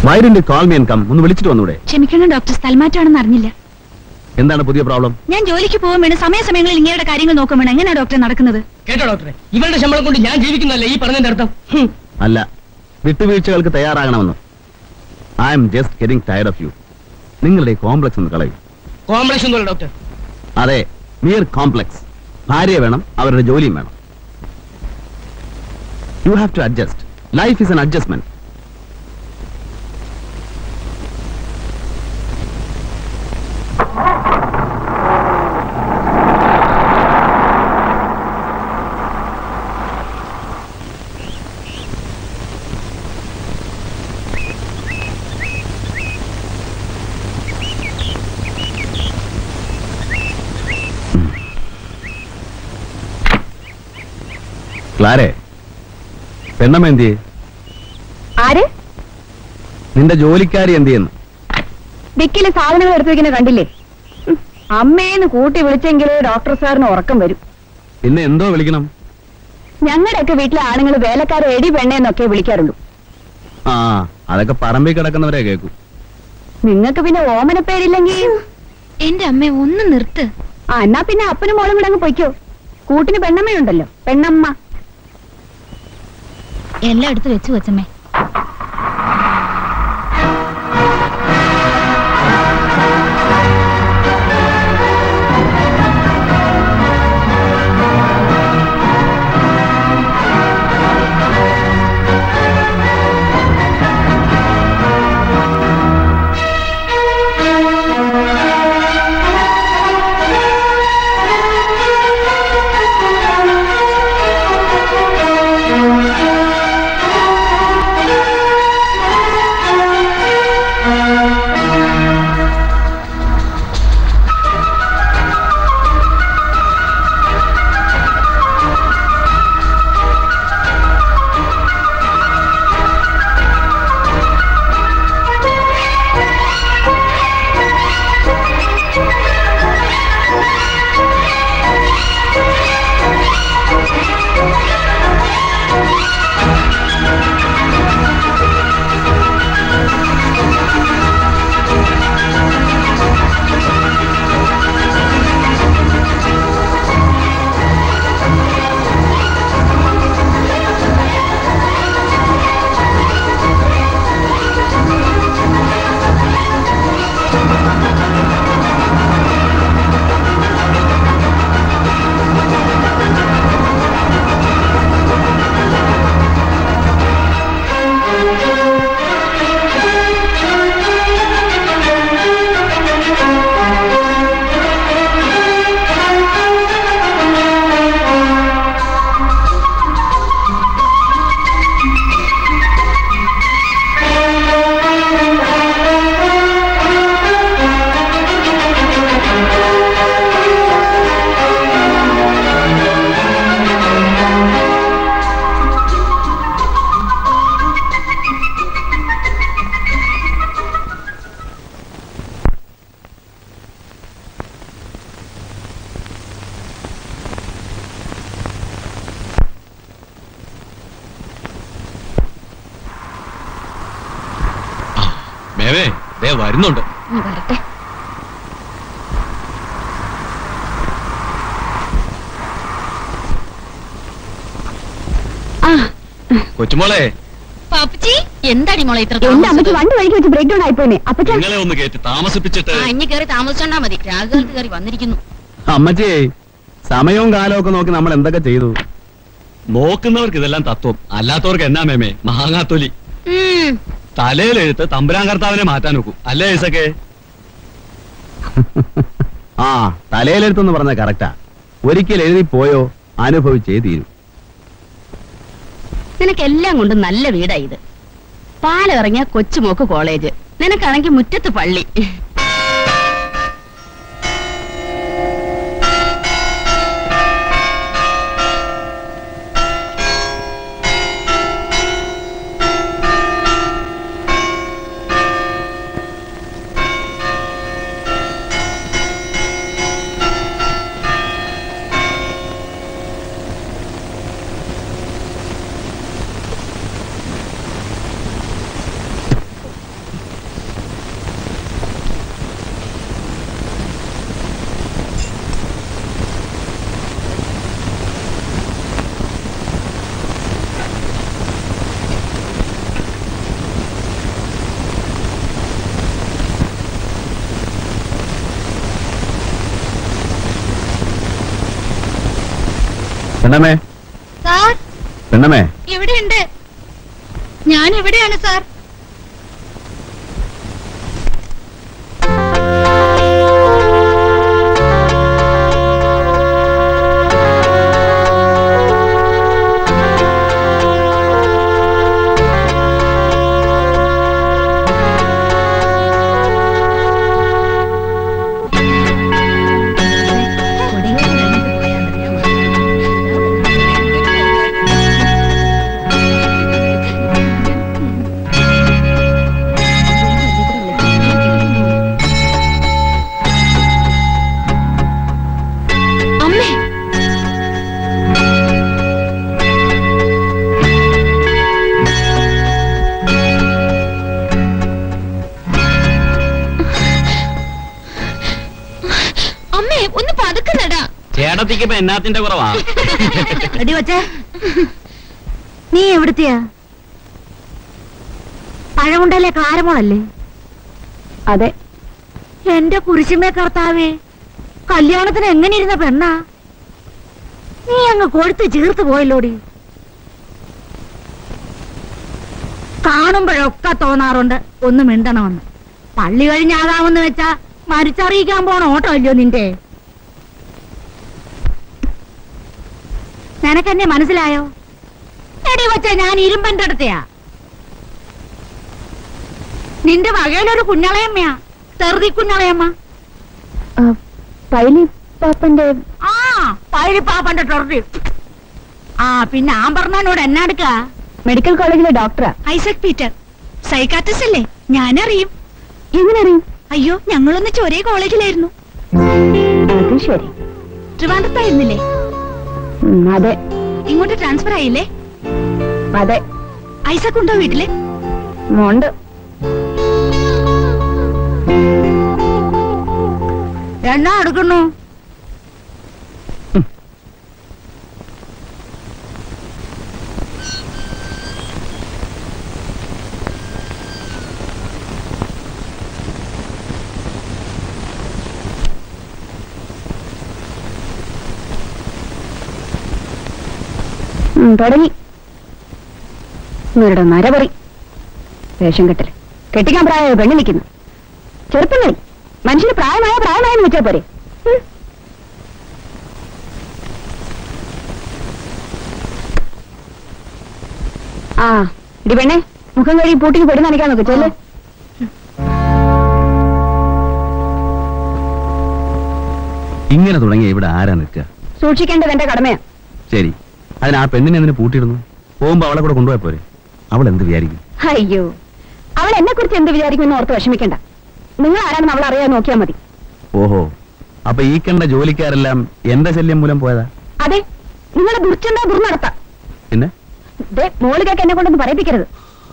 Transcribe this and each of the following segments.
വൈരന്റെ call മീൻ come ഒന്ന് വിളിച്ചിട്ട് വന്നൂടെ ക്ഷമിക്കണം ഡോക്ടർ സ്ഥലമാറ്റാണെന്ന് അറിഞ്ഞില്ല എന്താണ് പുതിയ പ്രോബ്ലം ഞാൻ ജോലിക്ക് പോകാൻ വേണം സമയസമയങ്ങളിൽ ഇങ്ങനെയുടെ കാര്യങ്ങൾ നോക്കാൻ വേണം എങ്ങനെയാ ഡോക്ടർ നടക്കുന്നത് കേട്ടോ ഡോക്ടറെ ഇവരുടെ ശമ്പളം കൊണ്ട് ഞാൻ ജീവിക്കുന്നല്ലേ ഈ പറഞ്ഞതിന്റെ അർത്ഥം ഹും. അല്ല വിട്ടുവീഴ്ചകൾക്ക് തയ്യാറാകണമെന്ന് I am just getting tired of you നിങ്ങളുടെ കോംപ്ലക്സ് ഒന്ന് കളയും കോംപ്ലക്സ് ഒന്നുമല്ല ഡോക്ടർ അതെ മിയർ കോംപ്ലക്സ് ഭാര്യ വേണം അവരുടെ ജോലിയും വേണം you have to adjust life is an adjustment ക്ലാരെ പെണ്ണമ്മ എന്തിയെ ആര് നിന്റെ ജോലിക്കാരി എന്തിയെന്ന് ഡിക്കിലെ സാധനങ്ങൾ എടുത്തു വെക്കുന്ന കണ്ടില്ലേ ഉം, അമ്മേന്ന് കൂട്ടി വിളിച്ചെങ്കിലേ ഡോക്ടർ സാറിന് ഉറക്കം വരും പിന്നെ എന്തോ വിളിക്കണം ഞങ്ങളുടെയൊക്കെ വീട്ടിലെ ആണുങ്ങൾ വേലക്കാരെ എടി പെണ്ണേന്നൊക്കെ വിളിക്കാറുള്ളൂ ആ അതൊക്കെ പറമ്പിൽ കിടക്കുന്നവരെ കേൾക്കൂ നിങ്ങൾക്ക് പിന്നെ ഓമന പേരില്ലെങ്കിൽ എന്റെ അമ്മ ഒന്ന് നിർത്ത് ആ എന്നാ പിന്നെ അപ്പനും മോളും കൂടെ അങ്ങ് പൊയ്ക്കോ കൂട്ടിന് പെണ്ണമ്മയുണ്ടല്ലോ പെണ്ണമ്മ എല്ലാം എടുത്ത് വെച്ചു കൊച്ചമ്മേ മേവേ ദേ വരുന്നുണ്ട് നീ വരട്ടെ കൊച്ചുമോളെ പാപ്പച്ചി എന്താടി മോളെ ഇത്ര എന്റെ അമ്മയ്ക്ക് താമസിച്ചത്? വണ്ടി വഴിക്ക് വെച്ച് ബ്രേക്ക് ഡൗൺ ആയിപ്പോനെ അപ്പച്ച നിങ്ങളെ ഒന്ന് കയറ്റി താമസിപ്പിച്ചിട്ട് ആ ഇനി കയറി താമസിച്ചോണ്ടാ മതി രാഘകാലത്ത് കയറി വന്നിരിക്കുന്നു അമ്മച്ചിയെ സമയവും കാലവും ഒക്കെ നോക്കി നമ്മൾ എന്തൊക്കെ ചെയ്തു നോക്കുന്നവർക്ക് ഇതെല്ലാം തത്വം അല്ലാത്തവർക്ക് എന്നാ മേമേ മഹാങ്ങാത്തൊലി ഉം, തലയിലെഴുത്ത് തമ്പുരാൻ കർത്താവിനെ മാറ്റാൻ നോക്കും അല്ലേ ഐസക്കെ ആ തലയിലെടുത്തെന്ന് പറഞ്ഞ കറക്റ്റാ ഒരിക്കൽ എഴുതി പോയോ അനുഭവിച്ചേ തീരൂ നിനക്കെല്ലാം കൊണ്ടും നല്ല വീടാ ഇത് പാലിറങ്ങിയ കൊച്ചുമോക്ക് കോളേജ് നിനക്കാണെങ്കിൽ മുറ്റത്ത് പള്ളി പെണ്ണമ്മേ സാർ പെണ്ണമ്മേ എവിടെയുണ്ട് ഞാൻ എവിടെയാണ് സാർ അമ്മേ അമ്മേ ഒന്ന് പതുക്കുന്നടാ ചേട്ടത്തിക്ക് ഇപ്പൊ എന്നാത്തിന്റെ കുറവാ എടി വച്ചേ നീ എവിടുത്തെയാ പഴമുണ്ടല്ലേ കാരമോളല്ലേ അതെ എന്റെ കുരിശുമേ കർത്താവേ കല്യാണത്തിന് എങ്ങനെ ഇരുന്ന പെണ്ണാ നീ അങ്ങ് കൊഴുത്ത് ചീർത്ത് പോയല്ലോടി കാണുമ്പോഴൊക്കെ തോന്നാറുണ്ട് ഒന്ന് മിണ്ടണമെന്ന് പള്ളി കഴിഞ്ഞാകാമെന്ന് വെച്ചാ മരിച്ചറിയിക്കാൻ പോണ ഓട്ടോ അല്ലയോ നിന്റെ നിനക്കെന്നെ മനസ്സിലായോ എടി വച്ച ഞാൻ ഇരുമ്പന്റെ അടുത്തയാ നിന്റെ വകയിലൊരു കുഞ്ഞളയമ്മയാ തെറുതി കുഞ്ഞളയമ്മ പൈലി പാപ്പന്റെ ആ പൈരിപ്പാപ്പന്റെ ടൊർട്ടി ആ പിന്നെ ആമ്പർമാനോട് എന്നാ എടുക്ക മെഡിക്കൽ കോളേജിലെ ഡോക്ടറാ ഐസക് പീറ്റർ സൈക്കാട്രിസ്റ്റ് അല്ലേ ഞാനറിയും എങ്ങനെ അറിയും അയ്യോ ഞങ്ങളൊന്നിച്ച് ഒരേ കോളേജിലായിരുന്നു അത് ശരി ട്രിവാൻഡ്രത്തായിരുന്നില്ലേ ഉം, അതെ ഇങ്ങോട്ട് ട്രാൻസ്ഫർ ആയില്ലേ അതെ ഐസക് ഉണ്ടോ വീട്ടില് മോണ്ട് എന്നാ എടുക്കുന്നു ഉം, തുടങ്ങി ഇവരുടെ നരപറി വേഷം കെട്ടല് കെട്ടിക്കാൻ പ്രായമായ പെണ്ണു നിൽക്കുന്നു ചെറുപ്പം കളി മനുഷ്യന് പ്രായമായ പ്രായമായെന്ന് വെച്ചാ പോരെ ഉം. ആ ഇടി പെണ്ണെ മുഖം കഴുകി പൂട്ടിക്ക് പൊടി നനയ്ക്കാൻ നോക്ക് ചെല്ല് ഇങ്ങനെ തുടങ്ങിയ ഇവിടെ ആരാ നിൽക്കുക സൂക്ഷിക്കേണ്ടത് എന്റെ കടമയാ ശരി അതിന് ആ പെണ്ണിനെ എന്തിനു പൂട്ടിയിടുന്നു പോകുമ്പോ അവളെ കൂടെ കൊണ്ടുപോയ പോരെ അവൾ എന്ത് വിചാരിക്കും അയ്യോ അവൾ എന്നെ കുറിച്ച് എന്ത് വിചാരിക്കുമെന്ന് ഓർത്ത് വിഷമിക്കണ്ട നിങ്ങൾ ആരാണെന്ന് അവൾ അറിയാൻ നോക്കിയാൽ മതി ഓഹോ അപ്പൊ ഈ കണ്ട ജോലിക്കാരെല്ലാം എന്റെ ശല്യം മൂലം പോയതാ അതെ നിങ്ങളുടെ ദുർച്ചന്ത ദുർനടത്താം പിന്നെ ദേ മോളിലേക്ക് എന്നെ കൊണ്ടൊന്ന് പറയിപ്പിക്കരുത്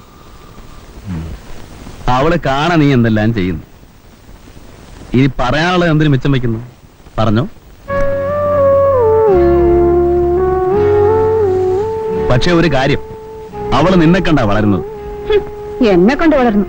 അവള് കാണാൻ നീ എന്തെല്ലാം ചെയ്യുന്നു ഇനി പറയാനുള്ളത് എന്തിനു മിച്ചം വെക്കുന്നു പറഞ്ഞോ പക്ഷെ ഒരു കാര്യം അവള് നിന്നെ കണ്ടാ വളരുന്നത് ഹും, എന്നെ കൊണ്ട് വളർന്നു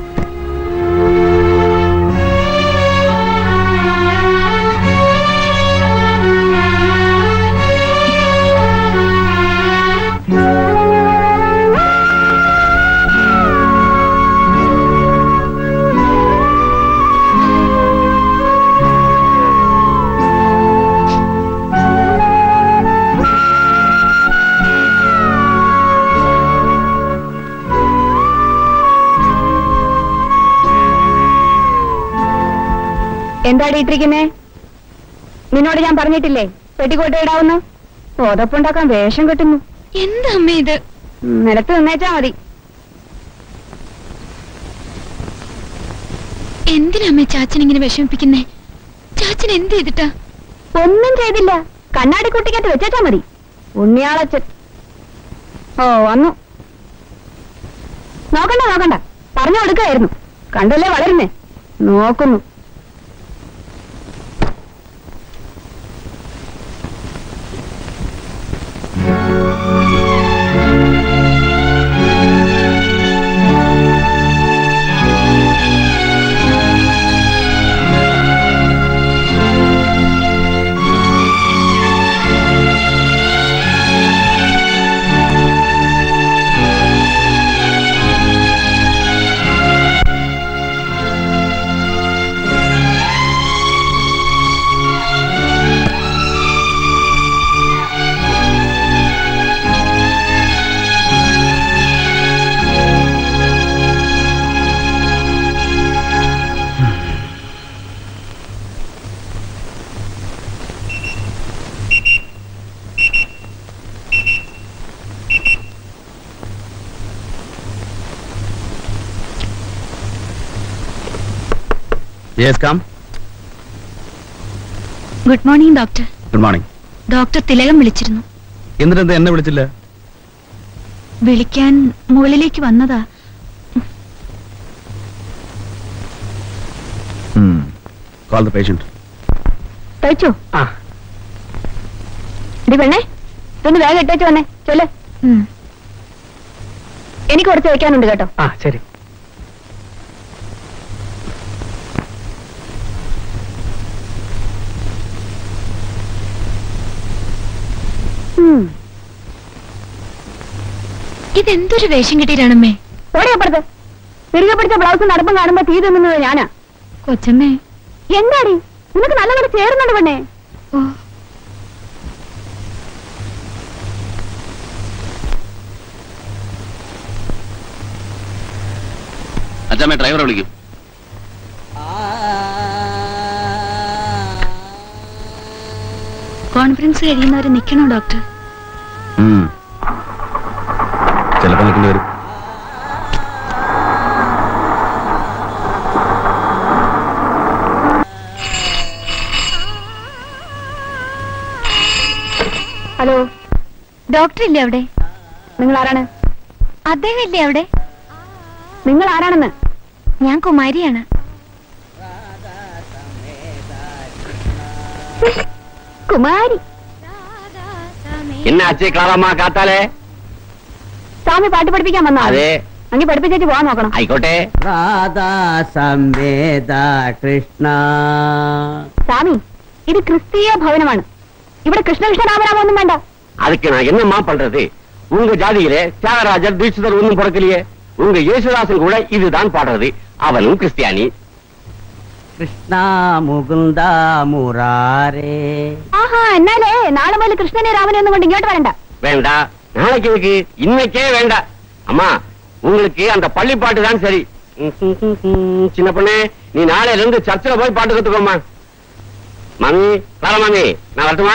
എന്താടി ഇട്ടിരിക്കുന്നേ നിന്നോട് ഞാൻ പറഞ്ഞിട്ടില്ലേ പെട്ടിക്കോട്ട് ഇടാവുന്ന ബോധപ്പുണ്ടാക്കാൻ വേഷം കെട്ടുന്നു എന്താ അമ്മ ഇത് ഉം, നിലത്ത് നിന്നേച്ചാ മതി എന്തിനാ അമ്മ ചാച്ചൻ ഇങ്ങനെ വിഷമിപ്പിക്കുന്നേ ചാച്ചൻ എന്ത് ചെയ്തിട്ടാ ഒന്നും ചെയ്തില്ല കണ്ണാടി കുട്ടിക്കകത്ത് വെച്ചേച്ചാ മതി ഉണ്ണിയാളച്ചൻ ഓ വന്നു നോക്കണ്ട നോക്കണ്ട പറഞ്ഞു കൊടുക്കായിരുന്നു കണ്ടല്ലേ വളരുന്നേ നോക്കുന്നു yes come good morning doctor good morning doctor Thilakam വിളിച്ചിരുന്നു എന്നിട്ടെന്താ എന്നെ വിളിച്ചില്ല വിളിക്കാൻ മുകളിലേക്ക് വന്നതാ കോൾ ദ പേഷ്യന്റ് കഴിച്ചോ ആ ഇത് പെണ്ണേ ഇതൊന്ന് വേഗം ഇട്ടേച്ച് വന്നേ ചൊല്ല് ഉം. എനിക്ക് കുറച്ച് വെക്കാനുണ്ട് കേട്ടോ ആ ശരി ഉം. ഇതെന്തൊരു വേഷം കിട്ടിയിട്ടാണമ്മേ ഓടി അപ്പുറത്ത് തിരികെ പിടിച്ച ബ്ലൗസ് നടപ്പം കാണുമ്പോ തീ തിന്നുന്നത് ഞാനാ കൊച്ചമ്മേ എന്താടി നിനക്ക് നല്ലപോലെ ചേരുന്നുണ്ട് പെണ്ണേ ഓ അച്ഛാമ്മ ഡ്രൈവറെ വിളിക്കും കോൺഫറൻസ് കഴിയുന്നവരെ നിൽക്കണോ ഡോക്ടർ ചിലപ്പോ നിൽക്കേണ്ടി വരും ഹലോ ഡോക്ടർ ഇല്ലേ അവിടെ നിങ്ങൾ ആരാണ് അദ്ദേഹം ഇല്ലേ അവിടെ നിങ്ങൾ ആരാണെന്ന് ഞാൻ കുമാരിയാണ് കുമാരി എന്നാ അച്ഛേ ക്ലാറമ്മ കാത്താലേ സ്വാമി പാട്ട് പഠിപ്പിക്കാൻ വന്നോ അതെ അങ്ങ് പഠിപ്പിച്ചേച്ച് പോവാൻ നോക്കണം ആയിക്കോട്ടെ രാധാ സംവേദ കൃഷ്ണ സ്വാമി ഇത് ക്രിസ്തീയ ഭവനമാണ് ഇവിടെ കൃഷ്ണകൃഷ്ണ രാമരാമൊന്നും വേണ്ട அதுக்கு நான் என்னம்மா பண்றது உங்க ஜாதியில தியாகராஜர் தீட்சிதர் ஒன்றும் பிறக்கலையே உங்க യേശുദാസൻ கூட இதுதான் பாடுறது அவனும் கிறிஸ்டியானி കൃഷ്ണ മുകുന്ദ മുരാരേ ആഹാ എന്നാലേ നാളെ മുതൽ കൃഷ്ണനെ രാമനെ ഒന്നും കൊണ്ട് ഇങ്ങോട്ട് വരണ്ട வேண்டாம் நாளைக்கு இதுக்கு இன்னைக்கே வேண்டாம் அம்மா உங்களுக்கு அந்த பள்ளி பாட்டு தான் சரி ம், ம், ம், ம். சின்ன பொண்ணே நீ நாளையில இருந்து சர்ச்சில் போய் பாட்டு கத்துக்கோமா மாமி வர மாமி நான் வரட்டுமா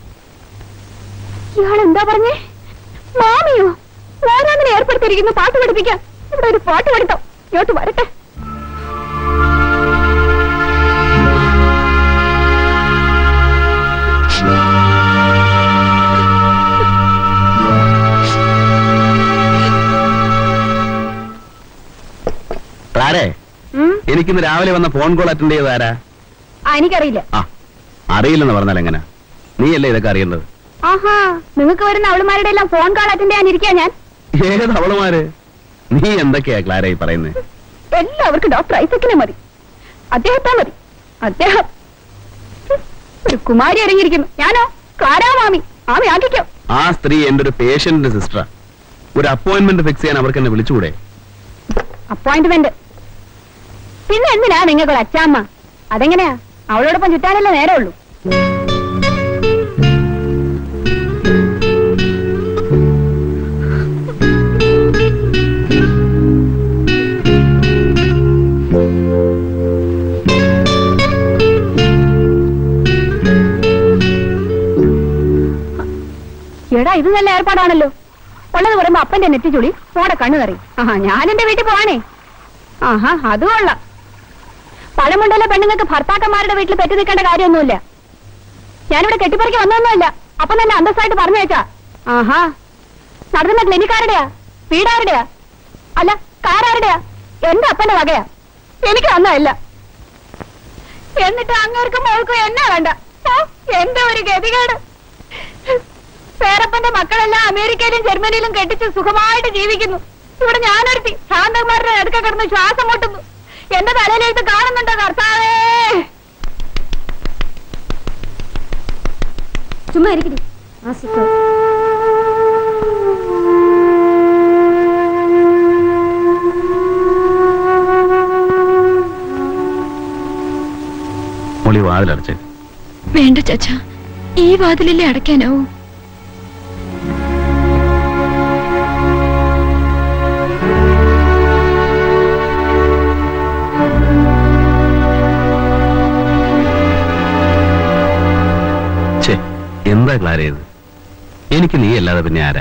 ഇയാൾ എന്താ പറഞ്ഞേ മാമിയോ ഞാനങ്ങനെ ഏർപ്പെടുത്തിയിരിക്കുന്നു പാട്ട് പഠിപ്പിക്കാൻ ഇവിടെ ഒരു പാട്ട് പഠിത്തം ഇങ്ങോട്ട് വരട്ടെ ക്ലാരേ ഉം? എനിക്കിന്ന് രാവിലെ വന്ന ഫോൺ കോൾ അറ്റൻഡ് ചെയ്ത് ആരാ ആ എനിക്കറിയില്ല ആ അറിയില്ലെന്ന് പറഞ്ഞാൽ എങ്ങനെ നീയല്ലേ ഇതൊക്കെ അറിയേണ്ടത് ആഹാ നിങ്ങൾക്ക് വരുന്ന അവളുമാരുടെ എല്ലാം ഫോൺ കോൾ അറ്റൻഡ് ചെയ്യാനിരിക്കാ ഞാൻ ഏത് അവളുമാര് നീ എന്തൊക്കെയാ ക്ലാര ഈ പറയുന്നത് എല്ലാവർക്കും ഡോക്ടർ ഐസക്കിനെ മതി അദ്ദേഹത്തെ മതി അദ്ദേഹം ഹും, ഒരു കുമാരി ഇറങ്ങിയിരിക്കുന്നു ഞാനോ ക്ലാരാ മാമി മാമി ആക്കിക്കോ ആ സ്ത്രീ എന്റെ ഒരു പേഷ്യന്റിന്റെ സിസ്റ്ററാ ഒരു അപ്പോയിന്റ്മെന്റ് ഫിക്സ് ചെയ്യാൻ അവർക്ക് എന്നെ വിളിച്ചുകൂടെ അപ്പോയിന്റ്മെന്റ് പിന്നെ എന്തിനാ നിങ്ങൾക്ക് അച്ചാമ്മ അതെങ്ങനെയാ അവളോടൊപ്പം ചുറ്റാനല്ലേ നേരമുള്ളൂ എടാ ഇത് നല്ല ഏർപ്പാടാണല്ലോ ഉള്ളത് പറയുമ്പോ അപ്പന്റെ നെറ്റിച്ചുളി മോടെ കണ്ണു കറി ആഹാ ഞാൻ എന്റെ വീട്ടിൽ പോവാനേ ആഹാ അത് കൊള്ളാം പഴമുണ്ടല്ലോ പെണ്ണുങ്ങൾക്ക് ഭർത്താക്കന്മാരുടെ വീട്ടിൽ പെറ്റി നിൽക്കേണ്ട കാര്യമൊന്നുമില്ല ഞാനിവിടെ കെട്ടിപ്പറിക്ക് വന്നൊന്നുമില്ല അപ്പൊ തന്നെ അന്തസ്സായിട്ട് പറഞ്ഞു വെച്ചാ ആഹാ നടത്തുന്ന ക്ലിനിക് ആരുടെയാ വീടാരുടെയാ അല്ല കാരാരുടെയാ എന്റെ അപ്പന്റെ വകയാ എനിക്ക് തന്നതല്ല എന്നിട്ട് അങ്ങേർക്കും മോൾക്കും എന്നെ വേണ്ട ഓ, എന്റെ ഒരു ഗതികേട് പേരപ്പന്റെ മക്കളെല്ലാം അമേരിക്കയിലും ജർമ്മനിയിലും കെട്ടിച്ച് സുഖമായിട്ട് ജീവിക്കുന്നു ഇവിടെ ഞാനൊരുത്തി ശാന്തകുമാരുടെ അടുക്ക കിടന്ന് ശ്വാസം മുട്ടുന്നു എന്റെ തലയിലെഴുത്ത് കാണുന്നുണ്ടോ കർത്താവേ ചുമ്മാ ഇരിക്കടി മൊളി വാതിലടച്ചേ വേണ്ട ചച്ച ഈ വാതിലല്ലേ അടയ്ക്കാനാവൂ ഛേ എന്താ ക്ലാര ഇത് എനിക്ക് നീ അല്ലാതെ പിന്നെ ആരാ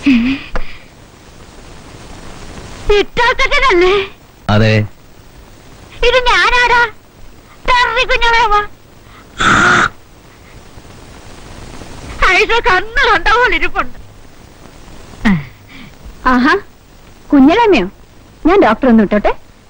ഇട്ടാക്കനല്ലേ അതെ ഇത് ഞാനാടാ ടെററി കുഞ്ഞളേവ അതിന്റെ കണ്ണ് കണ്ട പോലെ ഇരിപ്പുണ്ട് ആഹാ കുഞ്ഞളമ്മയോ ഞാൻ ഡോക്ടർ ഒന്ന് ഇട്ടോട്ടെ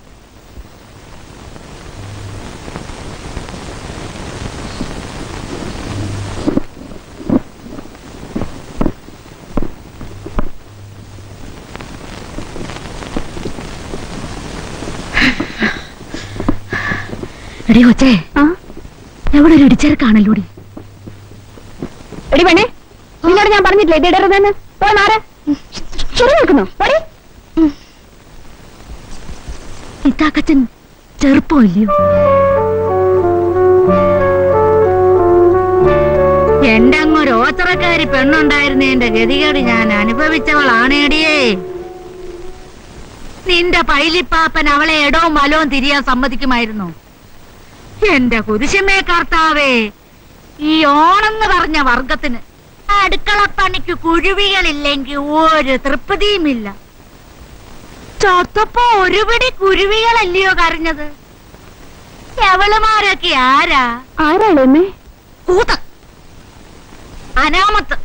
എടി കൊച്ചേ ആ എവിടെ ഒരു ഇടിച്ചേർക്കാണല്ലോടി എടി പെണ്ണേ നിന്നോട് ഞാൻ പറഞ്ഞിട്ടില്ലേ ഇത് ഇടരുതെന്ന് പോയി മാറ് ചെറു നിൽക്കുന്നു പോടി ഇത്താക്കച്ചൻ ചെറുപ്പം ഇല്ലയോ എന്റെ അങ്ങൊരു ഓച്ചറക്കാരി പെണ്ണുണ്ടായിരുന്നതിന്റെ ഗതികേട് ഞാൻ അനുഭവിച്ചവളാണേടിയേ നിന്റെ പൈലിപ്പാപ്പൻ അവളെ ഇടവും വലവും തിരിയാൻ സമ്മതിക്കുമായിരുന്നു എന്റെ കുരിശമേ കർത്താവേ ഈ ഓണെന്ന് പറഞ്ഞ വർഗത്തിന് അടുക്കളപ്പണിക്ക് കുരുവികളില്ലെങ്കിൽ ഒരു തൃപ്തിയുമില്ല ചത്തപ്പോ ഒരു പിടി കുരുവികളല്ലയോ കരഞ്ഞത് എവളുമാരൊക്കെ ആരാ ആരാണ് എമ്മേ കൂത്ത അനാമത്ത്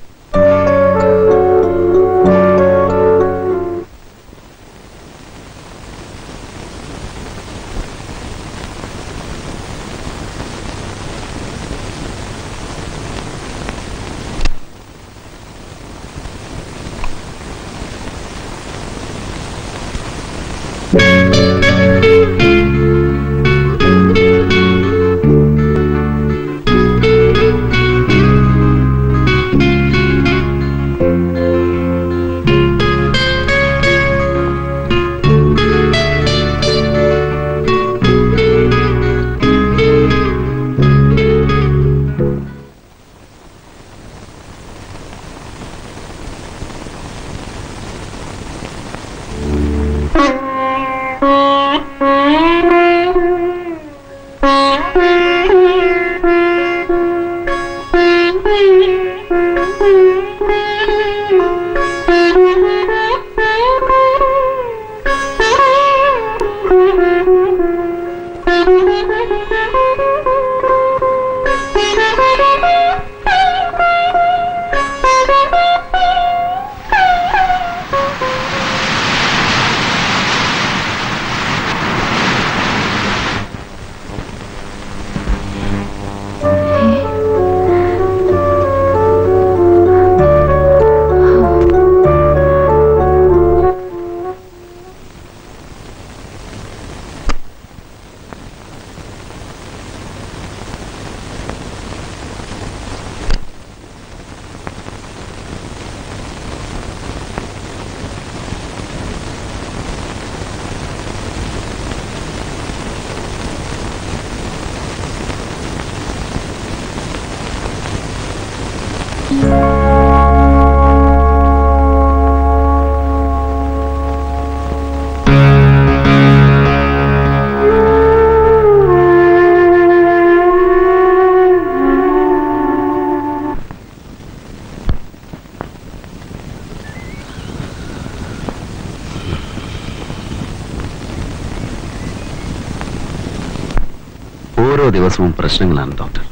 ഓരോ ദിവസവും പ്രശ്നങ്ങളാണ് doctor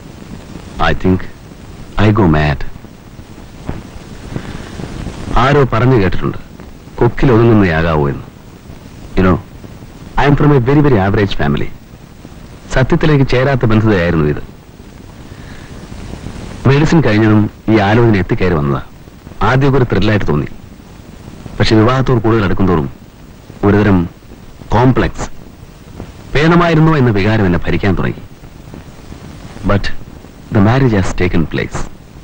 I think I go mad ആരോ പറഞ്ഞു കേട്ടിട്ടുണ്ട് കൊക്കിൽ ഒതുങ്ങുന്നയാകാവോ എന്ന് you know I am from a very very average family സത്യത്തിലേക്ക് ചേരാത്ത ബന്ധതയായിരുന്നു ഇത് മെഡിസിൻ കഴിഞ്ഞതും ഈ ആലോചന എത്തിക്കയറി വന്നതാ ആദ്യമൊക്കെ ഒരു ത്രില്ലായിട്ട് തോന്നി പക്ഷെ വിവാഹത്തോട് കൂടുതൽ അടുക്കുന്തോറും ഒരുതരം കോംപ്ലക്സ് വേണമായിരുന്നോ എന്ന വികാരം എന്നെ ഭരിക്കാൻ തുടങ്ങി but the marriage has taken place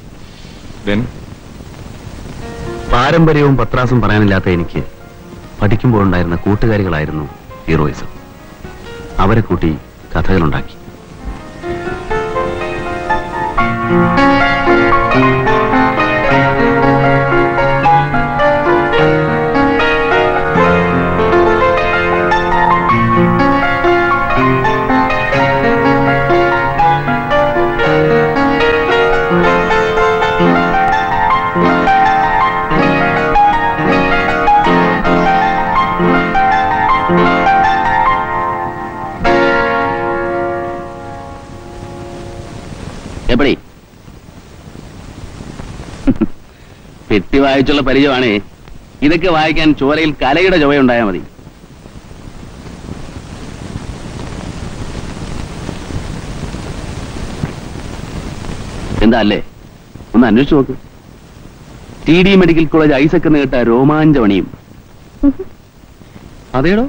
പാരമ്പര്യവും പത്രാസും പറയാനില്ലാത്ത എനിക്ക് പഠിക്കുമ്പോഴുണ്ടായിരുന്ന കൂട്ടുകാരികളായിരുന്നു ഹീറോയിസം അവരെ കൂട്ടി കഥകളുണ്ടാക്കി എപ്പടി പെട്ടി വായിച്ചുള്ള പരിചയമാണേ ഇതൊക്കെ വായിക്കാൻ ചോരയിൽ കലയുടെ ചുവയുണ്ടായാൽ മതി എന്താ അല്ലേ ഒന്ന് അന്വേഷിച്ചു നോക്ക് T D medical college Isaac എന്ന് കേട്ട രോമാഞ്ചമണിയും അതേടോ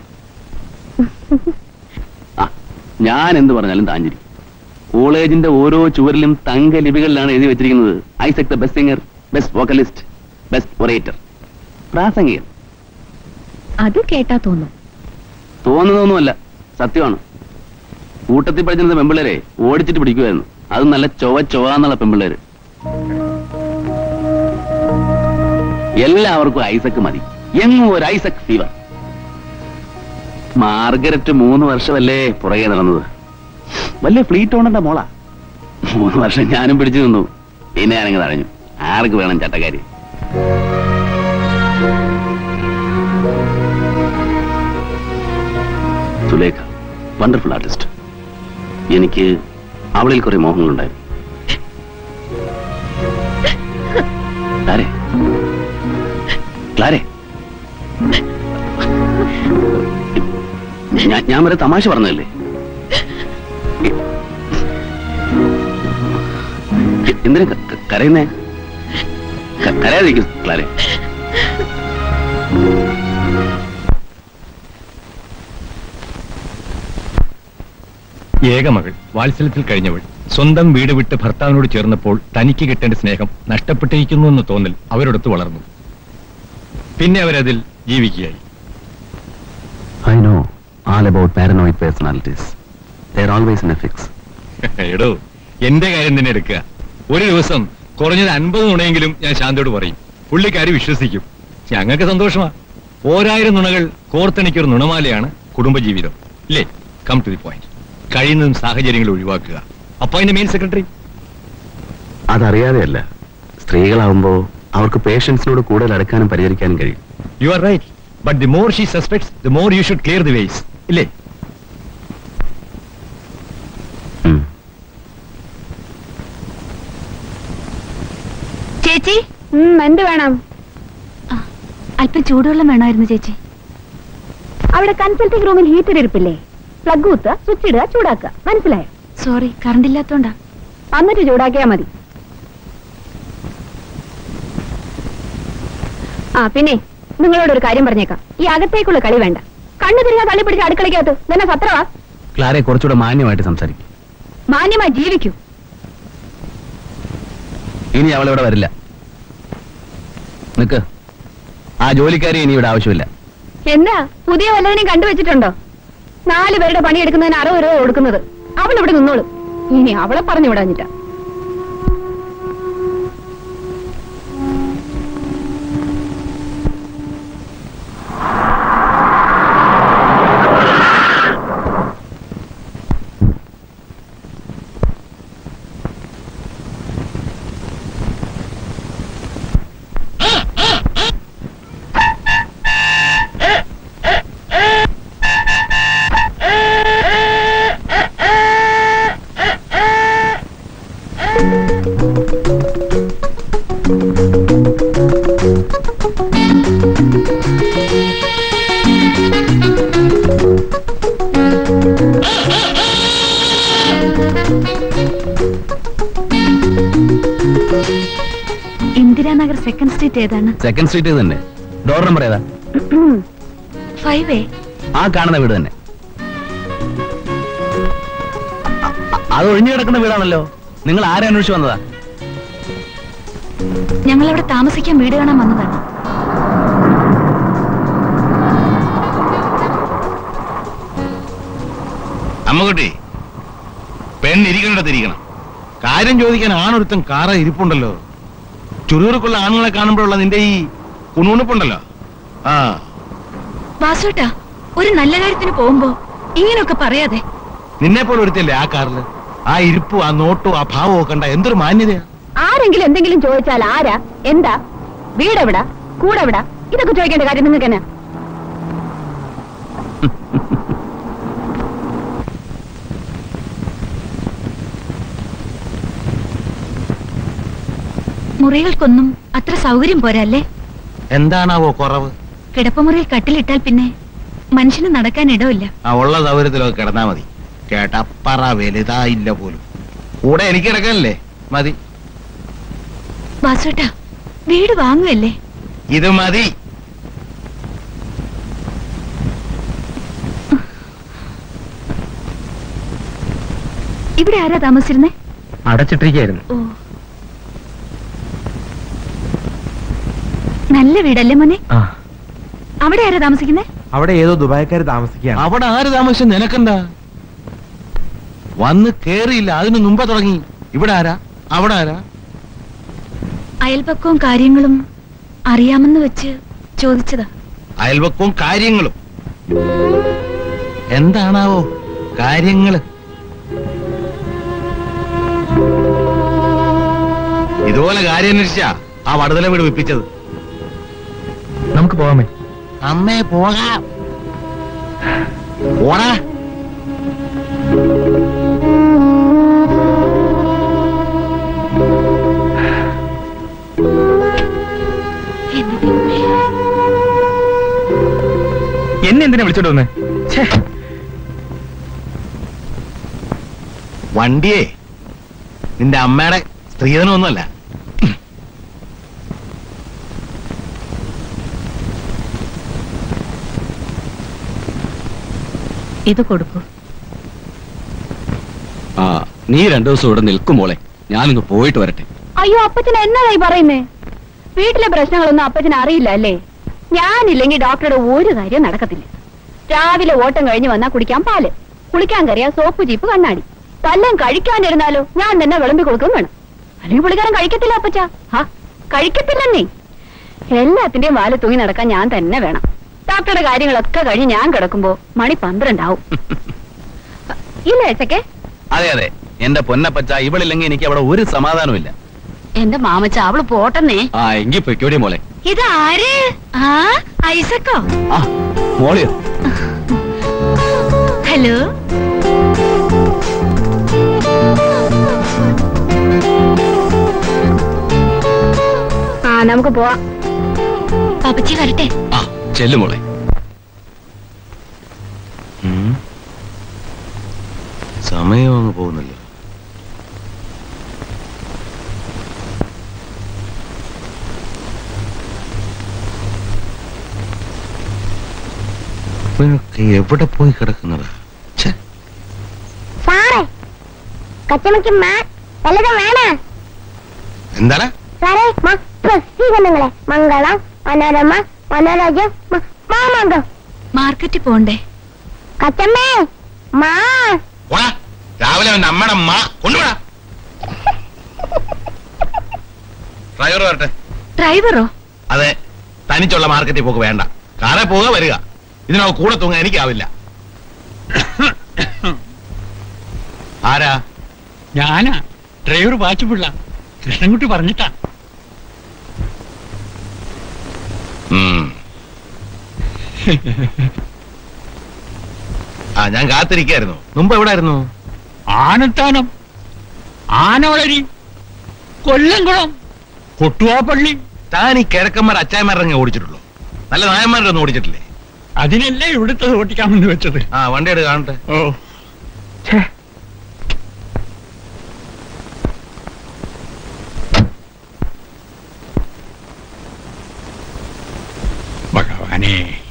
ആ ഞാൻ എന്ത് പറഞ്ഞാലും താഞ്ചിരി കോളേജിന്റെ ഓരോ ചുവരിലും തങ്ക ലിപികളിലാണ് എഴുതി വെച്ചിരിക്കുന്നത് Isaac the best singer best vocalist best orator പ്രാസംഗികൻ അത് കേട്ടാ തോന്നും തോന്നുന്നതൊന്നുമല്ല സത്യമാണ് കൂട്ടത്തിൽ പഠിച്ചിരുന്ന പെമ്പിള്ളേരെ ഓടിച്ചിട്ട് പിടിക്കുമായിരുന്നു അത് നല്ല ചൊവ ചൊവ എന്നുള്ള പെമ്പിള്ളേര് എല്ലാവർക്കും ഐസക്ക് മതി എങ്ങും ഒരു ഐസക് ഫീവർ മാർഗരറ്റ് മൂന്ന് വർഷമല്ലേ പുറകെ നടന്നത് വലിയ ഫ്ലീറ്റ് ഓണന്റെ മോളാ മൂന്ന് വർഷം ഞാനും പിടിച്ചു നിന്നു പിന്നെ ഞാനങ്ങ് തഴഞ്ഞു ആർക്ക് വേണം ചട്ടക്കാരി സുലേഖ വണ്ടർഫുൾ ആർട്ടിസ്റ്റ് എനിക്ക് അവളിൽ കുറെ മോഹങ്ങളുണ്ടായിരുന്നു ക്ലാരെ ക്ലാരെ ഞാൻ- ഞാൻ വരെ തമാശ പറഞ്ഞതല്ലേ എ- എന്തിനാ ക- ക- കരയുന്നേ ക- കരയാതിരിക്കും ക്ലാരെ ഏകമകൾ വാത്സല്യത്തിൽ കഴിഞ്ഞവൾ സ്വന്തം വീട് വിട്ട് ഭർത്താവിനോട് ചേർന്നപ്പോൾ തനിക്ക് കിട്ടേണ്ട സ്നേഹം നഷ്ടപ്പെട്ടിരിക്കുന്നു എന്ന് തോന്നൽ അവരോടൊത്ത് വളർന്നു പിന്നെ അവരതിൽ ജീവിക്കുകയായി I know all about paranoid personalities they're always in a fix എടോ എന്റെ കാര്യം തന്നെ എടുക്കുക ഒരു ദിവസം കുറഞ്ഞത് അൻപത് നുണയെങ്കിലും ഞാൻ ശാന്തയോട് പറയും പുള്ളിക്കാരി വിശ്വസിക്കും ഞങ്ങൾക്ക് സന്തോഷമാ ഓരായിരം നുണകൾ കോർത്തണിക്കൊരു നുണമാലയാണ് കുടുംബജീവിതം ഇല്ലേ കം ടു ദി പോയിന്റ് കഴിയുന്നതും സാഹചര്യങ്ങൾ ഒഴിവാക്കുക അപ്പൊ അതിന്റെ മെയിൻ സെക്രട്ടറി അതറിയാതെയല്ല സ്ത്രീകളാവുമ്പോ അവർക്ക് പേഷ്യൻസിനോട് കൂടുതൽ അടുക്കാനും പരിചരിക്കാനും കഴിയും you are right but the more she suspects the more you should clear the ways ഇല്ലേ ഉം. ചേച്ചി എന്ത് വേണം അല്പം ചൂടുവെള്ളം വേണമായിരുന്നു ചേച്ചി അവിടെ കൺസൾട്ടിംഗ് റൂമിൽ ഹീറ്റർ ഇരിപ്പില്ലേ പ്ലഗ് കുത്തുക സ്വിച്ച് ഇടുക ചൂടാക്കുക മനസ്സിലായോ സോറി കറണ്ട് ഇല്ലാത്തോണ്ടാ എന്നിട്ട് ചൂടാക്കിയാ മതി ആ പിന്നെ നിങ്ങളോട് ഒരു കാര്യം പറഞ്ഞേക്കാം ഈ അകത്തേക്കുള്ള കളി വേണ്ട കണ്ണു തിരിഞ്ഞാ തള്ളി പിടിച്ച് അടുക്കളയ്ക്കകത്ത് തന്നെ സത്രവാ ക്ലാരെ കുറച്ചുകൂടെ മാന്യമായിട്ട് സംസാരിക്കും മാന്യമായി ജീവിക്കൂ ഇനി അവൾ ഇവിടെ വരില്ല നിക്ക് ആ ജോലിക്കാരി ഇനി ഇവിടെ ആവശ്യമില്ല എന്താ പുതിയ വല്ലതിനെയും കണ്ടുവച്ചിട്ടുണ്ടോ നാല് പേരുടെ പണിയെടുക്കുന്നതിന് അറുപത് രൂപ കൊടുക്കുന്നത് അവൾ ഇവിടെ നിന്നോളൂ ഇനി അവളെ പറഞ്ഞു വിടാഞ്ഞിട്ടാ ഇന്ദിരാനഗർ സെക്കൻഡ് സ്ട്രീറ്റ് ഏതാണ് സെക്കൻഡ് സ്ട്രീറ്റ് തന്നെ ഡോർ നമ്പർ ഏതാ ഫൈവ് എ ആ കാണുന്ന വീട് തന്നെ അ- അ- അത് ഒഴിഞ്ഞു കിടക്കുന്ന വീടാണല്ലോ നിങ്ങൾ ആരെ അന്വേഷിച്ച് വന്നതാ ഞങ്ങൾ അവിടെ താമസിക്കാൻ വീട് കാണാൻ വന്നതാണ് അമ്മകുട്ടി പെണ്ണിരിക്കണ്ടിരിക്കണം കാര്യം ചോദിക്കാൻ ആണൊരുത്തൻ കാറ ഇരിപ്പുണ്ടല്ലോ ചുരുക്കുള്ള ആണുങ്ങളെ കാണുമ്പോഴുള്ള നിന്റെ ഈ കുണുണുപ്പുണ്ടല്ലോ ആ വാസുട്ടാ ഒരു നല്ല കാര്യത്തിന് പോകുമ്പോ ഇങ്ങനെയൊക്കെ പറയാതെ നിന്നെ പോലെ ഒരുത്തല്ലേ ആ കാറില് ആ ഇരിപ്പും ആ നോട്ടും ആ ഭാവവും ഒക്കെ കണ്ട എന്തൊരു മാന്യതയാ ആരെങ്കിലും എന്തെങ്കിലും ചോദിച്ചാൽ ആരാ എന്താ വീടെവിടാ കൂടെവിടാ ഇതൊക്കെ ചോദിക്കേണ്ട കാര്യം നിങ്ങൾക്ക് എന്നാ മുറികൾക്കൊന്നും അത്ര സൗകര്യം പോരല്ലേ എന്താണാവോ കുറവ് കിടപ്പുമുറിയിൽ കട്ടിലിട്ടാൽ പിന്നെ മനുഷ്യന് നടക്കാൻ ഇടമില്ല ആ ഉള്ള സൗകര്യത്തിലൊക്കെ കിടന്നാ മതി കേട്ടപ്പറ വലുതായില്ല പോലും കൂടെ എനിക്ക് കിടക്കാനല്ലേ മതി വാസുവേട്ടാ വീട് വാങ്ങുകയല്ലേ ഇത് മതി ഇവിടെ ആരാ താമസിച്ചിരുന്നേ അടച്ചിട്ടിരിക്കായിരുന്നു ഓ നല്ല വീടല്ലേ മോനെ ആ അവിടെ ആരാ താമസിക്കുന്നേ അവിടെ ഏതോ ദുബായക്കാർ താമസിക്കുകയാണ് അവിടെ ആര് താമസിച്ച നിനക്കെന്താ വന്ന് കേറിയില്ല അതിന് മുമ്പേ തുടങ്ങി ഇവിടെ ആരാ അവിടെ ആരാ അയൽപക്കവും കാര്യങ്ങളും അറിയാമെന്ന് വെച്ച് ചോദിച്ചതാ അയൽവക്കവും കാര്യങ്ങളും എന്താണാവോ കാര്യങ്ങള് ഇതുപോലെ കാര്യം അന്വേഷിച്ചാ ആ വടുതല വീട് വിപ്പിച്ചത് നമുക്ക് പോവാമേ അമ്മേ പോകാം പോടാ എന്റെ ദൈവമേ. എന്നെ എന്തിനാ വിളിച്ചോണ്ട് വന്നേ ഛേ വണ്ടിയേ നിന്റെ അമ്മയുടെ സ്ത്രീധനമൊന്നുമല്ല ഇത് കൊടുക്കൂ ആ നീ രണ്ടു ദിവസം ഇവിടെ നിൽക്കും മോളെ ഞാനൊന്ന് പോയിട്ട് വരട്ടെ അയ്യോ അപ്പച്ചൻ എന്നതായി പറയുന്നേ വീട്ടിലെ പ്രശ്നങ്ങളൊന്നും അപ്പച്ചന് അറിയില്ല അല്ലേ ഞാനില്ലെങ്കിൽ ഡോക്ടറുടെ ഒരു കാര്യം നടക്കത്തില്ല രാവിലെ ഓട്ടം കഴിഞ്ഞ് വന്നാ കുടിക്കാൻ പാല് കുളിക്കാൻ കറിയാ സോപ്പ് ചീപ്പ് കണ്ണാടി വല്ലതും കഴിക്കാണ്ടിരുന്നാലോ ഞാൻ തന്നെ വിളമ്പി കൊടുക്കും വേണം അല്ലെങ്കിൽ പുള്ളിക്കാരൻ കഴിക്കത്തില്ല അപ്പച്ച ആ കഴിക്കത്തില്ലെന്നേ എല്ലാത്തിന്റെയും വാല് തൂങ്ങി നടക്കാൻ ഞാൻ തന്നെ വേണം ഡോക്ടറുടെ കാര്യങ്ങളൊക്കെ കഴിഞ്ഞ് ഞാൻ കിടക്കുമ്പോ മണി പന്ത്രണ്ടാവും ഇല്ല ഏച്ചക്കെ അതെ അതെ എന്റെ പൊന്നപ്പച്ച ഇവളില്ലെങ്കിൽ എനിക്ക് അവിടെ ഒരു സമാധാനമില്ല എന്റെ മാമച്ച അവള് പോട്ടെന്നേ ആ എങ്കിൽ പൊയ്ക്കോടി മോളെ ഇതാര് ആ ഐസക്കോ ആ മോളിയോ ഹലോ ആ നമുക്ക് പോവാം പാപ്പച്ചി വരട്ടെ ആ ചെല്ലു മോളെ ഉം. സമയം അങ്ങ് പോകുന്നല്ലോ ഇവനൊക്കെ എവിടെ പോയി കിടക്കുന്നതാ ഛെ, സാറേ കച്ചമയ്ക്ക് വല്ലതും വേണ എന്താണ് സാറേ മ- പ്രസിദ്ധീകരണങ്ങളെ മംഗളം മനോരമ മനോരാജ്യം മ- മാമംഗം മാർക്കറ്റിൽ പോണ്ടേ കച്ചമ്മേ മാ പോടാ രാവിലെ അവൻ നമ്മുടെ അമ്മ കൊണ്ടുപോടാ ഡ്രൈവർ വരട്ടെ ഡ്രൈവറോ അതെ തനിച്ചുള്ള മാർക്കറ്റിൽ പോക്ക് വേണ്ട കാറെ പോവുക വരിക ഇതിനോ കൂടെ തൂങ്ങാൻ എനിക്കാവില്ല ആരാ ഞാനാ ഡ്രൈവർ വാച്ചുപിള്ള കൃഷ്ണൻകുട്ടി പറഞ്ഞിട്ടാ ഉം. ആ ഞാൻ കാത്തിരിക്കായിരുന്നു മുമ്പ് എവിടെ ആയിരുന്നു ആനത്താനം ആനവളരി കൊല്ലംകുളം കൊട്ടുവാപ്പള്ളി താൻ ഈ കിഴക്കന്മാർ അച്ചായന്മാരെ ഓടിച്ചിട്ടുള്ളൂ നല്ല നായന്മാരുടെ ഒന്നും ഓടിച്ചിട്ടില്ലേ അതിനല്ലേ ഇവിടുത്തെ ഓട്ടിക്കാമെന്ന് വെച്ചത് ആ വണ്ടി എടുത്ത് കാണട്ടെ ഓ ഭഗവാനേ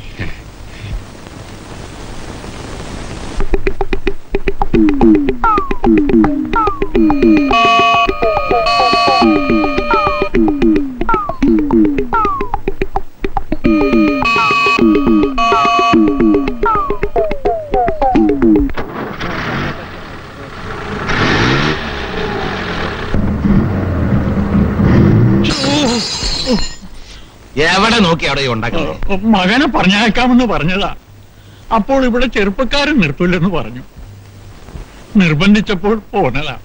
എവിടെ നോക്കി അവിടെ ഈ ഉണ്ടാക്കുന്നത് മകനെ പറഞ്ഞേക്കാമെന്ന് പറഞ്ഞതാ അപ്പോൾ ഇവിടെ ചെറുപ്പക്കാരൻ നിർത്തൂലെന്ന് പറഞ്ഞു നിർബന്ധിച്ചപ്പോൾ പോന്നതാ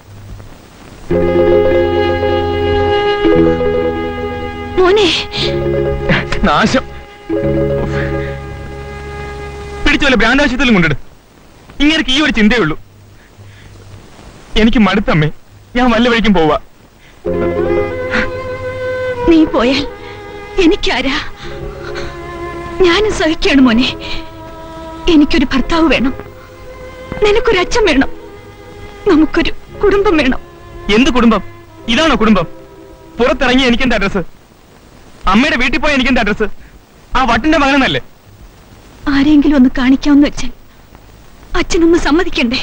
മോനെ നാശം പിടിച്ചു വല്ല ഭ്രാന്താശുപത്രിയിലും കൊണ്ടിട് ഇങ്ങനെ ഈ ഒരു ചിന്തയേ ഉള്ളൂ എനിക്ക് മടുത്തമ്മേ ഞാൻ വല്ല വഴിക്കും പോവാ നീ പോയാൽ എനിക്കാരാ ഞാനും സഹിക്കാണ് മോനെ എനിക്കൊരു ഭർത്താവ് വേണം നിനക്കൊരു അച്ഛൻ വേണം നമുക്കൊരു കുടുംബം വേണം എന്ത് കുടുംബം ഇതാണോ കുടുംബം പുറത്തിറങ്ങി എനിക്കെന്താ അഡ്രസ് അമ്മയുടെ വീട്ടിൽ പോയ എനിക്കെന്താ അഡ്രസ് ആ വട്ടിന്റെ മകനെന്നല്ലേ ആരെങ്കിലും ഒന്ന് കാണിക്കാമെന്ന് വെച്ചാൽ അച്ഛനൊന്ന് സമ്മതിക്കണ്ടേ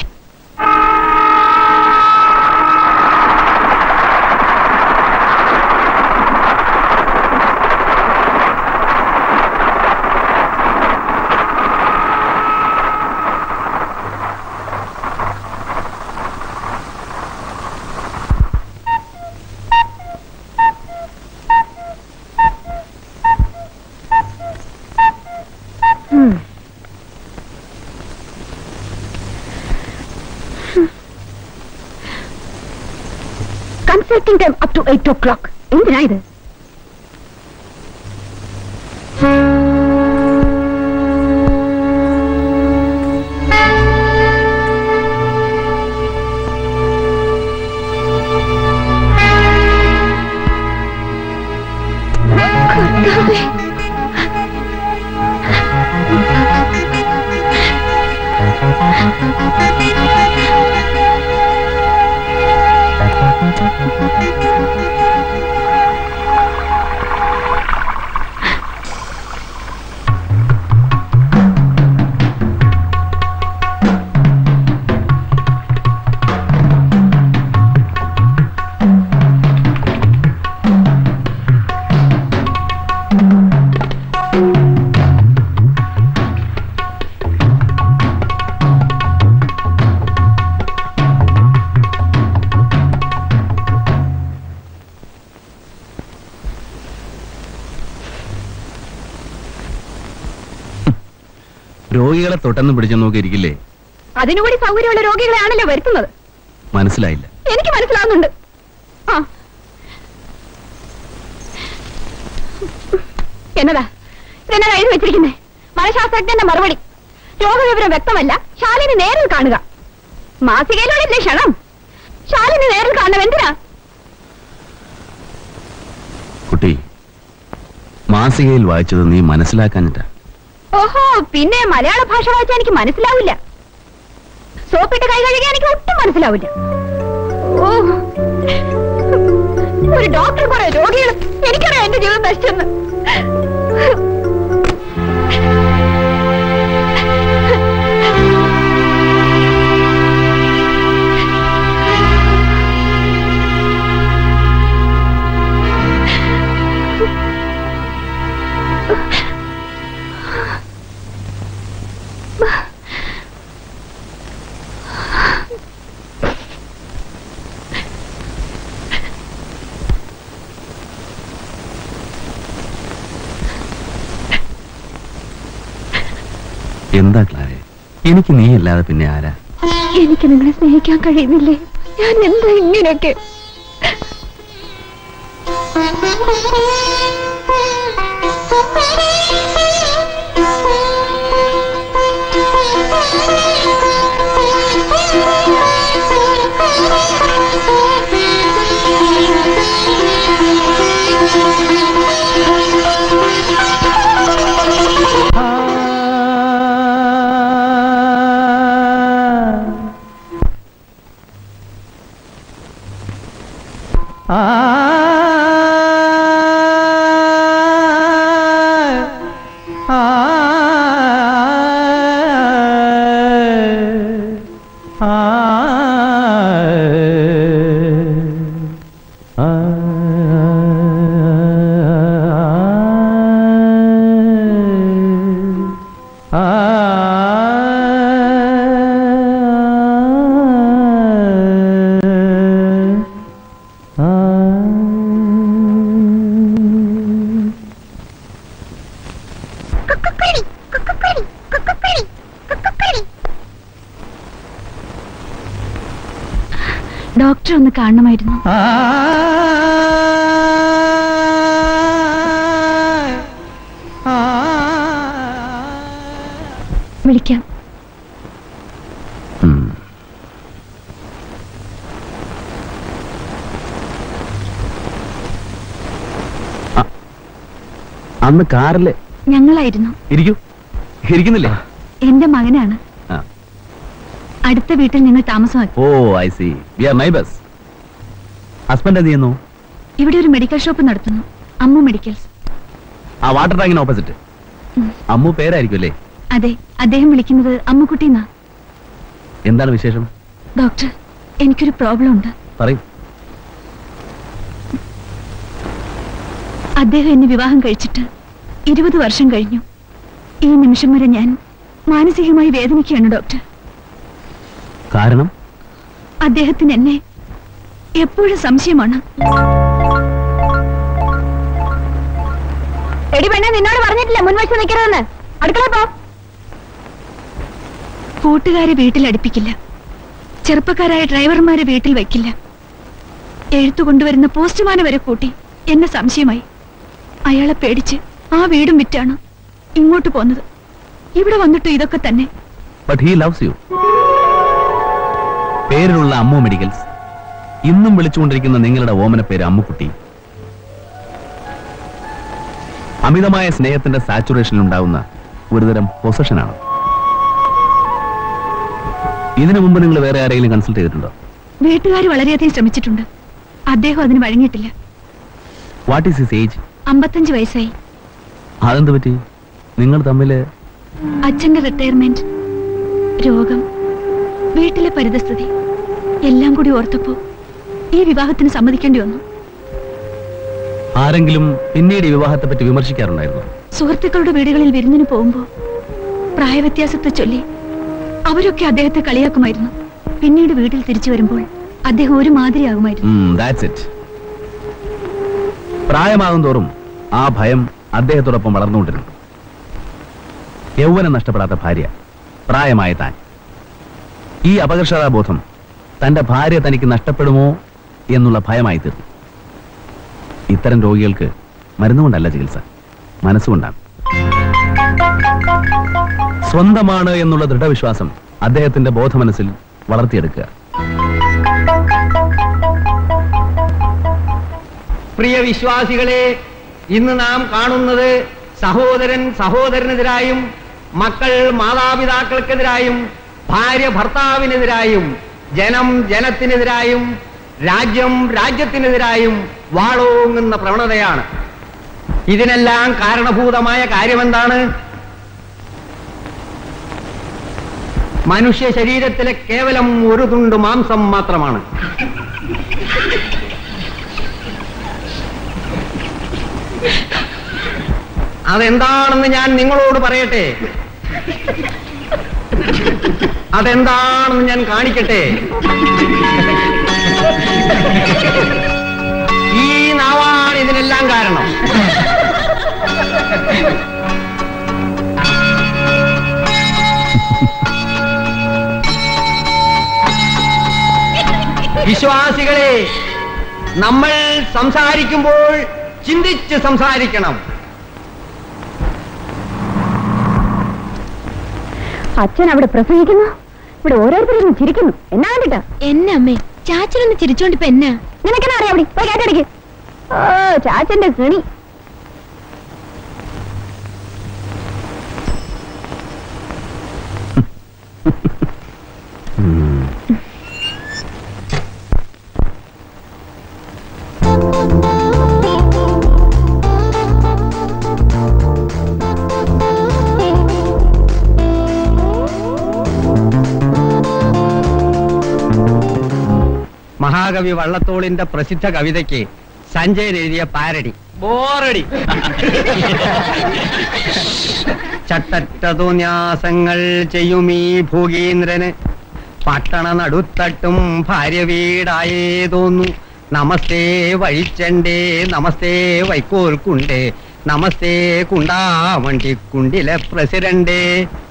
consulting time up to eight o'clock എന്തിനാ ഇത് കർത്താവേ. രോഗികളെ തൊട്ടെന്ന് പിടിച്ചു നോക്കിയിരിക്കില്ലേ അതിനുകൂടി സൗകര്യമുള്ള രോഗികളെയാണല്ലോ വരുത്തുന്നത് മനസ്സിലായില്ല എനിക്ക് മനസ്സിലാവുന്നുണ്ട് ആ എന്നതാ ഇതെന്നാ എഴുതി വെച്ചിരിക്കുന്നേ മനഃശാസ്ത്രജ്ഞന്റെ മറുപടി രോഗവിവരം വ്യക്തമല്ല ശാലിനി നേരിൽ കാണുക മാസികയിലൂടെ ക്ഷണം ശാലിനി നേരിൽ കാണണം എന്തിനാ കുട്ടി മാസികയിൽ വായിച്ചത് നീ മനസ്സിലാക്കാഞ്ഞിട്ടാ ഓഹോ പിന്നെ മലയാള ഭാഷ വായിച്ചാൽ എനിക്ക് മനസ്സിലാവില്ല സോപ്പിട്ട് കൈ കഴുകിയാൽ എനിക്ക് ഒട്ടും മനസ്സിലാവില്ല ഓ ഒരു ഡോക്ടർ കുറെ രോഗികൾ എനിക്കറിയാം എന്റെ ജീവിതം നശിച്ചെന്ന് എന്താ ക്ലാരെ എനിക്ക് നീ അല്ലാതെ പിന്നെ ആരാ എനിക്ക് നിങ്ങളെ സ്നേഹിക്കാൻ കഴിയുന്നില്ലേ ഞാൻ എന്താ ഇങ്ങനെയൊക്കെ ഡോക്ടർ ഒന്ന് കാണണമായിരുന്നു വിളിക്കാം ഉം. അന്ന് കാറില് ഞങ്ങളായിരുന്നു ഇരിക്കൂ ഇരിക്കുന്നില്ലേ എന്റെ മകനാണ് ആ. അടുത്ത വീട്ടിൽ ഞങ്ങൾ താമസമാക്കി oh I see we are neighbours husband എന്ത് ചെയ്യുന്നു ഇവിടെ ഒരു മെഡിക്കൽ ഷോപ്പ് നടത്തുന്നു അമ്മു മെഡിക്കൽസ് ആ വാട്ടർ ടാങ്കിന് ഓപ്പോസിറ്റ് അമ്മു പേരായിരിക്കും അല്ലേ അതെ അദ്ദേഹം വിളിക്കുന്നത് അമ്മുക്കുട്ടി എന്നാ എന്താണ് വിശേഷം ഡോക്ടർ എനിക്കൊരു പ്രോബ്ലം ഉണ്ട് പറയൂ അദ്ദേഹം എന്നെ വിവാഹം കഴിച്ചിട്ട് ഇരുപത് വർഷം കഴിഞ്ഞു ഈ നിമിഷം വരെ ഞാൻ മാനസികമായി വേദനിക്കുകയാണ് ഡോക്ടർ കാരണം അദ്ദേഹത്തിന് എന്നെ എപ്പോഴും സംശയമാണ് എടി പെണ്ണെ നിന്നോട് പറഞ്ഞിട്ടില്ല മുൻവശം നിൽക്കരുതെന്ന് അടുക്കള പോ കൂട്ടുകാരെ വീട്ടിൽ അടുപ്പിക്കില്ല ചെറുപ്പക്കാരായ ഡ്രൈവർമാരെ വീട്ടിൽ വയ്ക്കില്ല എഴുത്തു കൊണ്ടുവരുന്ന പോസ്റ്റ്മാനെ വരെ കൂട്ടി എന്നെ സംശയമായി അയാളെ പേടിച്ച് ആ വീടും വിറ്റാണ് ഇങ്ങോട്ട് പോന്നത് ഇവിടെ വന്നിട്ട് ഇതൊക്കെ തന്നെ ബട്ട് ഹീ ലവ്സ് യു പേരിലുള്ള അമ്മു മെഡിക്കൽസ് ഇന്നും വിളിച്ചുകൊണ്ടിരിക്കുന്ന നിങ്ങളുടെ ഓമന പേര് അമ്മുക്കുട്ടി അമിതമായ സ്നേഹത്തിന്റെ സാച്ചുറേഷനിൽ ഉണ്ടാവുന്ന ഒരുതരം പൊസഷനാണ് ഇതിനു മുമ്പ് നിങ്ങൾ വേറെ ആരെങ്കിലും കൺസൾട്ട് ചെയ്തിട്ടുണ്ടോ വീട്ടുകാർ വളരെയധികം ശ്രമിച്ചിട്ടുണ്ട് അദ്ദേഹം അതിന് വഴങ്ങിയിട്ടില്ല വാട്ട് ഈസ് ഹിസ് ഏജ് അമ്പത്തഞ്ച് വയസ്സായി അതെന്ത് പറ്റി നിങ്ങൾ തമ്മില് അച്ഛന്റെ റിട്ടയർമെന്റ് രോഗം വീട്ടിലെ പരിതസ്ഥിതി എല്ലാം കൂടി ഓർത്തപ്പോ ഈ വിവാഹത്തിന് സമ്മതിക്കേണ്ടി വന്നു ആരെങ്കിലും പിന്നീട് ഈ വിവാഹത്തെ പറ്റി വിമർശിക്കാറുണ്ടായിരുന്നു സുഹൃത്തുക്കളുടെ വീടുകളിൽ വിരുന്നിന് പോകുമ്പോ പ്രായവ്യത്യാസത്തെ ചൊല്ലി അവരൊക്കെ അദ്ദേഹത്തെ കളിയാക്കുമായിരുന്നു പിന്നീട് വീട്ടിൽ തിരിച്ചു വരുമ്പോൾ അദ്ദേഹം ഒരു മാതിരിയാകുമായിരുന്നു ദാറ്റ്സ് ഇറ്റ് പ്രായമാകും തോറും ആ ഭയം അദ്ദേഹത്തോടൊപ്പം വളർന്നുകൊണ്ടിരുന്നു യൗവനം നഷ്ടപ്പെടാത്ത ഭാര്യ പ്രായമായ താൻ ഈ അപകർഷതാബോധം തന്റെ ഭാര്യ തനിക്ക് നഷ്ടപ്പെടുമോ എന്നുള്ള ഭയമായി തീർന്നു ഇത്തരം രോഗികൾക്ക് മരുന്നുകൊണ്ടല്ല ചികിത്സ മനസ്സുകൊണ്ടാണ് സ്വന്തമാണ് എന്നുള്ള ദൃഢവിശ്വാസം അദ്ദേഹത്തിന്റെ ബോധമനസ്സിൽ വളർത്തിയെടുക്കുക പ്രിയ വിശ്വാസികളെ ഇന്ന് നാം കാണുന്നത് സഹോദരൻ സഹോദരനെതിരായും മക്കൾ മാതാപിതാക്കൾക്കെതിരായും ഭാര്യ ഭർത്താവിനെതിരായും ജനം ജനത്തിനെതിരായും രാജ്യം രാജ്യത്തിനെതിരായും വാളോങ്ങുന്ന പ്രവണതയാണ് ഇതിനെല്ലാം കാരണഭൂതമായ കാര്യമെന്താണ് മനുഷ്യ ശരീരത്തിലെ കേവലം ഒരു തുണ്ട് മാംസം മാത്രമാണ് അതെന്താണെന്ന് ഞാൻ നിങ്ങളോട് പറയട്ടെ അതെന്താണെന്ന് ഞാൻ കാണിക്കട്ടെ ഈ നാവാണ് ഇതിനെല്ലാം കാരണം വിശ്വാസികളെ നമ്മൾ സംസാരിക്കുമ്പോൾ ചിന്തിച്ച് സംസാരിക്കണം അച്ഛൻ അവിടെ പ്രസംഗിക്കുന്നു ഇവിടെ ഓരോരുത്തരും ചിരിക്കുന്നു എന്നാ കണ്ടിട്ടാ എന്നെ അമ്മേ ചാച്ചനൊന്ന് ചിരിച്ചോണ്ടിപ്പോ എന്നാ നിനക്കെന്നാ അറിയാം അവിടെ പോയി കേട്ടടിക്ക് ഓ ചാച്ചന്റെ കണി മഹാകവി വള്ളത്തോളിന്റെ പ്രസിദ്ധ കവിതയ്ക്ക് സഞ്ജയൻ എഴുതിയ പാരടി ബോറടി ചട്ടറ്റതുന്യാസങ്ങൾ ചെയ്യുമീ ഭൂകീന്ദ്രന് പട്ടണ നടുത്തട്ടും ഭാര്യ വീടായേ തോന്നു നമസ്തേ വഴിച്ചണ്ടേ നമസ്തേ വൈക്കോൽക്കുണ്ടേ നമസ്തേ കുണ്ടാമണ്ടി കുണ്ടിലെ പ്രസിഡന്റ്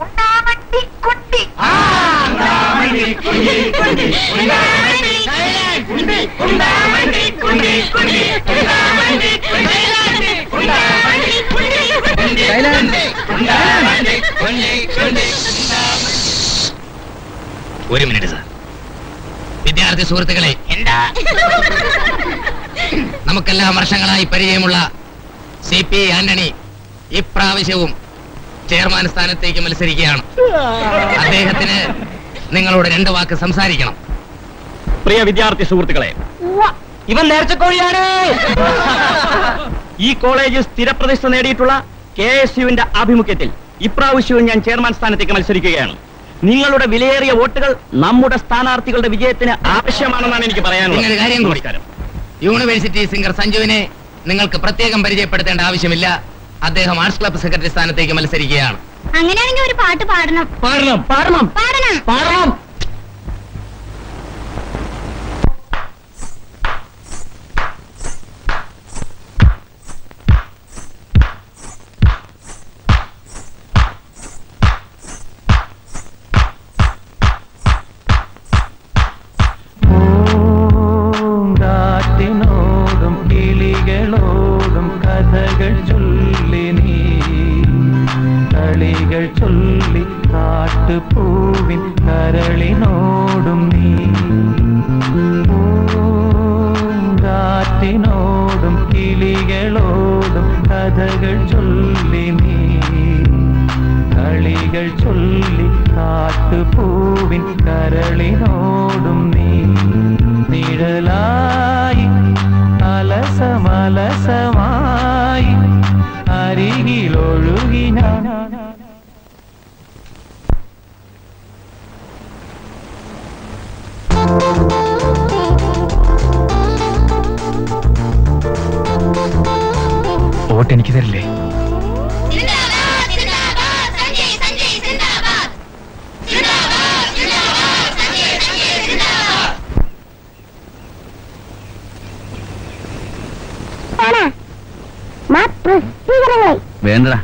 ഒരു മിനിറ്റ് സാർ വിദ്യാർത്ഥി സുഹൃത്തുക്കളെ എന്താ നമുക്കെല്ലാം വർഷങ്ങളായി പരിചയമുള്ള സി പി ആന്റണി ഇപ്രാവശ്യവും ചെയർമാൻ സ്ഥാനത്തേക്ക് മത്സരിക്കുകയാണ് അദ്ദേഹത്തിന് നിങ്ങളോട് രണ്ട് വാക്ക് സംസാരിക്കണം പ്രിയ വിദ്യാർത്ഥി സുഹൃത്തുക്കളെ ഇവൻ നേർച്ചക്കോഴിയാണ് ഈ കോളേജ് സ്ഥിരപ്രതിഷ്ഠ നേടിയിട്ടുള്ള കെ എസ് യുവിന്റെ ആഭിമുഖ്യത്തിൽ ഇപ്രാവശ്യവും ഞാൻ ചെയർമാൻ സ്ഥാനത്തേക്ക് മത്സരിക്കുകയാണ് നിങ്ങളുടെ വിലയേറിയ വോട്ടുകൾ നമ്മുടെ സ്ഥാനാർത്ഥികളുടെ വിജയത്തിന് ആവശ്യമാണെന്നാണ് എനിക്ക് പിന്നെ ഒരു പറയാനുള്ളത് കാര്യം കൂടി നമസ്കാരം യൂണിവേഴ്സിറ്റി സിംഗർ സഞ്ജുവിനെ നിങ്ങൾക്ക് പ്രത്യേകം പരിചയപ്പെടുത്തേണ്ട ആവശ്യമില്ല അദ്ദേഹം ആർട്സ് ക്ലബ്ബ് സെക്രട്ടറി സ്ഥാനത്തേക്ക് മത്സരിക്കുകയാണ് അങ്ങനെയാണെങ്കിൽ ഒരു പാട്ട് പാടണം പാടണം പാടണം പാടണം പാടണം പൂങ്കാറ്റിനോടും കിളികളോടും കഥകൾ ചൊല്ലി നീ കളികൾ ചൊല്ലി കാട്ടുപൂവിൻ കരളിനോടും നീ പൂങ്കാറ്റിനോടും കിളികളോടും കഥകൾ ചൊല്ലി നീ കളികൾ ചൊല്ലി കാട്ടുപൂവിൻ കരളിനോടും നീ നിഴലായി അലസമലസമായി അരികിലൊഴുകി ഞാൻ വോട്ട് എനിക്ക് തരില്ലേ ആണാ മാ പ്രസിദ്ധീകരണങ്ങളെ വേണ്ടടാ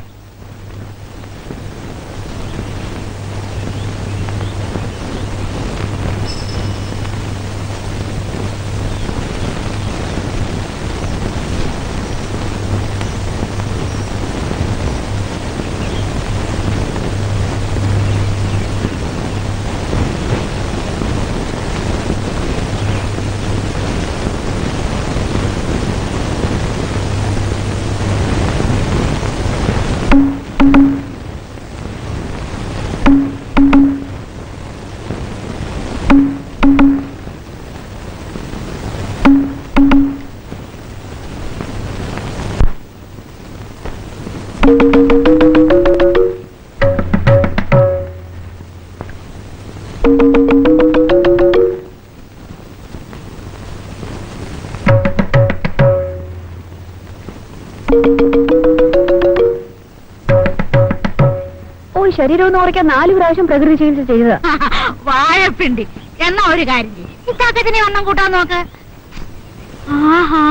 ഓ ശരീരം ഒന്ന് കുറയ്ക്കാൻ നാല് പ്രാവശ്യം പ്രകൃതി ചികിത്സ ചെയ്തതാ വാഴപ്പിണ്ടി എന്നാ ഒരു കാര്യം ചെയ്യ്. ഇത്താക്കത്തിനെ ഒന്നും കൂട്ടാൻ നോക്ക് ആഹാ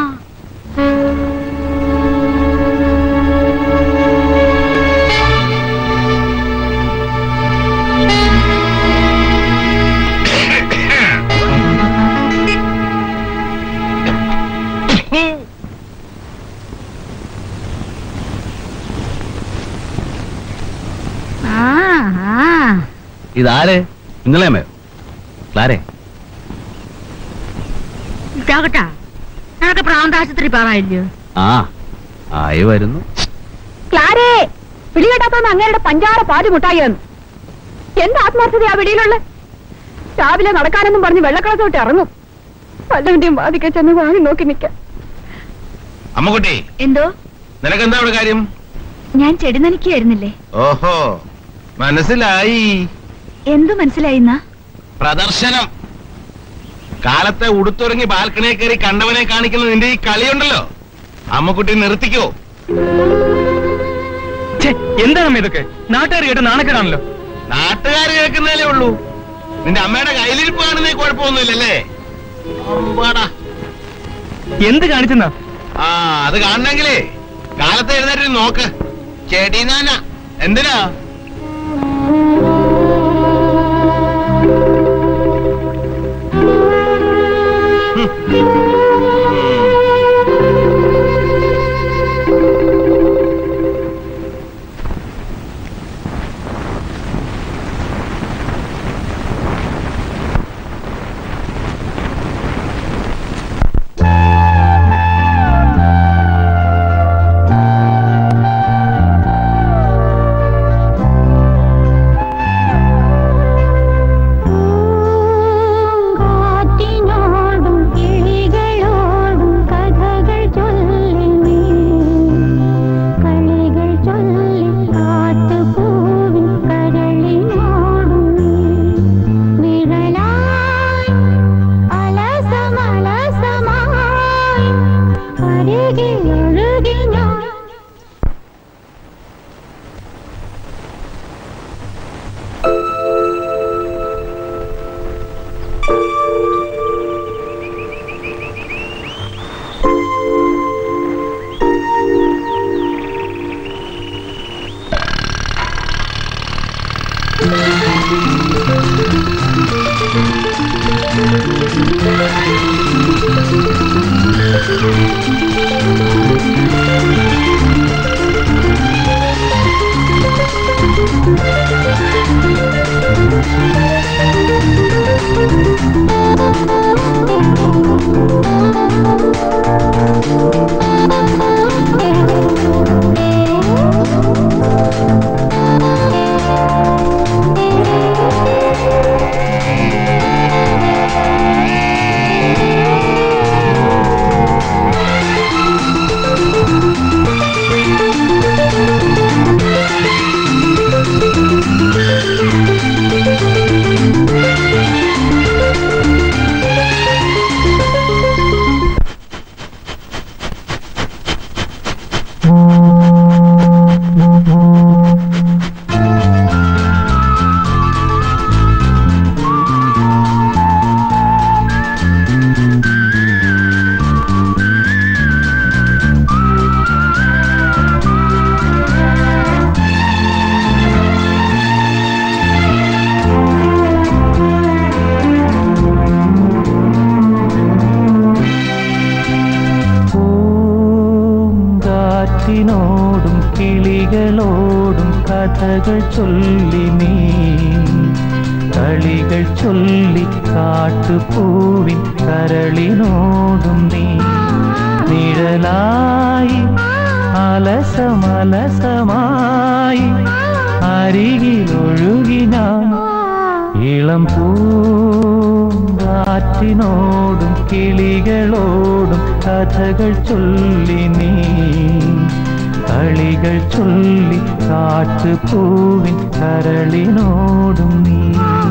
ആഹാ ഇതാര് ഇന്നലെ അമ്മയോ ക്ലാരെ ഇതാകട്ടാ നിനക്ക് പ്രാന്താശുപത്രി പാറായില്ലയോ ആ ആയി വരുന്നു ക്ലാരേ വിളികെട്ടാത്തോന്ന് അങ്ങേരുടെ പഞ്ചാര പാല് മുട്ടായിന്ന് എന്ത് ആത്മാർത്ഥതയാ വെളിയിലുള്ള രാവിലെ നടക്കാനെന്നും പറഞ്ഞ് വെള്ളക്കളത്തോട്ട് ഇറങ്ങും വല്ലവന്റെയും വാതിക്കെ ചെന്ന് വാങ്ങി നോക്കി നിൽക്കാം അമ്മക്കുട്ടി എന്തോ നിനക്കെന്താ അവിടെ കാര്യം ഞാൻ ചെടി നനയ്ക്കുകയായിരുന്നില്ലേ ഓഹോ മനസ്സിലായി എന്തു മനസ്സിലായിന്നാ പ്രദർശനം കാലത്തെ ഉടുത്തുറങ്ങി ബാൽക്കണിയെ കയറി കണ്ടവനെ കാണിക്കുന്ന നിന്റെ ഈ കളിയുണ്ടല്ലോ അമ്മക്കുട്ടി നിർത്തിക്കോ ഛെ, എന്താണ് ഇതൊക്കെ നാട്ടുകാർ കേട്ട് നാണക്കേടാണല്ലോ നാട്ടുകാർ കേൾക്കുന്നതല്ലേ ഉള്ളൂ നിന്റെ അമ്മയുടെ കയ്യിലിരിപ്പ് കാണുന്നേ കുഴപ്പമൊന്നുമില്ലല്ലേ അമ്പാടാ. എന്ത് കാണിച്ചെന്നാ ആ അത് കാണണമെങ്കിലേ കാലത്ത് എഴുന്നേറ്റ് നോക്ക് ചെടി നാന എന്തിനാ കാറ്റിനോടും കിളികളോടും കഥകൾ ചൊല്ലി നീ കളികൾ ചൊല്ലി കാട്ടുപൂവിൻ കരളിനോടും നീ നിഴലായി അലസമലസമായി അരികിലൊഴുകി ഞാൻ ഇളം പൂങ്കാറ്റിനോടും കിളികളോടും കഥകൾ ചൊല്ലി നീ കളികൾ ചൊല്ലി കാട്ടുപൂവിൻ കരളിനോടും നീ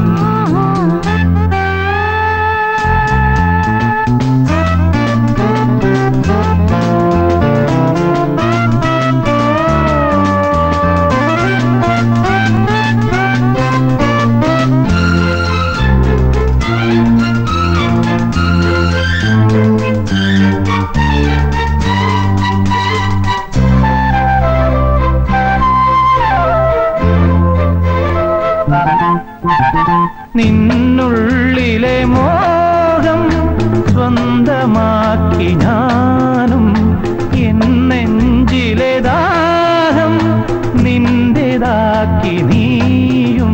നിന്നുള്ളിലെ മോഹം സ്വന്തമാക്കി ഞാനും എന്നെഞ്ചിലെ ദാഹം നിന്റേതാക്കി നീയും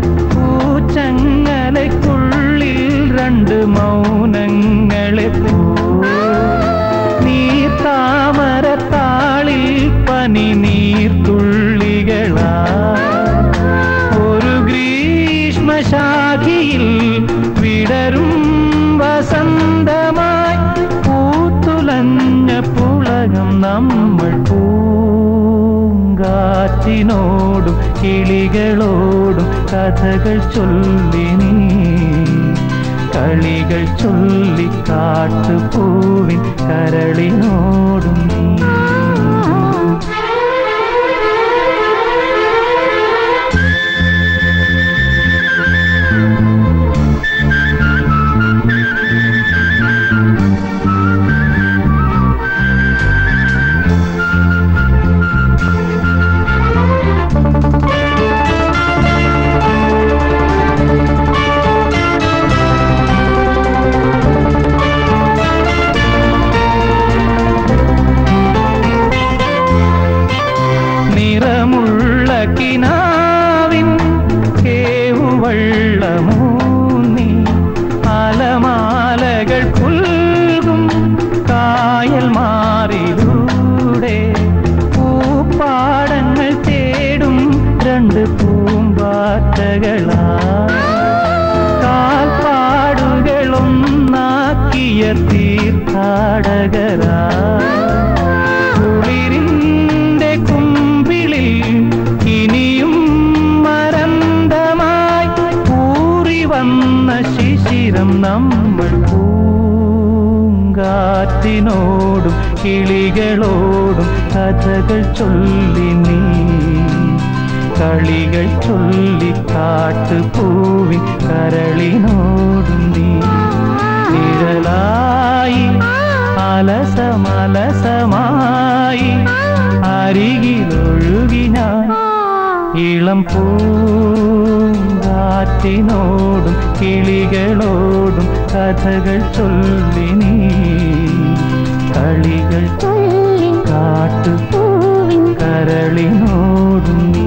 പൂച്ചങ്ങലയ്ക്കുള്ളിൽ രണ്ട് മൗനങ്ങളെ പോ നീ താമരത്താളിൽ പനി നീർത്തുള്ളികളാ ഒരു ഗ്രീഷ്മശാഖിയിൽ വിടരും വസന്തമായി പൂത്തുലഞ്ഞ പുളകം നമ്മൾ പൂങ്കാറ്റിനോടും കിളികളോടും കഥകൾ ചൊല്ലി നീ കളികൾ ചൊല്ലി കാട്ടുപൂവിൻ കരളിനോടും നീ നിറമുള്ള കിനാവിൻ കേവുവള്ളമൂന്നി അലമാലകൾ പുൽകും കായൽ മാറിലൂടെ പൂപ്പാടങ്ങൾ തേടും രണ്ട് പൂമ്പാറ്റകളാ കാൽപ്പാടുകളൊന്നാക്കിയ തീർത്ഥാടകരാ കുളിരിന്റെ കുമ്പിളിൽ ഇനിയും മരന്തമായി കൂറി വന്ന ശിശിരം നമ്മൾ പൂങ്കാറ്റിനോടും കിളികളോടും കഥകൾ ചൊല്ലി നീ കളികൾ ചൊല്ലി കാട്ടുപൂവി കരളിനോടും നീ നിഴലായി അലസമലസമായി അരികിലൊഴുകി ഞാൻ ഇളം പൂങ്കാറ്റിനോടും കിളികളോടും കഥകൾ ചൊല്ലി നീ കളികൾ കാട്ടുപൂവിൻ കരളിനോടും നീ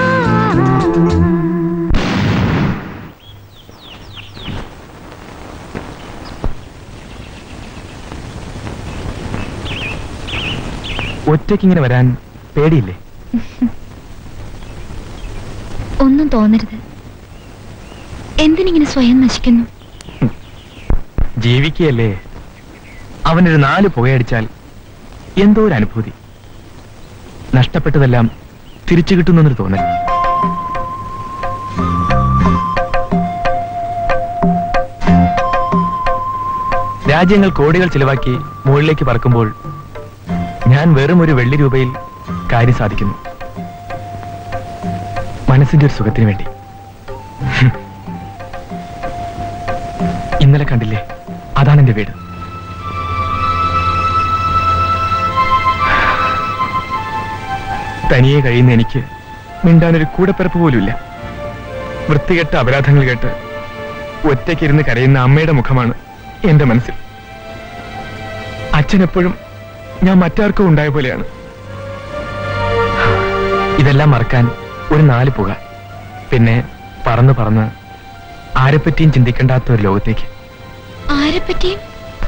ഒറ്റയ്ക്കിങ്ങനെ വരാൻ പേടിയില്ലേ ഒന്നും തോന്നരുത് എന്തിനിങ്ങനെ സ്വയം നശിക്കുന്നു ജീവിക്കുകയല്ലേ അവനൊരു നാല് പുകയടിച്ചാൽ എന്തോ ഒരു അനുഭൂതി നഷ്ടപ്പെട്ടതെല്ലാം തിരിച്ചു കിട്ടുന്നൊരു തോന്നൽ രാജ്യങ്ങൾ കോടികൾ ചിലവാക്കി മുകളിലേക്ക് പറക്കുമ്പോൾ ഞാൻ വെറും ഒരു വെള്ളി രൂപയിൽ കാര്യം സാധിക്കുന്നു മനസ്സിന്റെ ഒരു സുഖത്തിന് വേണ്ടി ഹും. ഇന്നലെ കണ്ടില്ലേ അതാണ് എന്റെ വീട് തനിയെ കഴിയുന്ന എനിക്ക് മിണ്ടാനൊരു കൂടപ്പിറപ്പ് പോലുമില്ല വൃത്തികെട്ട അപരാധങ്ങൾ കേട്ട് ഒറ്റയ്ക്കിരുന്ന് കരയുന്ന അമ്മയുടെ മുഖമാണ് എന്റെ മനസ്സിൽ അച്ഛൻ എപ്പോഴും ഞാൻ മറ്റാർക്കും ഉണ്ടായ പോലെയാണ് ഇതെല്ലാം മറക്കാൻ ഒരു നാല് പുക പിന്നെ പറന്ന് പറന്ന് ആരെപ്പറ്റിയും ചിന്തിക്കേണ്ടാത്ത ഒരു ലോകത്തേക്ക് ആരെപ്പറ്റിയും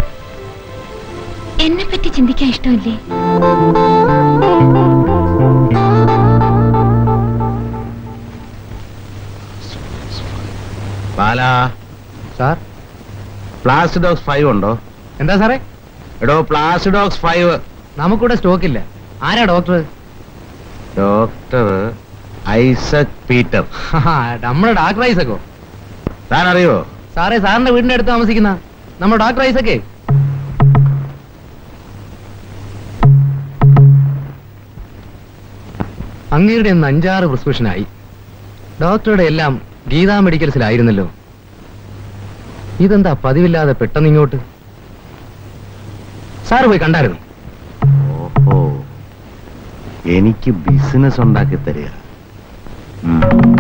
എന്നെ പറ്റി ചിന്തിക്കാൻ ഇഷ്ടമില്ലേ ബാലാ സാർ പ്ലാസ്റ്റിഡോക്സ് ഫൈവ് ഉണ്ടോ എന്താ സാറേ എടോ പ്ലാസ്റ്റിഡോക്സ് ഫൈവ് നമുക്കിവിടെ സ്റ്റോക്ക് ഇല്ല ആരാ ഡോക്ടർ ഡോക്ടർ ഐസക് പീറ്റർ നമ്മുടെ ഡാക്ടർ ഐസക്കോ താൻ അറിയോ സാറേ സാറിന്റെ വീടിന്റെ അടുത്ത് താമസിക്കുന്ന നമ്മുടെ ഡോക്ടർ ഐസക്കേ അങ്ങയുടെ ഇന്ന് അഞ്ചാറ് പ്രിസ്ക്രിപ്ഷനായി ഡോക്ടറുടെ എല്ലാം ഗീതാ മെഡിക്കൽസിലായിരുന്നല്ലോ ഇതെന്താ പതിവില്ലാതെ പെട്ടെന്ന് ഇങ്ങോട്ട് സാറ് പോയി കണ്ടായിരുന്നു ഓഹോ എനിക്ക് ബിസിനസ് ഉണ്ടാക്കി തരിക ഉം.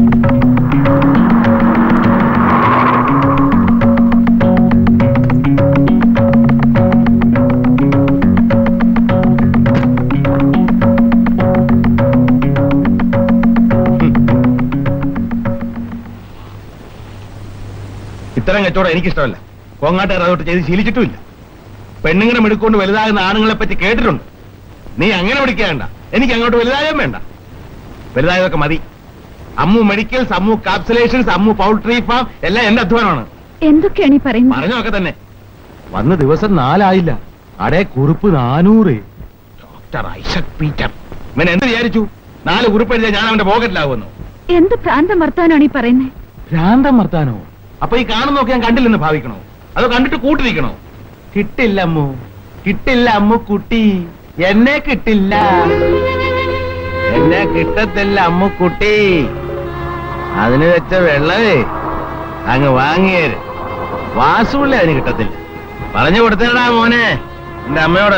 ഇത്തരം കച്ചവടം എനിക്കിഷ്ടമല്ല കോങ്ങാട്ടുകാർ അതോട്ട് ചെയ്ത് ശീലിച്ചിട്ടുമില്ല പെണ്ണുങ്ങളെ മിടുക്കൊണ്ട് വലുതാകുന്ന ആണുങ്ങളെ പറ്റി കേട്ടിട്ടുണ്ട് നീ അങ്ങനെ പിടിക്കേണ്ട എനിക്ക് അങ്ങോട്ട് വലുതാകാൻ വേണ്ട വലുതായതൊക്കെ മതി Ammu medicals Ammu capsulations Ammu poultry farm എല്ലാം എന്റെ അധ്വാനമാണ് എന്തൊക്കെയാണ് ഈ പറയുന്നത് പറഞ്ഞൊക്കെ തന്നെ വന്ന ദിവസം നാലായില്ല അടേ കുറിപ്പ് നാനൂറ് ഡോക്ടർ ഐസക് പീറ്റർ ഇവൻ എന്ത് വിചാരിച്ചു നാല് കുറിപ്പ് എഴുതിയാൽ ഞാൻ അവന്റെ പോക്കറ്റിലാകുമെന്നു എന്ത് പ്രാന്തം വർത്താനാണ് ഈ പറയുന്നത് ഭ്രാന്തം വർത്താനോ അപ്പൊ ഈ കാണുന്നൊക്കെ ഞാൻ കണ്ടില്ലെന്ന് ഭാവിക്കണോ അതോ കണ്ടിട്ട് കൂട്ടിരിക്കണോ കിട്ടില്ല അമ്മു കിട്ടില്ല അമ്മു കുട്ടി എന്നെ കിട്ടില്ല എന്നെ കിട്ടത്തില്ല അമ്മു കുട്ടി അതിന് വെച്ച വെള്ളമേ അങ്ങ് വാങ്ങിയേര് വാസുള്ളേ അതിന് കിട്ടത്തില്ല പറഞ്ഞു കൊടുത്തേടാ മോനെ എന്റെ അമ്മയോട്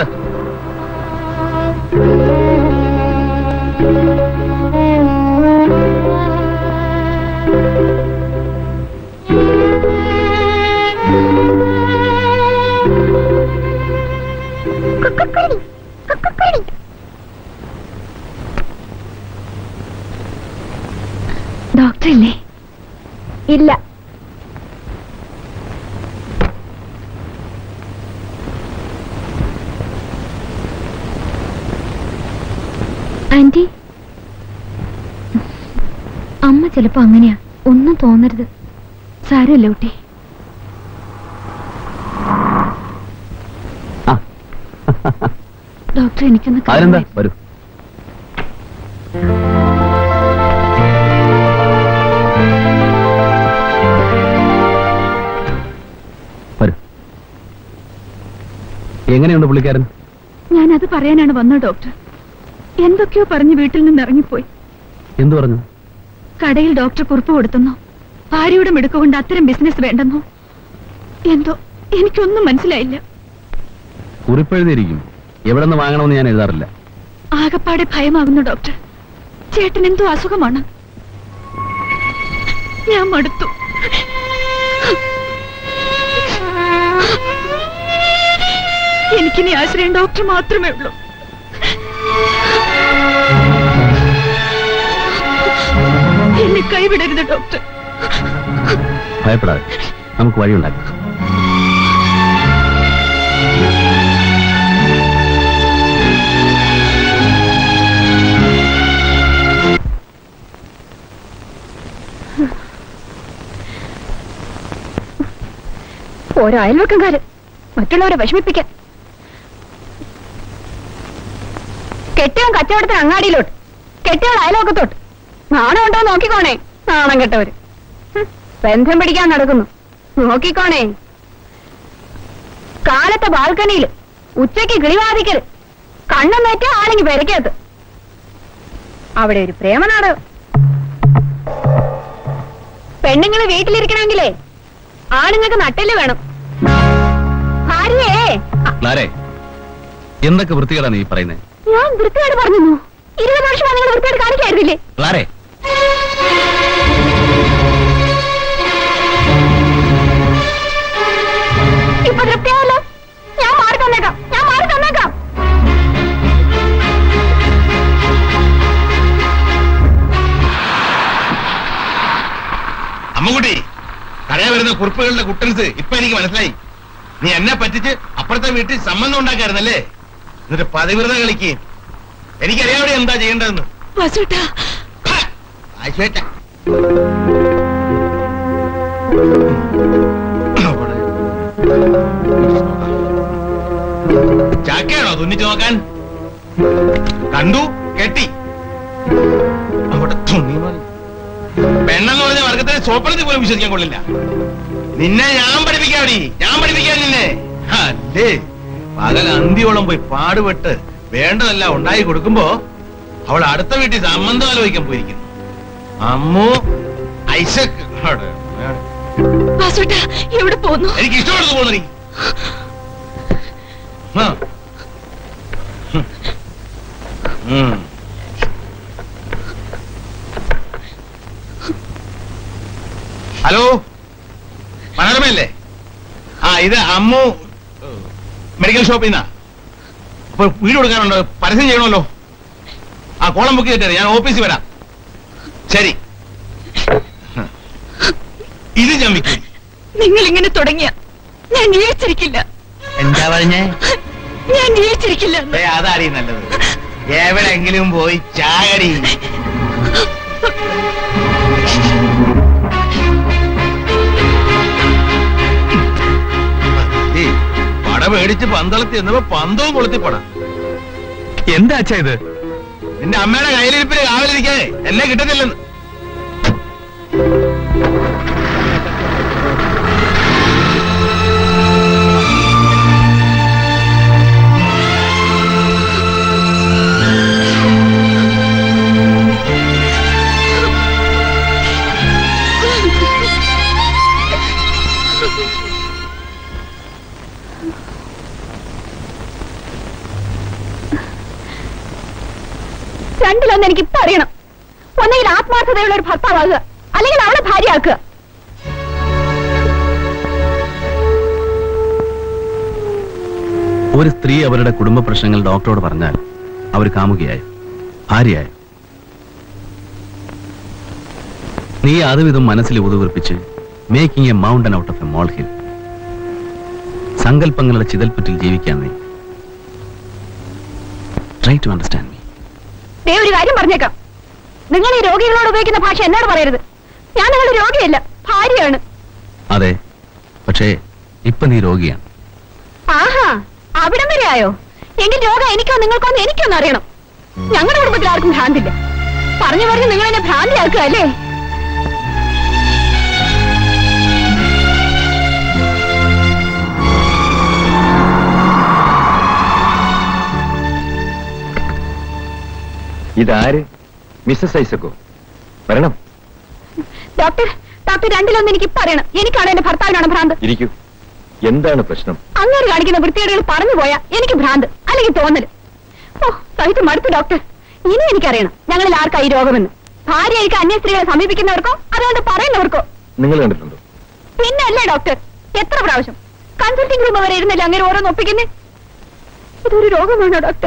ഡോക്ടർ ഇല്ലേ ഇല്ല ആന്റി അമ്മ ചിലപ്പോ അങ്ങനെയാ ഒന്നും തോന്നരുത് സാരമില്ല കുട്ടി ഡോക്ടർ എനിക്കൊന്ന് അതിനെന്താ കാണണം. വരൂ വരൂ എങ്ങനെയുണ്ട് പുള്ളിക്കാരൻ ഞാൻ അത് പറയാനാണ് വന്നത് ഡോക്ടർ എന്തൊക്കെയോ പറഞ്ഞ് വീട്ടിൽ നിന്ന് ഇറങ്ങിപ്പോയി എന്തു പറഞ്ഞു കടയിൽ ഡോക്ടർ കുറിപ്പ് കൊടുത്തെന്നോ ഭാര്യയുടെ മിടുക്കുകൊണ്ട് അത്തരം ബിസിനസ് വേണ്ടെന്നോ എന്തോ എനിക്കൊന്നും മനസ്സിലായില്ല കുറിപ്പെഴുതിയിരിക്കും എവിടെ നിന്ന് വാങ്ങണമെന്ന് ഞാൻ എഴുതാറില്ല ആകപ്പാടെ ഭയമാകുന്നു ഡോക്ടർ ചേട്ടൻ എന്തോ അസുഖമാണ് ഞാൻ മടുത്തു എനിക്കിനി ആശ്രയം ഡോക്ടർ മാത്രമേ ഉള്ളൂ എന്നെ കൈവിടരുത് ഡോക്ടർ ഭയപ്പെടാതെ നമുക്ക് വഴിയുണ്ടാക്കാം ഓരോ അയൽവക്കംകാര് മറ്റുള്ളവരെ വിഷമിപ്പിക്കാൻ കെട്ടിയവൻ കച്ചവടത്തിന് അങ്ങാടിയിലോട്ട് കെട്ടിയവൾ അയൽവക്കത്തോട്ട് നാണം ഉണ്ടോ നോക്കിക്കോണേ നാണം കെട്ടവര് ഹും, ബന്ധം പിടിക്കാൻ നടക്കുന്നു നോക്കിക്കോണേ കാലത്തെ ബാൽക്കണിയില് ഉച്ചയ്ക്ക് കിളിവാദിക്കല് കണ്ണുന്നേറ്റ ആണെങ്കിൽ പെരക്കകത്ത് അവിടെ ഒരു പ്രേമനാടകം പെണ്ണുങ്ങള് വീട്ടിലിരിക്കണമെങ്കിലേ ആണുങ്ങൾക്ക് നട്ടല് വേണം ഭാര്യയെ ക്ലാരെ എന്തൊക്കെ വൃത്തികേടാണ് ഈ പറയുന്നത് ഞാൻ വൃത്തികേട് പറഞ്ഞു ഇരുപത് വർഷമാണ് നിങ്ങൾ വൃത്തികേട് കാണിക്കായിരുന്നില്ലേ ക്ലാരെ ഇപ്പൊ തൃപ്തിയാവല്ലോ ഞാൻ മാറി തന്നേക്കാം ഞാൻ മാറി തന്നേക്കാം അമ്മുകുട്ടി കടയിൽ വരുന്ന കുറിപ്പുകളുടെ കുട്ടൻസ് ഇപ്പൊ എനിക്ക് മനസ്സിലായി നീ എന്നെ പറ്റിച്ച് അപ്പുറത്തെ വീട്ടിൽ സംബന്ധം ഉണ്ടാക്കായിരുന്നല്ലേ എന്നിട്ട് പതിവ്രത കളിക്ക് എനിക്കറിയാവിടെ എന്താ ചെയ്യേണ്ടതെന്ന് വാസുട്ടാ ആശുവേറ്റ ചാക്കയാണോ തുന്നിച്ചു നോക്കാൻ കണ്ടു കെട്ടി അവിടെ തുണി മതി. പെണ്ണെന്ന് പറഞ്ഞ വർഗത്തിലെ സോപ്പളത്തിൽ പോലും വിശ്വസിക്കാൻ കൊള്ളില്ല നിന്നെ ഞാൻ പഠിപ്പിക്കാടി ഞാൻ പഠിപ്പിക്കാൻ നിന്നെ അല്ലേ പകൽ അന്തിയോളം പോയി പാടുപെട്ട് വേണ്ടതെല്ലാം ഉണ്ടായി കൊടുക്കുമ്പോ അവൾ അടുത്ത വീട്ടിൽ സംബന്ധം ആലോചിക്കാൻ പോയിരിക്കുന്നു അമ്മു ഐസക് അവിടെ. വാസുട്ടാ എവിടെ പോന്നു എനിക്ക് ഇഷ്ടപ്പെടുന്നു പോന്നീ ഹലോ മനോരമയല്ലേ ആ ഇത് അമ്മു മെഡിക്കൽ ഷോപ്പിൽ നിന്നാ അപ്പൊ വീട് കൊടുക്കാനുണ്ട് പരസ്യം ചെയ്യണമല്ലോ ആ കോളം ബുക്ക് ചെയ്തിട്ട് ഞാൻ ഓഫീസിൽ വരാം ശരി ഇത് ഞാൻ വിൽക്കും നിങ്ങൾ ഇങ്ങനെ തുടങ്ങിയ ഞാൻ ജീവിച്ചിരിക്കില്ല എന്താ പറഞ്ഞേ ഞാൻ ജീവിച്ചിരിക്കില്ല ഏ അതാടി നല്ലത് എവിടെങ്കിലും പോയി ചാകടി ഏയ്, പട മേടിച്ച് പന്തളത്തി എന്നപ്പോ പന്തവും കൊളുത്തിപ്പട എന്താ അച്ഛാ ഇത് നിന്റെ അമ്മയുടെ കയ്യിലിരിപ്പിന് കാവലിരിക്കാതെ എന്നെ കിട്ടുന്നില്ലെന്ന് രണ്ടിലൊന്ന് എനിക്ക് ഇപ്പൊ അറിയണം ഒന്നെങ്കിൽ ആത്മാർത്ഥതയുള്ള ഒരു ഭർത്താവാകുക അല്ലെങ്കിൽ അവളെ ഭാര്യയാക്കുക ഒരു സ്ത്രീ അവരുടെ കുടുംബ പ്രശ്നങ്ങൾ ഡോക്ടറോട് പറഞ്ഞാൽ അവർ കാമുകയായി ഭാര്യയായി നീ അതുവിധം മനസ്സിൽ ഉതുകുറിപ്പിച്ച് making a mountain out of a molehill സങ്കല്പങ്ങളുടെ ചിതൽപ്പറ്റിൽ ജീവിക്കാൻ നീ ട്രൈ ടു അണ്ടർസ്റ്റാൻഡ് മീ ദേ ഒരു കാര്യം പറഞ്ഞേക്കാം നിങ്ങൾ ഈ രോഗികളോട് ഉപയോഗിക്കുന്ന ഭാഷ എന്നോട് പറയരുത് ഞാൻ നിങ്ങളുടെ രോഗിയല്ല ഭാര്യയാണ് അതെ പക്ഷേ ഇപ്പൊ നീ രോഗിയാണ് ആഹാ അവിടം വരെ ആയോ എങ്കിൽ രോഗം എനിക്കോ നിങ്ങൾക്കോ എന്ന് എനിക്കൊന്നും അറിയണം ഞങ്ങളുടെ കുടുംബത്തിൽ ആർക്കും ഭ്രാന്തില്ല പറഞ്ഞു പറഞ്ഞ് നിങ്ങൾ എന്നെ ഭ്രാന്തിയാക്കുക അല്ലേ ഇതാര് മിസ്സസ് ഐസക്കോ വരണം ഡോക്ടർ ഡോക്ടർ രണ്ടിലൊന്നും എനിക്ക് ഇപ്പൊ അറിയണം എനിക്കാണ് എന്റെ ഭർത്താവിനാണ് ഭ്രാന്ത് ഇരിക്കൂ എന്താണ് പ്രശ്നം അങ്ങനെ കാണിക്കുന്ന വൃത്തികേടുകൾ പറഞ്ഞു പോയാ എനിക്ക് ഭ്രാന്ത് അല്ലെങ്കിൽ തോന്നല് ഓ സഹിച്ച് മടുത്തു ഡോക്ടർ ഇനി എനിക്കറിയണം ഞങ്ങളിൽ ആർക്കാ ഈ രോഗമെന്ന് ഭാര്യ എനിക്ക് അന്യ സ്ത്രീകളെ സമീപിക്കുന്നവർക്കോ അതുകൊണ്ട് പറയുന്നവർക്കോ നിങ്ങൾ കണ്ടിട്ടുണ്ടോ പിന്നെ അല്ലേ ഡോക്ടർ എത്ര പ്രാവശ്യം കൺസൾട്ടിംഗ് റൂം വരെ ഇരുന്നല്ലേ അങ്ങനെ ഓരോന്ന് ഒപ്പിക്കുന്നേ ഇതൊരു രോഗമാണോ ഡോക്ടർ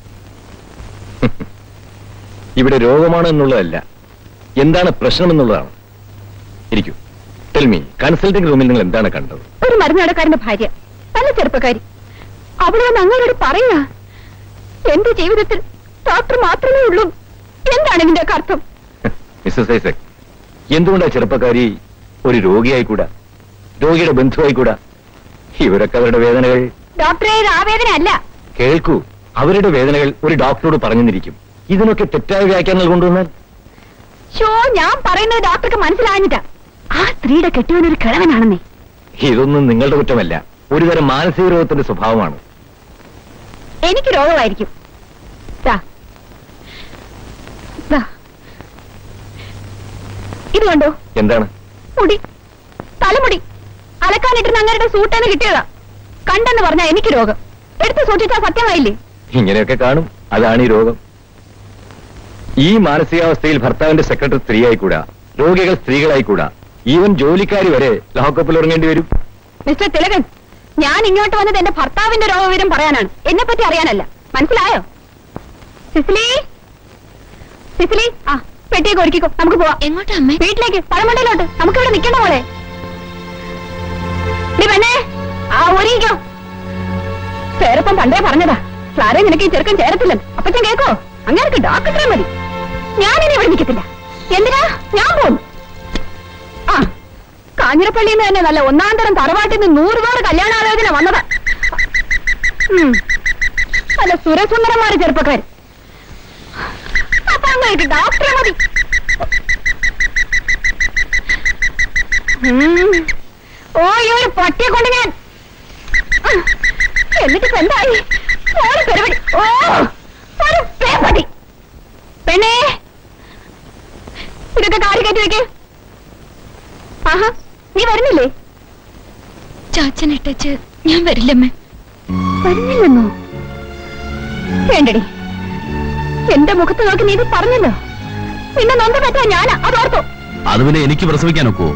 ഇവിടെ രോഗമാണ് എന്നുള്ളതല്ല എന്താണ് പ്രശ്നം എന്നുള്ളതാണ് ഇരിക്കൂ ടെൽമി കൺസൾട്ടിംഗ് റൂമിൽ നിങ്ങൾ എന്താണ് കണ്ടത് ഒരു മരുന്നടക്കാരന്റെ ഭാര്യ നല്ല ചെറുപ്പക്കാരി അവിടെ വന്ന് അങ്ങനോട് പറയുക എന്റെ ജീവിതത്തിൽ ഡോക്ടർ മാത്രമേ ഉള്ളൂ എന്താണ് ഇതിന്റെ ഒക്കെ അർത്ഥം മിസ്സസ് ഐസക് എന്തുകൊണ്ടാ ചെറുപ്പക്കാരി ഒരു രോഗിയായിക്കൂടാ രോഗിയുടെ ബന്ധുവായിക്കൂടാ ഇവരൊക്കെ അവരുടെ വേദനകൾ ഡോക്ടറെ ഇത് ആവേദന അല്ല കേൾക്കൂ അവരുടെ വേദനകൾ ഒരു ഡോക്ടറോട് പറഞ്ഞെന്നിരിക്കും ഇതിനൊക്കെ തെറ്റായ വ്യാഖ്യാനങ്ങൾ കൊണ്ടുവന്നാൽ ഷോ ഞാൻ പറയുന്നത് ഡോക്ടർക്ക് മനസ്സിലാഞ്ഞിട്ടാ ആ സ്ത്രീയുടെ കെട്ടിയവനൊരു കിഴവനാണെന്നേ ഇതൊന്നും നിങ്ങളുടെ കുറ്റമല്ല ഒരുതരം മാനസിക രോഗത്തിന്റെ സ്വഭാവമാണ് എനിക്ക് രോഗമായിരിക്കും ദാ. ദാ. ഇത് കണ്ടോ എന്താണ് മുടി തലമുടി അലക്കാനിട്ടിരുന്ന അങ്ങരുടെ സൂട്ടേന്ന് കിട്ടിയതാ കണ്ടെന്ന് പറഞ്ഞാ എനിക്ക് രോഗം എടുത്ത് സൂക്ഷിച്ചാ സത്യമായില്ലേ ഇങ്ങനെയൊക്കെ കാണും അതാണ് ഈ രോഗം ഈ മാനസികാവസ്ഥയിൽ ഭർത്താവിന്റെ സെക്രട്ടറി സ്ത്രീയായിക്കൂടാ രോഗികൾ സ്ത്രീകളായിക്കൂടാ ഈവൻ ജോലിക്കാരി വരെ ലോക്കപ്പിൽ ഉറങ്ങേണ്ടി വരും മിസ്റ്റർ തിലകൻ ഞാൻ ഇങ്ങോട്ട് വന്നത് എന്റെ ഭർത്താവിന്റെ രോഗവിവരം പറയാനാണ് എന്നെ പറ്റി അറിയാനല്ല മനസ്സിലായോ സിസിലി സിസിലി ആ പെട്ടിയൊക്കെ ഒരുക്കിക്കോ നമുക്ക് പോവാം എങ്ങോട്ടാ അമ്മേ വീട്ടിലേക്ക് പഴമണ്ടയിലോട്ട് നമുക്ക് ഇവിടെ നിൽക്കണ്ട പോലെ നീ പെണ്ണേ ആ ഒരുങ്ങിക്കോ പേരപ്പം പണ്ടേ പറഞ്ഞതാ ക്ലാരെ നിനക്ക് ഈ ചെറുക്കൻ ചേരത്തില്ല അപ്പച്ചൻ കേക്കോ അങ്ങനെ ഡോക്ടറെ മതി ഞാനിനി ഇവിടെ നിൽക്കത്തില്ല എന്തിനാ ഞാൻ പോകും ആ കാഞ്ഞിരപ്പള്ളിയിൽ നിന്ന് തന്നെ നല്ല ഒന്നാം തരം തറവാട്ടിൽ നിന്ന് നൂറ് നൂറ് കല്യാണാലോചന വന്നതാ ഉം. നല്ല സുരസുന്ദരന്മാര് ചെറുപ്പക്കാർ അപ്പൊ അങ്ങോട്ട് ഡോക്ടറെ മതി ഉം. ഓ ഈ ഒരു പട്ടിയെ കൊണ്ട് ഞാൻ ഉം. എന്നിട്ട് ഇപ്പൊ എന്തായി ഓരോ പരിപാടി ഓ ഒരു പേപ്പട്ടി പെണ്ണേ ഇതൊക്കെ കാറി കയറ്റി വെക്കേ ആഹാ നീ വരുന്നില്ലേ ചാച്ചനിട്ടച്ച് ഞാൻ വരില്ലമ്മേ വരുന്നില്ലെന്നോ വേണ്ടടി എന്റെ മുഖത്ത് നോക്കി നീ ഇത് പറഞ്ഞല്ലോ നിന്നെ നൊന്ത് പറ്റാ ഞാനാ അതോർത്തോ അത് പിന്നെ എനിക്ക് പ്രസവിക്കാൻ ഒക്കുവോ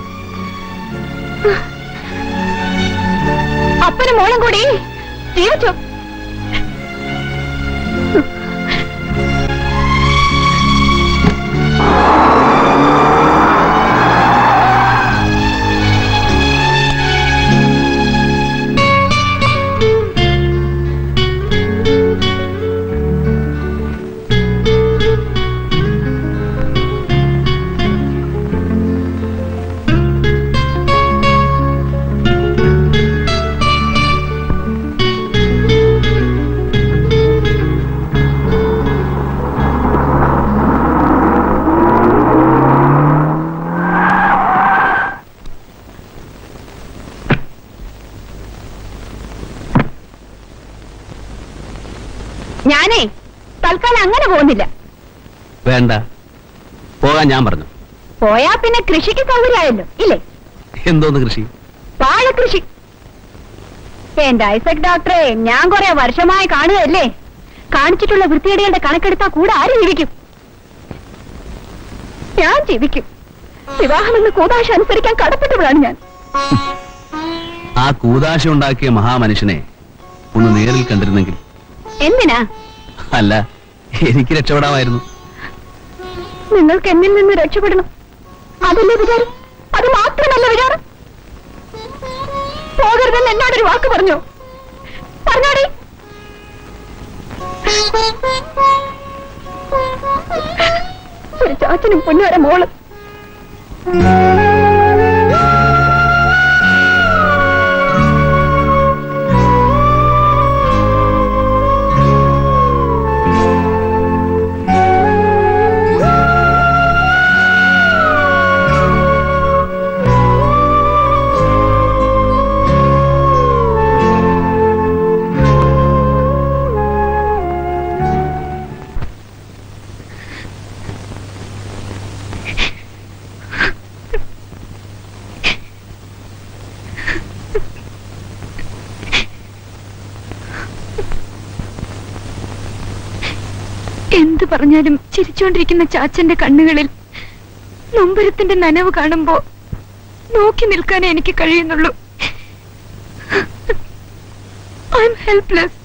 അപ്പനും മോളും കൂടി ജീവിച്ചു ഞാനേ തൽക്കാലം അങ്ങനെ പോകുന്നില്ല വേണ്ട പോകാൻ ഞാൻ പറഞ്ഞു പോയാ പിന്നെ കൃഷിക്ക് സൗകര്യമായല്ലോ ഇല്ലേ എന്തോന്ന് കൃഷി വാഴകൃഷി എന്റെ ഐസക് ഡോക്ടറെ ഞാൻ കുറെ വർഷമായി കാണുകയല്ലേ കാണിച്ചിട്ടുള്ള വൃത്തികേടുകളുടെ കണക്കെടുത്താ കൂടെ ആര് ജീവിക്കും ഞാൻ ജീവിക്കും വിവാഹമെന്ന് കൂതാശ അനുസരിക്കാൻ കടപ്പെട്ടവളാണ് ഞാൻ ആ കൂതാശ ഉണ്ടാക്കിയ മഹാമനുഷ്യനെ ഒന്ന് നേരിൽ കണ്ടിരുന്നെങ്കിൽ എന്തിനാ അല്ല എനിക്ക് രക്ഷപ്പെടാമായിരുന്നു നിങ്ങൾക്ക് എന്നിൽ നിന്ന് രക്ഷപ്പെടണം അതല്ലേ വിചാരം അത് മാത്രമല്ല വിചാരം പോകരുതെന്ന് എന്നോടൊരു വാക്ക് പറഞ്ഞോ പറഞ്ഞോടി ഒരു ചാച്ചനും പൊന്നുവരെ മോള് എന്ത് പറഞ്ഞാലും ചിരിച്ചുകൊണ്ടിരിക്കുന്ന ചാച്ചന്റെ കണ്ണുകളിൽ നൊമ്പരത്തിന്റെ നനവ് കാണുമ്പോ നോക്കി നിൽക്കാനേ എനിക്ക് കഴിയുന്നുള്ളൂ ഐ എം ഹെൽപ്ലെസ്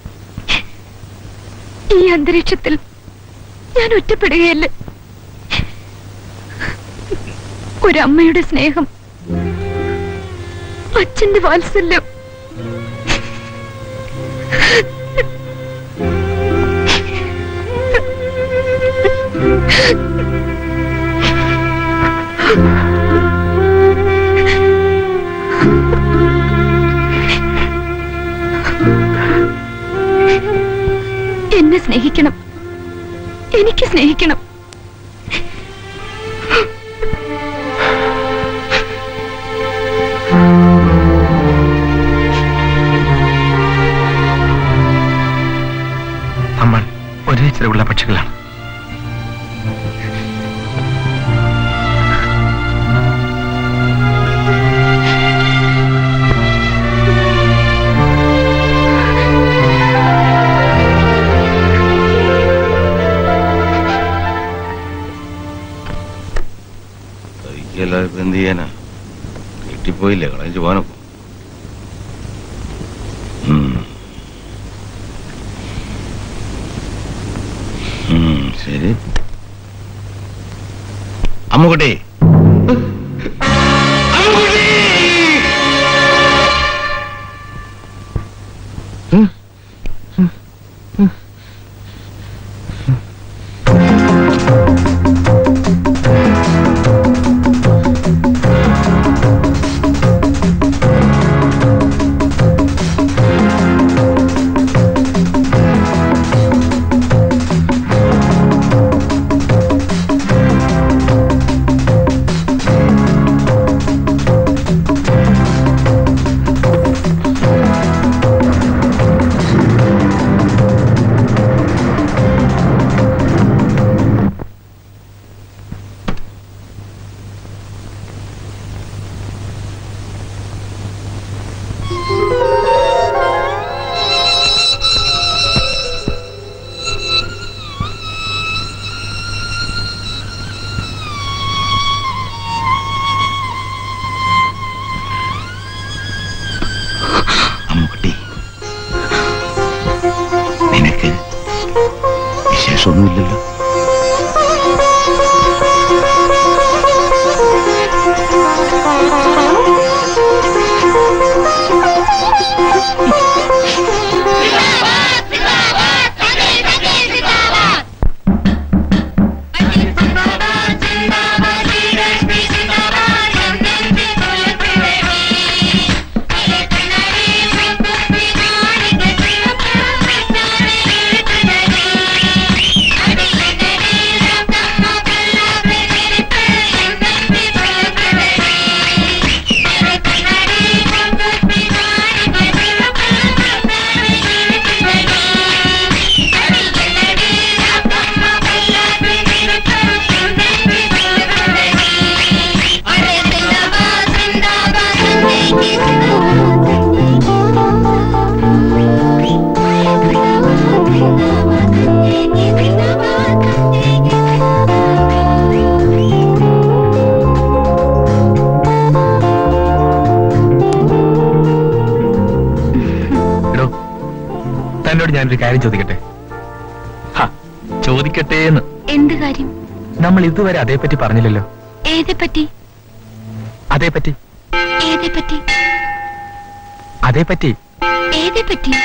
ഈ അന്തരീക്ഷത്തിൽ ഞാൻ ഒറ്റപ്പെടുകയല്ല ഒരമ്മയുടെ സ്നേഹം അച്ഛന്റെ വാത്സല്യം എന്നെ സ്നേഹിക്കണം എനിക്ക് സ്നേഹിക്കണം നമ്മൾ ഒരേ ചിറകുള്ള പക്ഷികളാണ് എല്ലാവരും ഇപ്പൊ എന്ത് ചെയ്യാനാ കിട്ടിപ്പോയില്ലേ കളഞ്ഞു പോകാനൊക്കെ ഉം. ഉം, ശരി അമ്മുകുട്ടി അമ്മുകുട്ടി നിനക്ക് വിശേഷമൊന്നുമില്ലല്ലോ എടോ തന്നോട് ഞാനൊരു കാര്യം ചോദിക്കട്ടെ ഹ, ചോദിക്കട്ടെ എന്ന് എന്ത് കാര്യം നമ്മൾ ഇതുവരെ അതേപ്പറ്റി പറഞ്ഞില്ലല്ലോ ഏതെ പറ്റി അതേപ്പറ്റി ഏതെ പറ്റി അതേപ്പറ്റി ഏതെ പറ്റി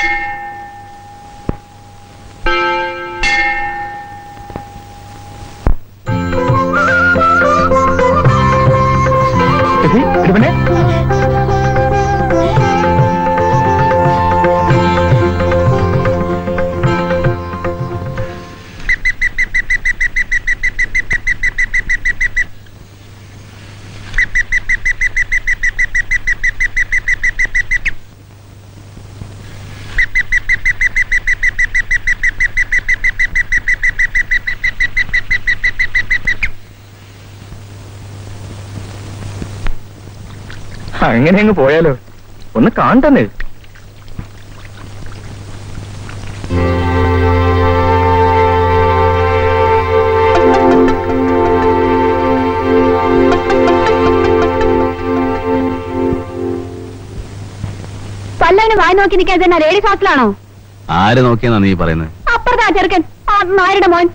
എടി, എടി പെണ്ണേ. അങ്ങനെ അങ്ങ് പോയാലോ ഒന്ന് കാണണ്ടേ പല്ലവന് വായി നോക്കി നിൽക്കാൻ തന്നെ ലേഡീസ് ഹോസ്റ്റലാണോ ആര് നോക്കിയെന്നാ നീ പറയുന്നത് അപ്പുറത്താ ചെറുക്കൻ ആ നായരുടെ മോൻ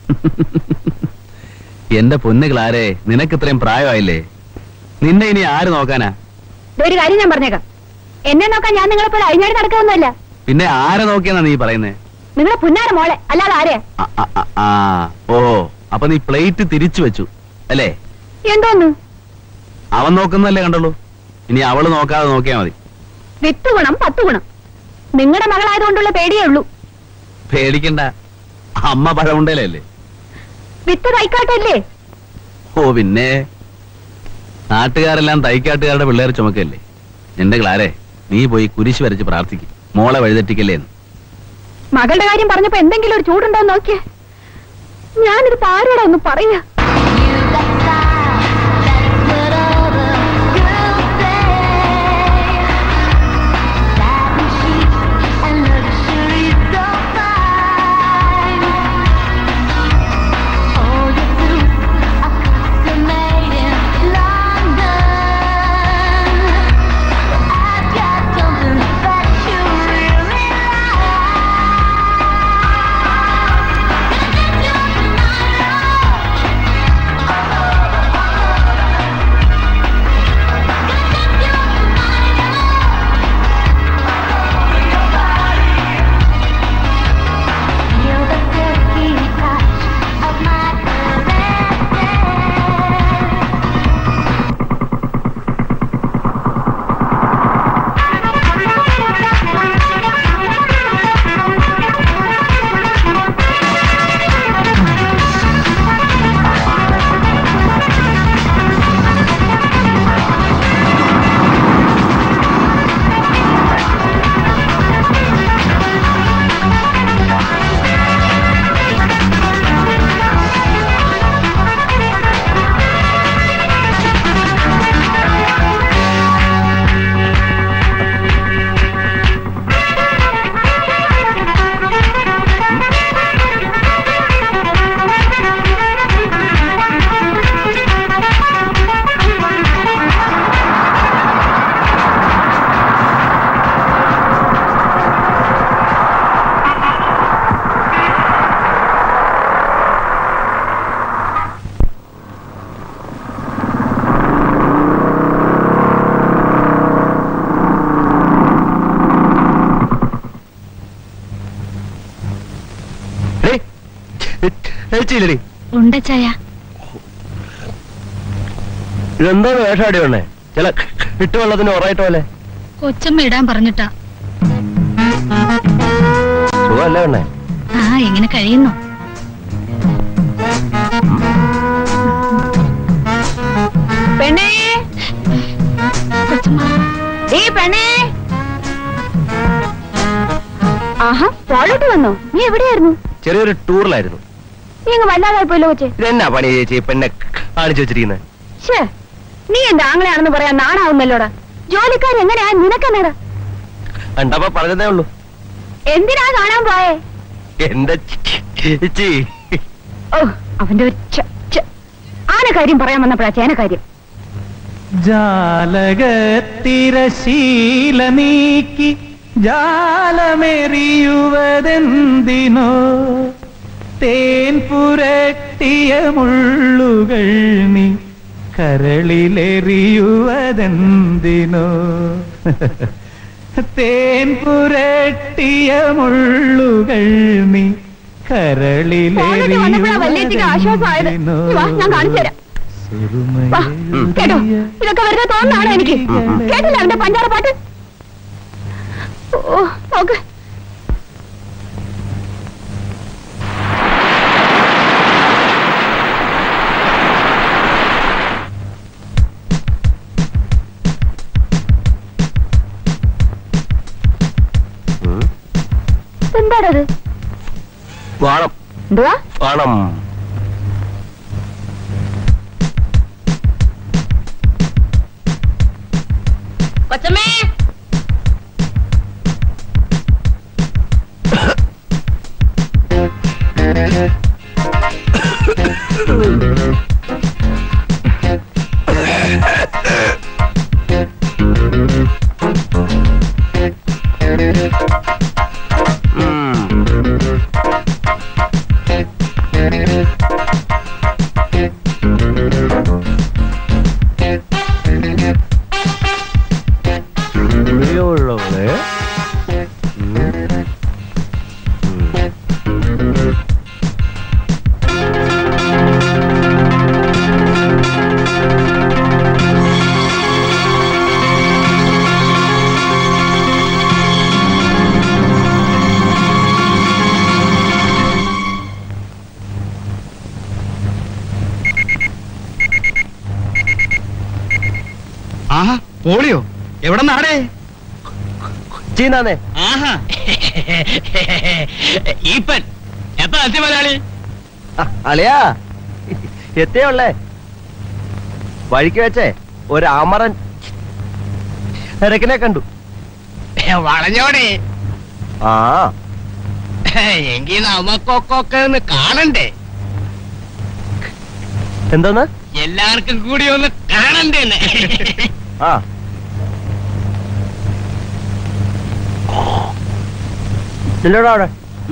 എന്റെ പൊന്നുകളാരെ നിനക്ക് ഇത്രയും പ്രായമായില്ലേ നിന്നെ ഇനി ആര് നോക്കാനാ ദേ ഒരു കാര്യം ഞാൻ പറഞ്ഞേക്കാം എന്നെ നോക്കാൻ ഞാൻ നിങ്ങളെ പോലെ അഴിഞ്ഞാടി നടക്കുന്നൊന്നുമല്ല പിന്നെ ആരെ നോക്കിയെന്നാ നീ പറയുന്നേ നിങ്ങളെ പുന്നാര മോളെ അല്ലാതെ ആരെയാ ആ, ആ, ആ, ആ ഓ അപ്പൊ നീ പ്ലേറ്റ് തിരിച്ചു വെച്ചു അല്ലേ എന്തോന്ന് അവൻ നോക്കുന്നല്ലേ കണ്ടുള്ളൂ ഇനി അവള് നോക്കാതെ നോക്കിയാ മതി വിത്ത് ഗുണം പത്ത് ഗുണം നിങ്ങളുടെ മകളായതുകൊണ്ടുള്ള പേടിയേ ഉള്ളൂ പേടിക്കണ്ട അമ്മ പഴമുണ്ടല്ലേ വിത്ത് തൈക്കാട്ടല്ലേ ഓ പിന്നെ നാട്ടുകാരെല്ലാം തൈക്കാട്ടുകാരുടെ പിള്ളേർ ചുമക്കല്ലേ എന്റെ ക്ലാരെ നീ പോയി കുരിശ് വരച്ച് പ്രാർത്ഥിക്കും മോളെ വഴിതെറ്റിക്കല്ലേ എന്ന് മകളുടെ കാര്യം പറഞ്ഞപ്പോ എന്തെങ്കിലും ഒരു ചൂടുണ്ടോ എന്ന് നോക്കിയേ ഞാനിത് ആരോടാ ഒന്ന് പറയാ Oh ചേച്ചിയില്ലടി ഉണ്ടച്ചായ ഇതെന്താണ് വേഷാടി വേണേ ചില ഇട്ടുവെള്ളത്തിന് ഉറയിട്ട് പോലെ കൊച്ചമ്മ ഇടാൻ പറഞ്ഞിട്ടാ സുഖമല്ലേ വേണേ ആ എങ്ങനെ കഴിയുന്നു പെണ്ണേ ഏ പെണ്ണേ ആഹാ പോളോട്ട് വന്നോ നീ എവിടെയായിരുന്നു ചെറിയൊരു ടൂറിലായിരുന്നു നീ അങ്ങ് വല്ലാതായി പോയല്ലോ കൊച്ചെ ഇതെന്നാ പണി ചേച്ചി പെണ്ണെ കാണിച്ചു വെച്ചിരിക്കുന്നത് ഷേ നീ എന്റെ ആങ്ങളെയാണെന്ന് പറയാൻ നാണാവുന്നല്ലോടാ ജോലിക്കാർ എങ്ങനെയാ നിനക്കെന്നടാ കണ്ടപ്പോ പറഞ്ഞതേ ഉള്ളൂ എന്തിനാ കാണാൻ പോയേ എന്റെ ചേച്ചി ഓ അവന്റെ ഒരു ഛ, ഛ. ആന കാര്യം പറയാൻ വന്നപ്പോഴാ ചേന കാര്യം ജാലകത്തിരശീല നീക്കി ജാലമെറിയുവതെന്തിനോ തേൻ പുരട്ടിയ മുള്ളുകൾ നീ കരളിലെറിയുവതെന്തിനോ തേൻ പുരട്ടിയ മുള്ളുകൾ നീ പോയിട്ട് വന്നപ്പോഴാ വല്യേച്ചിക്ക് ആശ്വാസമായത് നീ വാ, ഞാൻ കാണിച്ചു തരാം വാ, കേട്ടോ ഇതൊക്കെ വെറുതെ തോന്നാണോ എനിക്ക് കേട്ടില്ല അവന്റെ പഞ്ചാര പാട്ട് ഓ നോക്ക് എന്താടത് വാണം എന്തുവാ വാണം കൊച്ചമ്മേ ഉള്ളവളെ ആഹാ പോളിയോ എവിടെ നാടേ ചീനാന്നേ ആഹാ ഈപ്പൻ എപ്പ എത്തി മലയാളി അളിയാ എത്തിയുള്ളേ വഴിക്ക് വെച്ചേ ഒരു അമറൻ രക്കിനെ കണ്ടു വളഞ്ഞോടെ ആ എങ്കിൽ നമുക്കൊക്കെ ഒന്ന് കാണണ്ടേ എന്തോന്ന് എല്ലാവർക്കും കൂടി ഒന്ന് കാണണ്ടേ ആ ഇല്ലടാ അവിടെ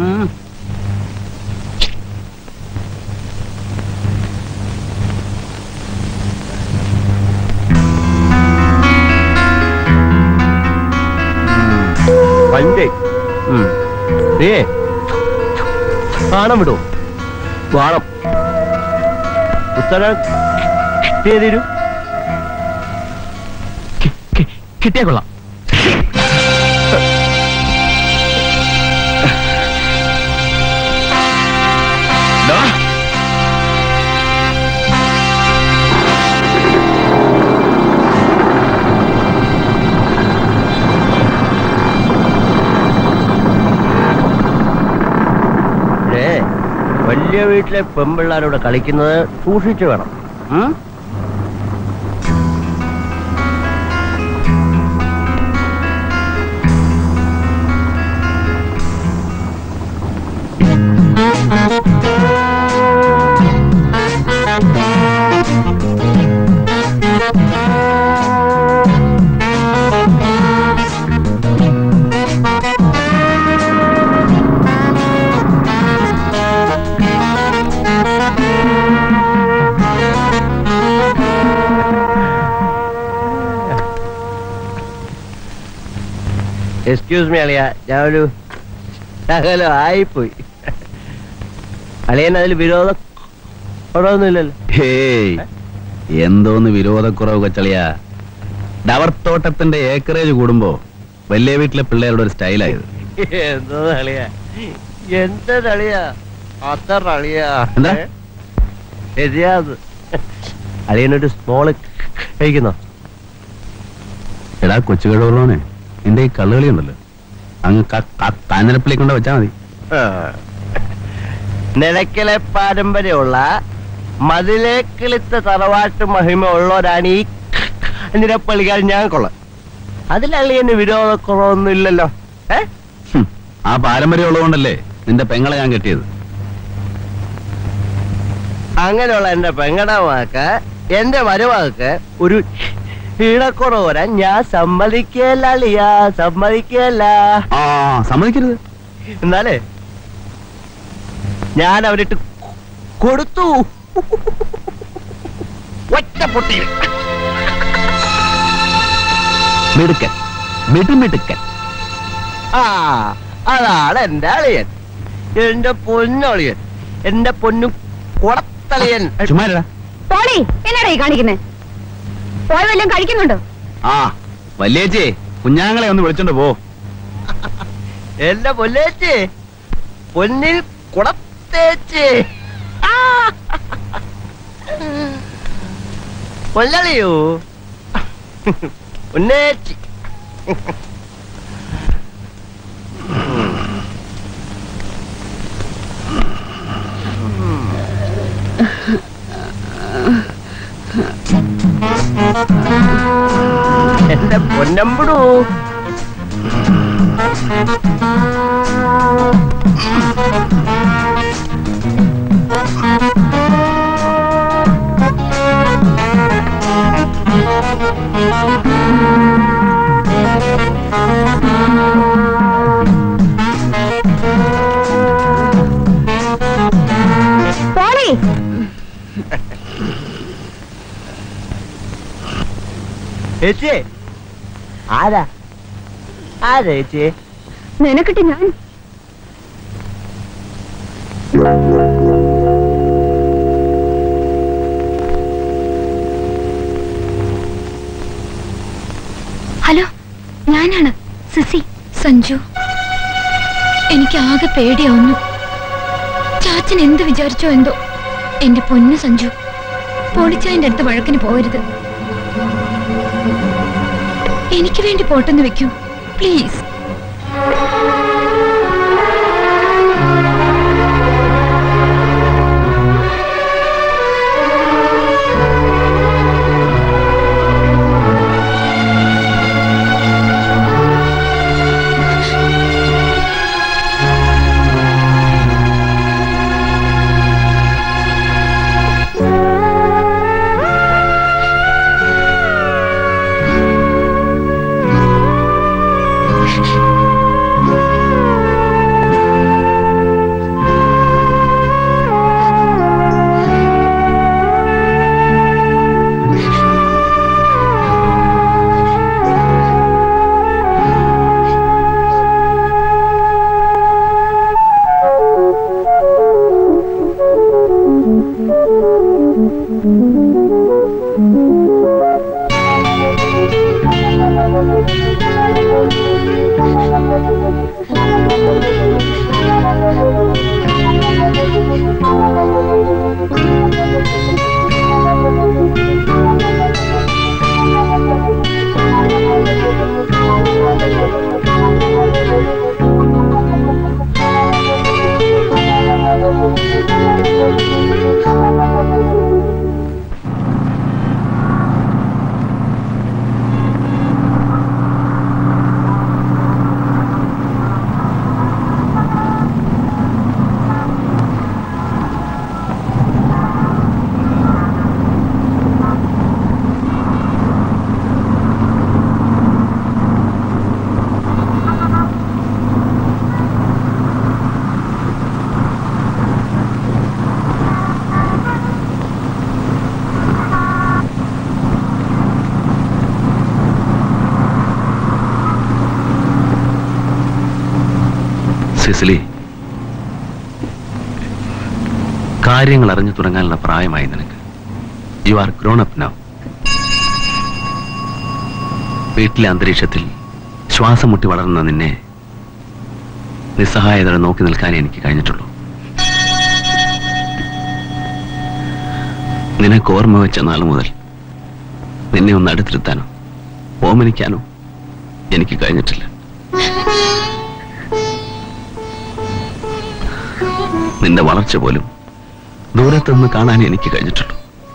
വണ്ടി ഏ കാണാൻ വിടൂ വാണം പുസ്തകം ചെയ്തു കിട്ടിയാ കൊള്ളാം ഏ വലിയ വീട്ടിലെ പെമ്പിള്ളാരോട് കളിക്കുന്നത് സൂക്ഷിച്ചു വേണം ഉം? എക്സ്ക്യൂസ് മീ അളിയ ഞാൻ ഒരു ശകലം ആയിപ്പോയി അളിയൻ അതിൽ വിരോധം കുറവൊന്നുമില്ലല്ലോ ഹേയ് എന്തോന്ന് വിരോധക്കുറവ് കൊച്ചളിയാ ഡവർ തോട്ടത്തിന്റെ ഏക്കറേജ് കൂടുമ്പോ വലിയ വീട്ടിലെ പിള്ളേരുടെ ഒരു സ്റ്റൈലായത് എന്തോ അളിയ എന്താ അളിയാ അത്ര അളിയാ എന്താ? ഏ? ശരിയാ അത് അളിയനൊരു സ്മോള് കഴിക്കുന്നോ എടാ കൊച്ചുകഴുള്ളവനെ നിന്റെ ഈ കള്ളുകളി ഉണ്ടല്ലോ അങ്ങ് കാഞ്ഞിരപ്പള്ളി കൊണ്ട് വെച്ചാ മതി ആ. നിലയ്ക്കലെ പാരമ്പര്യമുള്ള മതിലെ കിളിത്ത തറവാട്ട് മഹിമ ഉള്ളവരാണ് ഈ നിരപ്പള്ളിക്കാർ ഞങ്ങൾക്കുള്ളത് അതിൽ അളിയന് വിരോധക്കുറവൊന്നും ഇല്ലല്ലോ ഏ ഹും, ആ പാരമ്പര്യം ഉള്ളതുകൊണ്ടല്ലേ നിന്റെ പെങ്ങളെ ഞാൻ കെട്ടിയത് അങ്ങനെയുള്ള എന്റെ പെങ്ങടമാക്ക് എന്റെ മരുമകൾക്ക് ഒരു ഇടക്കുറവ് വരാൻ ഞാൻ സമ്മതിക്കല്ല അളിയ സമ്മതിക്കല്ല ആ സമ്മതിക്കരുത് എന്നാലേ ഞാൻ അവരിട്ട് കൊടുത്തു ഒറ്റ പൊട്ടി മിടുക്കൻ മിടുമിടുക്കൻ ആ അതാണ് എന്റെ അളിയൻ എന്റെ പൊന്നളിയൻ എന്റെ പൊന്നു കുടത്തളിയൻ ചുമ്മാരടാ പോളി എന്നാടാ ഈ കാണിക്കുന്നേ പോയി വല്ലതും കഴിക്കുന്നുണ്ടോ ആ വല്യേച്ചേ കുഞ്ഞാങ്ങളെ ഒന്ന് വിളിച്ചോണ്ട് പോ എന്റെ പൊല്ലേച്ചി പൊന്നിൽ കുടത്തേച്ചി ആ. പൊല്ലളിയോ പൊന്നേച്ചി എന്റെ പൊന്നമ്പടൂ പോളി ചേച്ചി ആരാ ആരാ ചേച്ചി നിനക്കിട്ട് ഞാൻ ഹലോ ഞാനാണ് സിസി സഞ്ജു എനിക്ക് ആകെ പേടിയാവുന്നു ചാച്ചൻ എന്ത് വിചാരിച്ചോ എന്തോ എന്റെ പൊന്നു സഞ്ജു പോളിച്ചായന്റെ അടുത്ത് വഴക്കിന് പോകരുത് എനിക്ക് വേണ്ടി പോട്ടെന്ന് വെക്കൂ പ്ലീസ് സിസിലി കാര്യങ്ങൾ അറിഞ്ഞു തുടങ്ങാനുള്ള പ്രായമായി നിനക്ക് you are grown up now വീട്ടിലെ അന്തരീക്ഷത്തിൽ ശ്വാസം മുട്ടി വളർന്ന നിന്നെ നിസ്സഹായതയോടെ നോക്കി നിൽക്കാനേ എനിക്ക് കഴിഞ്ഞിട്ടുള്ളൂ നിനക്ക് ഓർമ്മ വെച്ച നാൾ മുതൽ നിന്നെ ഒന്ന് അടുത്തിരുത്താനോ ഓമനിക്കാനോ എനിക്ക് കഴിഞ്ഞിട്ടില്ല നിന്റെ വളർച്ച പോലും ദൂരത്തുനിന്ന് കാണാൻ എനിക്ക് കഴിഞ്ഞിട്ടുള്ളൂ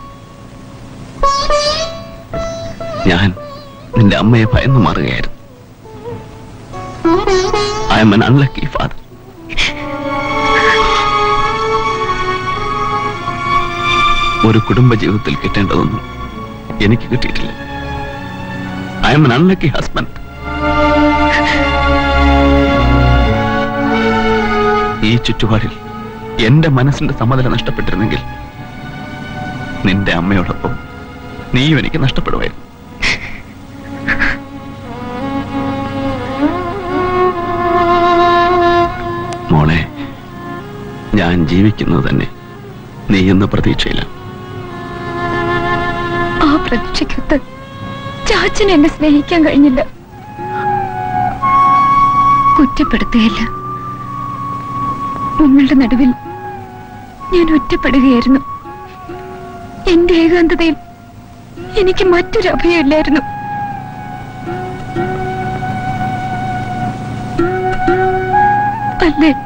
ഞാൻ നിന്റെ അമ്മയെ ഭയന്നു മാറുകയായിരുന്നു I am an unlucky father ഒരു കുടുംബ ജീവിതത്തിൽ കിട്ടേണ്ടതൊന്നും എനിക്ക് കിട്ടിയിട്ടില്ല I am an unlucky husband ഈ ചുറ്റുപാടിൽ എന്റെ മനസ്സിന്റെ സമനില നഷ്ടപ്പെട്ടിരുന്നെങ്കിൽ നിന്റെ അമ്മയോടൊപ്പം നീയും എനിക്ക് നഷ്ടപ്പെടുമായിരുന്നു മോളെ ഞാൻ ജീവിക്കുന്നത് തന്നെ നീ എന്ന പ്രതീക്ഷയിലാണ് ആ പ്രതീക്ഷയ്ക്കൊത്ത് ചാച്ചന് എന്നെ സ്നേഹിക്കാൻ കഴിഞ്ഞില്ല കുറ്റപ്പെടുത്തുകയല്ല നിങ്ങളുടെ നടുവിൽ ഞാൻ ഒറ്റപ്പെടുകയായിരുന്നു എന്റെ ഏകാന്തതയിൽ എനിക്ക് മറ്റൊരു അഭയമില്ലായിരുന്നു അല്ലേ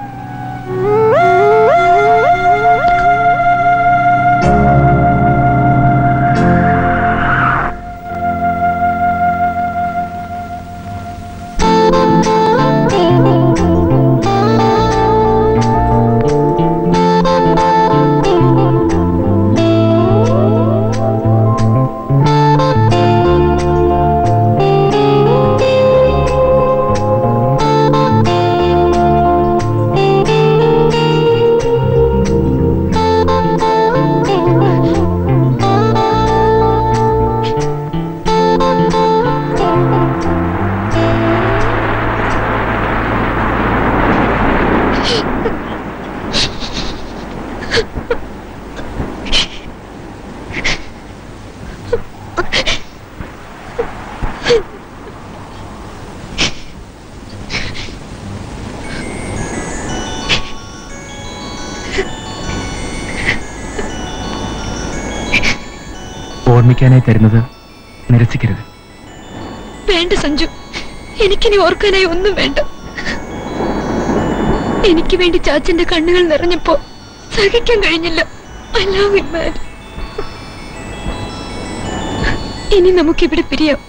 ഓർമ്മിക്കാനായി തരുന്നത് നിരസിക്കരുത് വേണ്ട സഞ്ജു എനിക്കിനി ഓർക്കാനായി ഒന്നും വേണ്ട എനിക്ക് വേണ്ടി ചാച്ചന്റെ കണ്ണുകൾ നിറഞ്ഞപ്പോ സഹിക്കാൻ കഴിഞ്ഞില്ല I love him, man. ഇനി നമുക്കിവിടെ പിരിയാം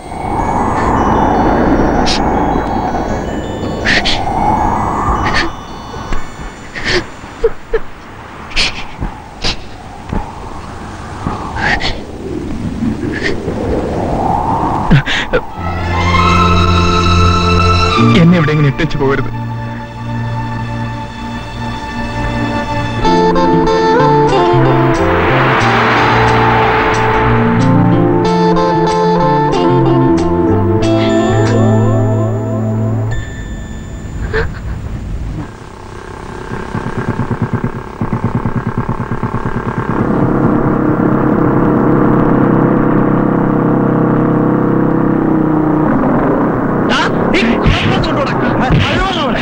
എന്നെ എവിടെയെങ്കിലും ഇട്ടു പോകരുത് ദാ, ഈ കൊണ്ടുപോടാ.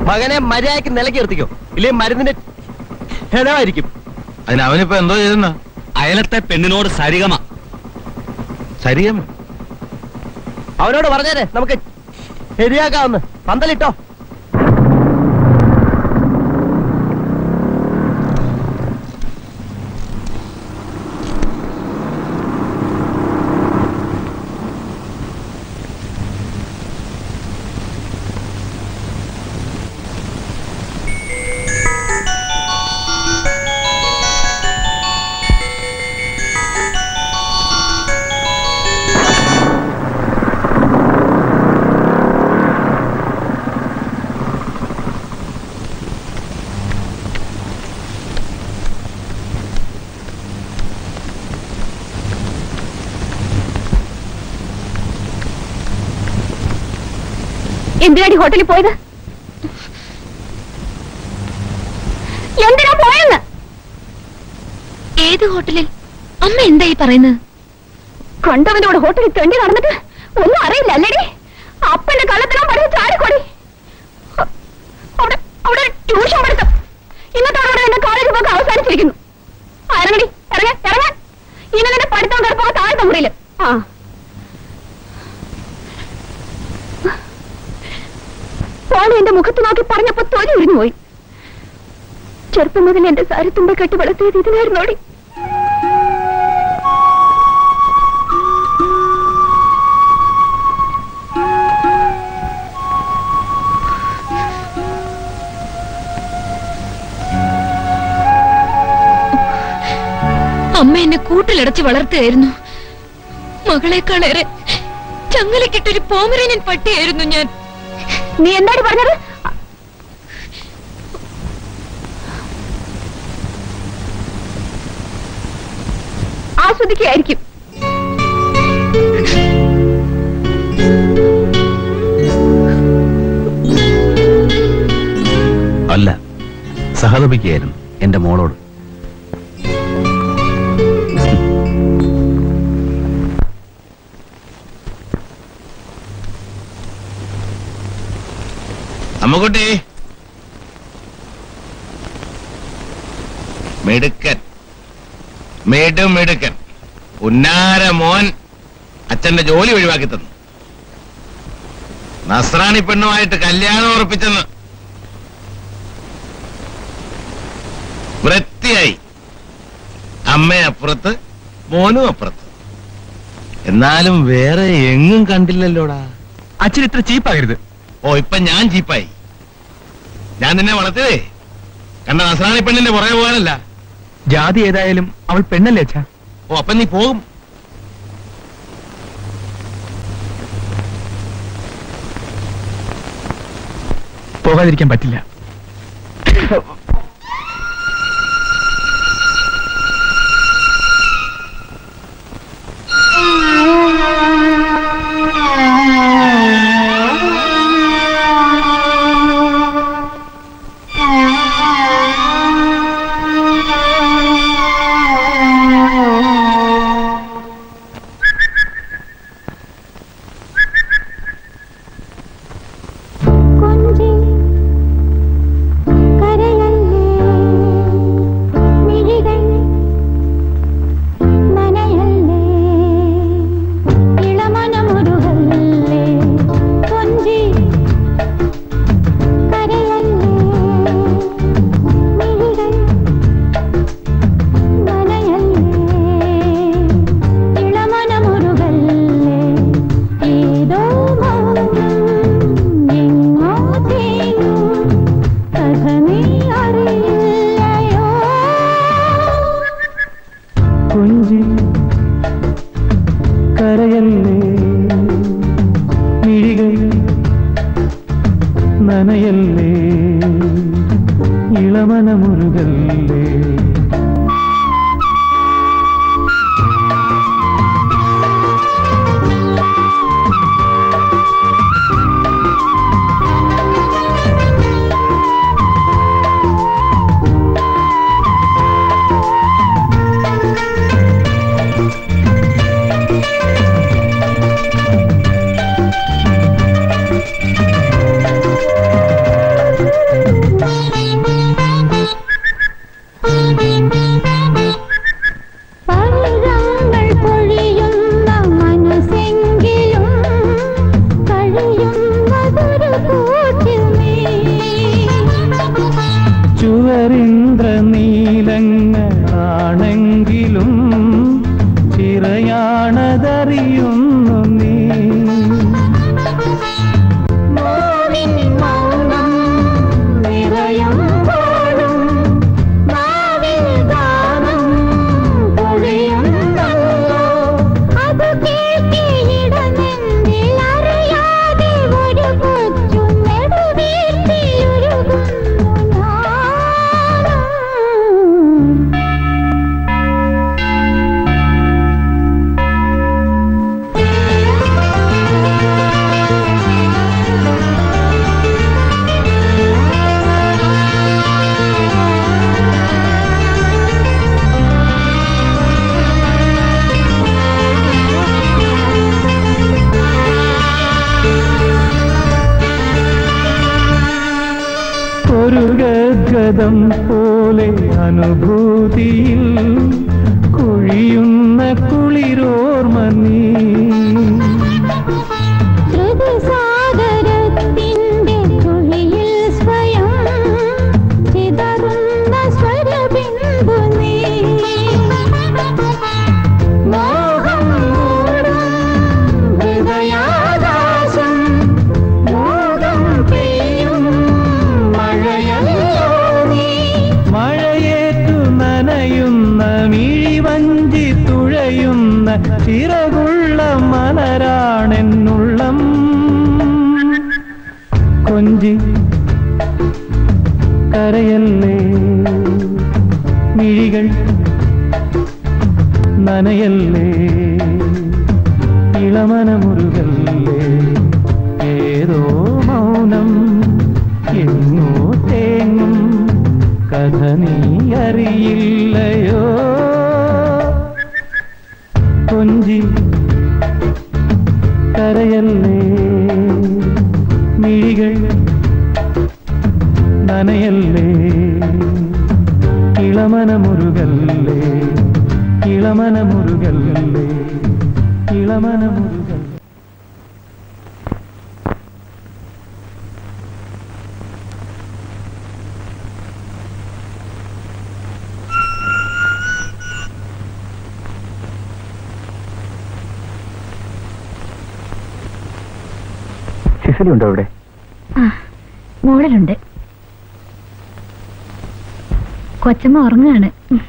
മകനെ മര്യാദയ്ക്ക് നിലയ്ക്ക് നിർത്തിക്കോ ഇല്ലേ മരുന്നിന്റെ ഹെലമായിരിക്കും അതിന് അവനിപ്പോ എന്തോ ചെയ്തെന്ന അയലത്തെ പെണ്ണിനോട് സരിഗമ സരിഗമ അവനോട് പറഞ്ഞേരെ നമുക്ക് ശരിയാക്കാവുന്ന പന്തലിട്ടോ എന്തിനാടി ഹോട്ടലിൽ പോയത് എന്തിനാ പോയെന്ന് ഏത് ഹോട്ടലിൽ അമ്മ എന്തായി പറയുന്നത് കണ്ടവന്റെ കൂടെ ഹോട്ടലിൽ തെണ്ടി നടന്നിട്ട് ഒന്നും അറിയില്ല അല്ലേടി അപ്പന്റെ കള്ളത്തിലും പഠിച്ച് ചാടിക്കൊടി അവിടെ അവിടെ ഒരു ട്യൂഷൻ പഠിത്തം ഇന്നത്തോടെ എന്റെ കോളേജ് പോക്ക് അവസാനിച്ചിരിക്കുന്നു ആ, ഇറങ്ങടി ഇറങ്ങ ഇറങ്ങാൻ ഇനി നിന്റെ പഠിത്തം കിടപ്പോ താഴത്തെ മുറിയില് ആ സ്വാമി എന്റെ മുഖത്ത് നോക്കി പറഞ്ഞപ്പോ തൊലി ഉരിഞ്ഞു പോയി ചെറുപ്പം മുതൽ എന്റെ സാരത്തുമ്പ കെട്ടി വളർത്തിയത് ഇതിനായിരുന്നോടി അമ്മ എന്നെ കൂട്ടിലടച്ച് വളർത്തുകയായിരുന്നു മകളെക്കാളേറെ ചങ്ങലക്കിട്ടൊരു പോമറേനിയൻ പട്ടിയായിരുന്നു ഞാൻ നീ എന്താണ് പറഞ്ഞത് ആസ്വദിക്കുകയായിരിക്കും അല്ല സഹതപിക്കുകയായിരുന്നു എന്റെ മോളോട് അമ്മക്കുട്ടി മിടുക്കൻ മിടു മിടുക്കൻ ഉന്നാര മോൻ അച്ഛന്റെ ജോലി ഒഴിവാക്കി തന്നു നസ്രാണി പെണ്ണുമായിട്ട് കല്യാണം ഉറപ്പിച്ചെന്ന് വൃത്തിയായി അമ്മ അപ്പുറത്ത് മോനും അപ്പുറത്ത് എന്നാലും വേറെ എങ്ങും കണ്ടില്ലല്ലോടാ അച്ഛൻ ഇത്ര ചീപ്പാകരുത് ഓ ഇപ്പൊ ഞാൻ ചീപ്പായി ഞാൻ നിന്നെ വളർത്തിയതേ കണ്ട നസ്രാണി പെണ്ണിന്റെ പുറകെ പോകാനല്ല ജാതി ഏതായാലും അവൾ പെണ്ണല്ലേ അച്ഛാ ഓ അപ്പൊ നീ പോകും പോകാതിരിക്കാൻ പറ്റില്ല കൊഞ്ചി കരയല്ലേ മിഴികൾ നനയല്ലേ ഇളമനമുരുകല്ലേ ഒരു ഗദ്ഗതം പോലെ അനുഭൂതിയിൽ കൊഴിയുന്ന കുളിരോർമ നീ ഹൃദസാഗരത്തിന്റെ തുള്ളിയിൽ സ്വയം ചിതറുന്ന സ്വരബിന്ദു നീ മോഹം മൂടും ഹൃദയാകാശം മോഹം പെയ്യും മഴയല്ലോ നീ മഴയേറ്റു നനയുന്ന മിഴിവഞ്ചി തുഴയുന്ന ചിറകുള്ള മലരാണെന്നുള്ളം കൊഞ്ചി കരയല്ലേ മിഴികൾ നനയല്ലേ ഇളമനമുരുകല്ലേ ഏതോ മൗനം എങ്ങോ തേങ്ങും കഥ നീ അറിയില്ലയോ കൊഞ്ചി കരയല്ലേ മിഴികൾ നനയല്ലേ ഇളമനമുരുകല്ലേ ഇളമനമുരുകല്ലേ ഇളമനമുരുകല്ലേ സിസിലി ഉണ്ടോ ഇവിടെ ആ മോളിലുണ്ട് കൊച്ചമ്മ ഉറങ്ങാണ്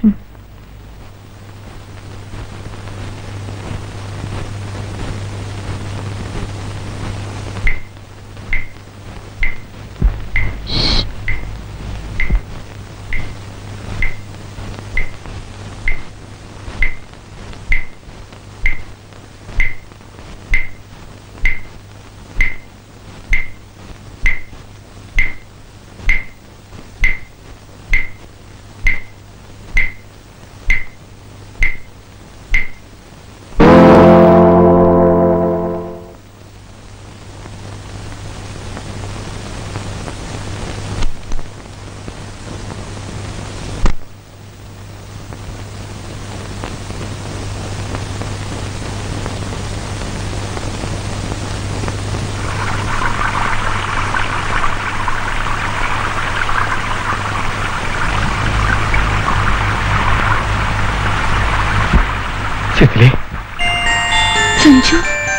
സിസിലി സഞ്ജു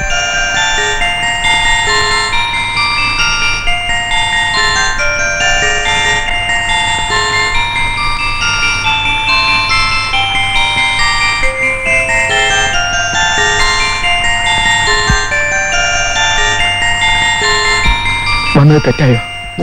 വന്നത് തെറ്റായോ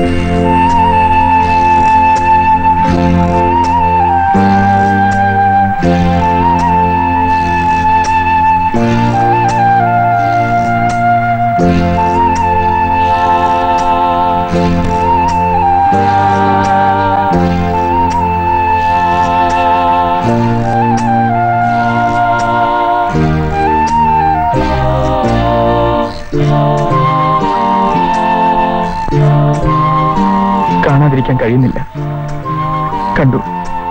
കാണാതിരിക്കാൻ കഴിയുന്നില്ല കണ്ടു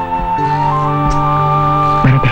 വരട്ടെ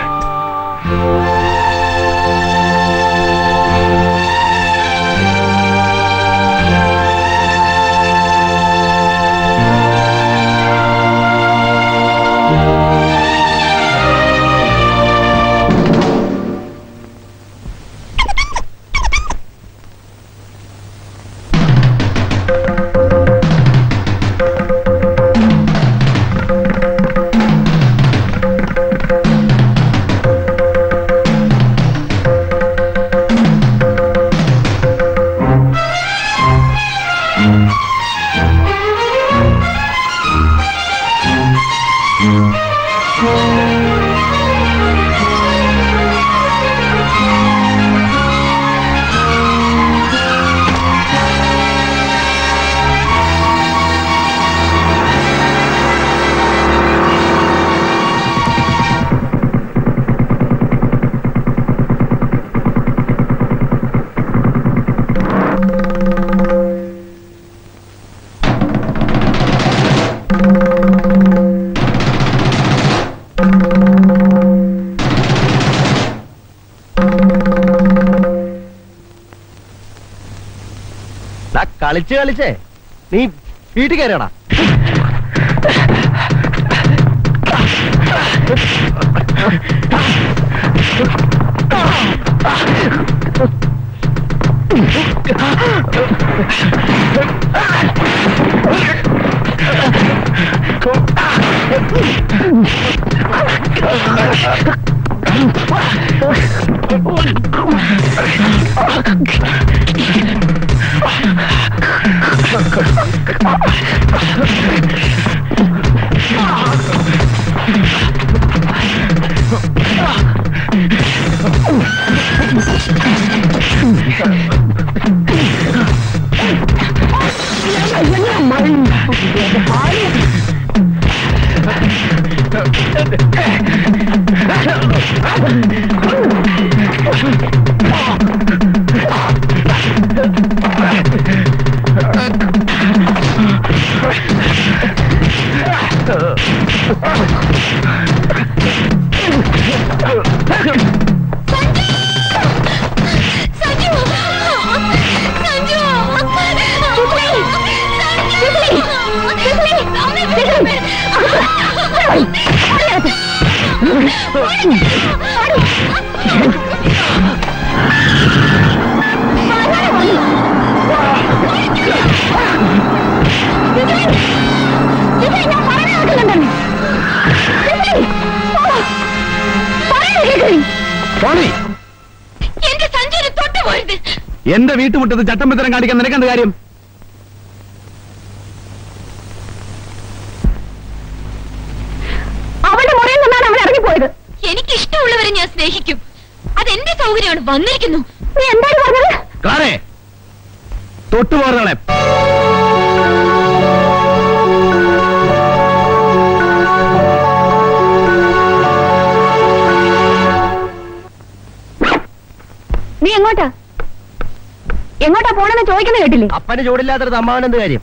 കളിച്ച് കളിച്ചേ നീ വീട്ടിൽ കയറിയടാ എന്റെ സഞ്ജുവിനെ തൊട്ടു പോരുത് എന്റെ വീട്ടുമുറ്റത്ത് ചട്ടമ്പിത്തരം കാണിക്കാൻ നിനക്കെന്ത് കാര്യം അവളുടെ മുറിയിൽ നിന്നാണ് അവൻ ഇറങ്ങിപ്പോയത് എനിക്ക് ഇഷ്ടമുള്ളവരെ ഞാൻ സ്നേഹിക്കും അതെന്റെ സൗകര്യമാണ് വന്നിരിക്കുന്നു നീ എന്താണ് പറഞ്ഞത് ക്ലാരേ തൊട്ടുപോറുകളെ നീ എങ്ങോട്ടാ എങ്ങോട്ടാ പോണെന്ന് ചോദിക്കുന്ന കേട്ടില്ലേ അപ്പന് ചൂടില്ലാത്തൊരു അമ്മാവൻ എന്ത് കാര്യം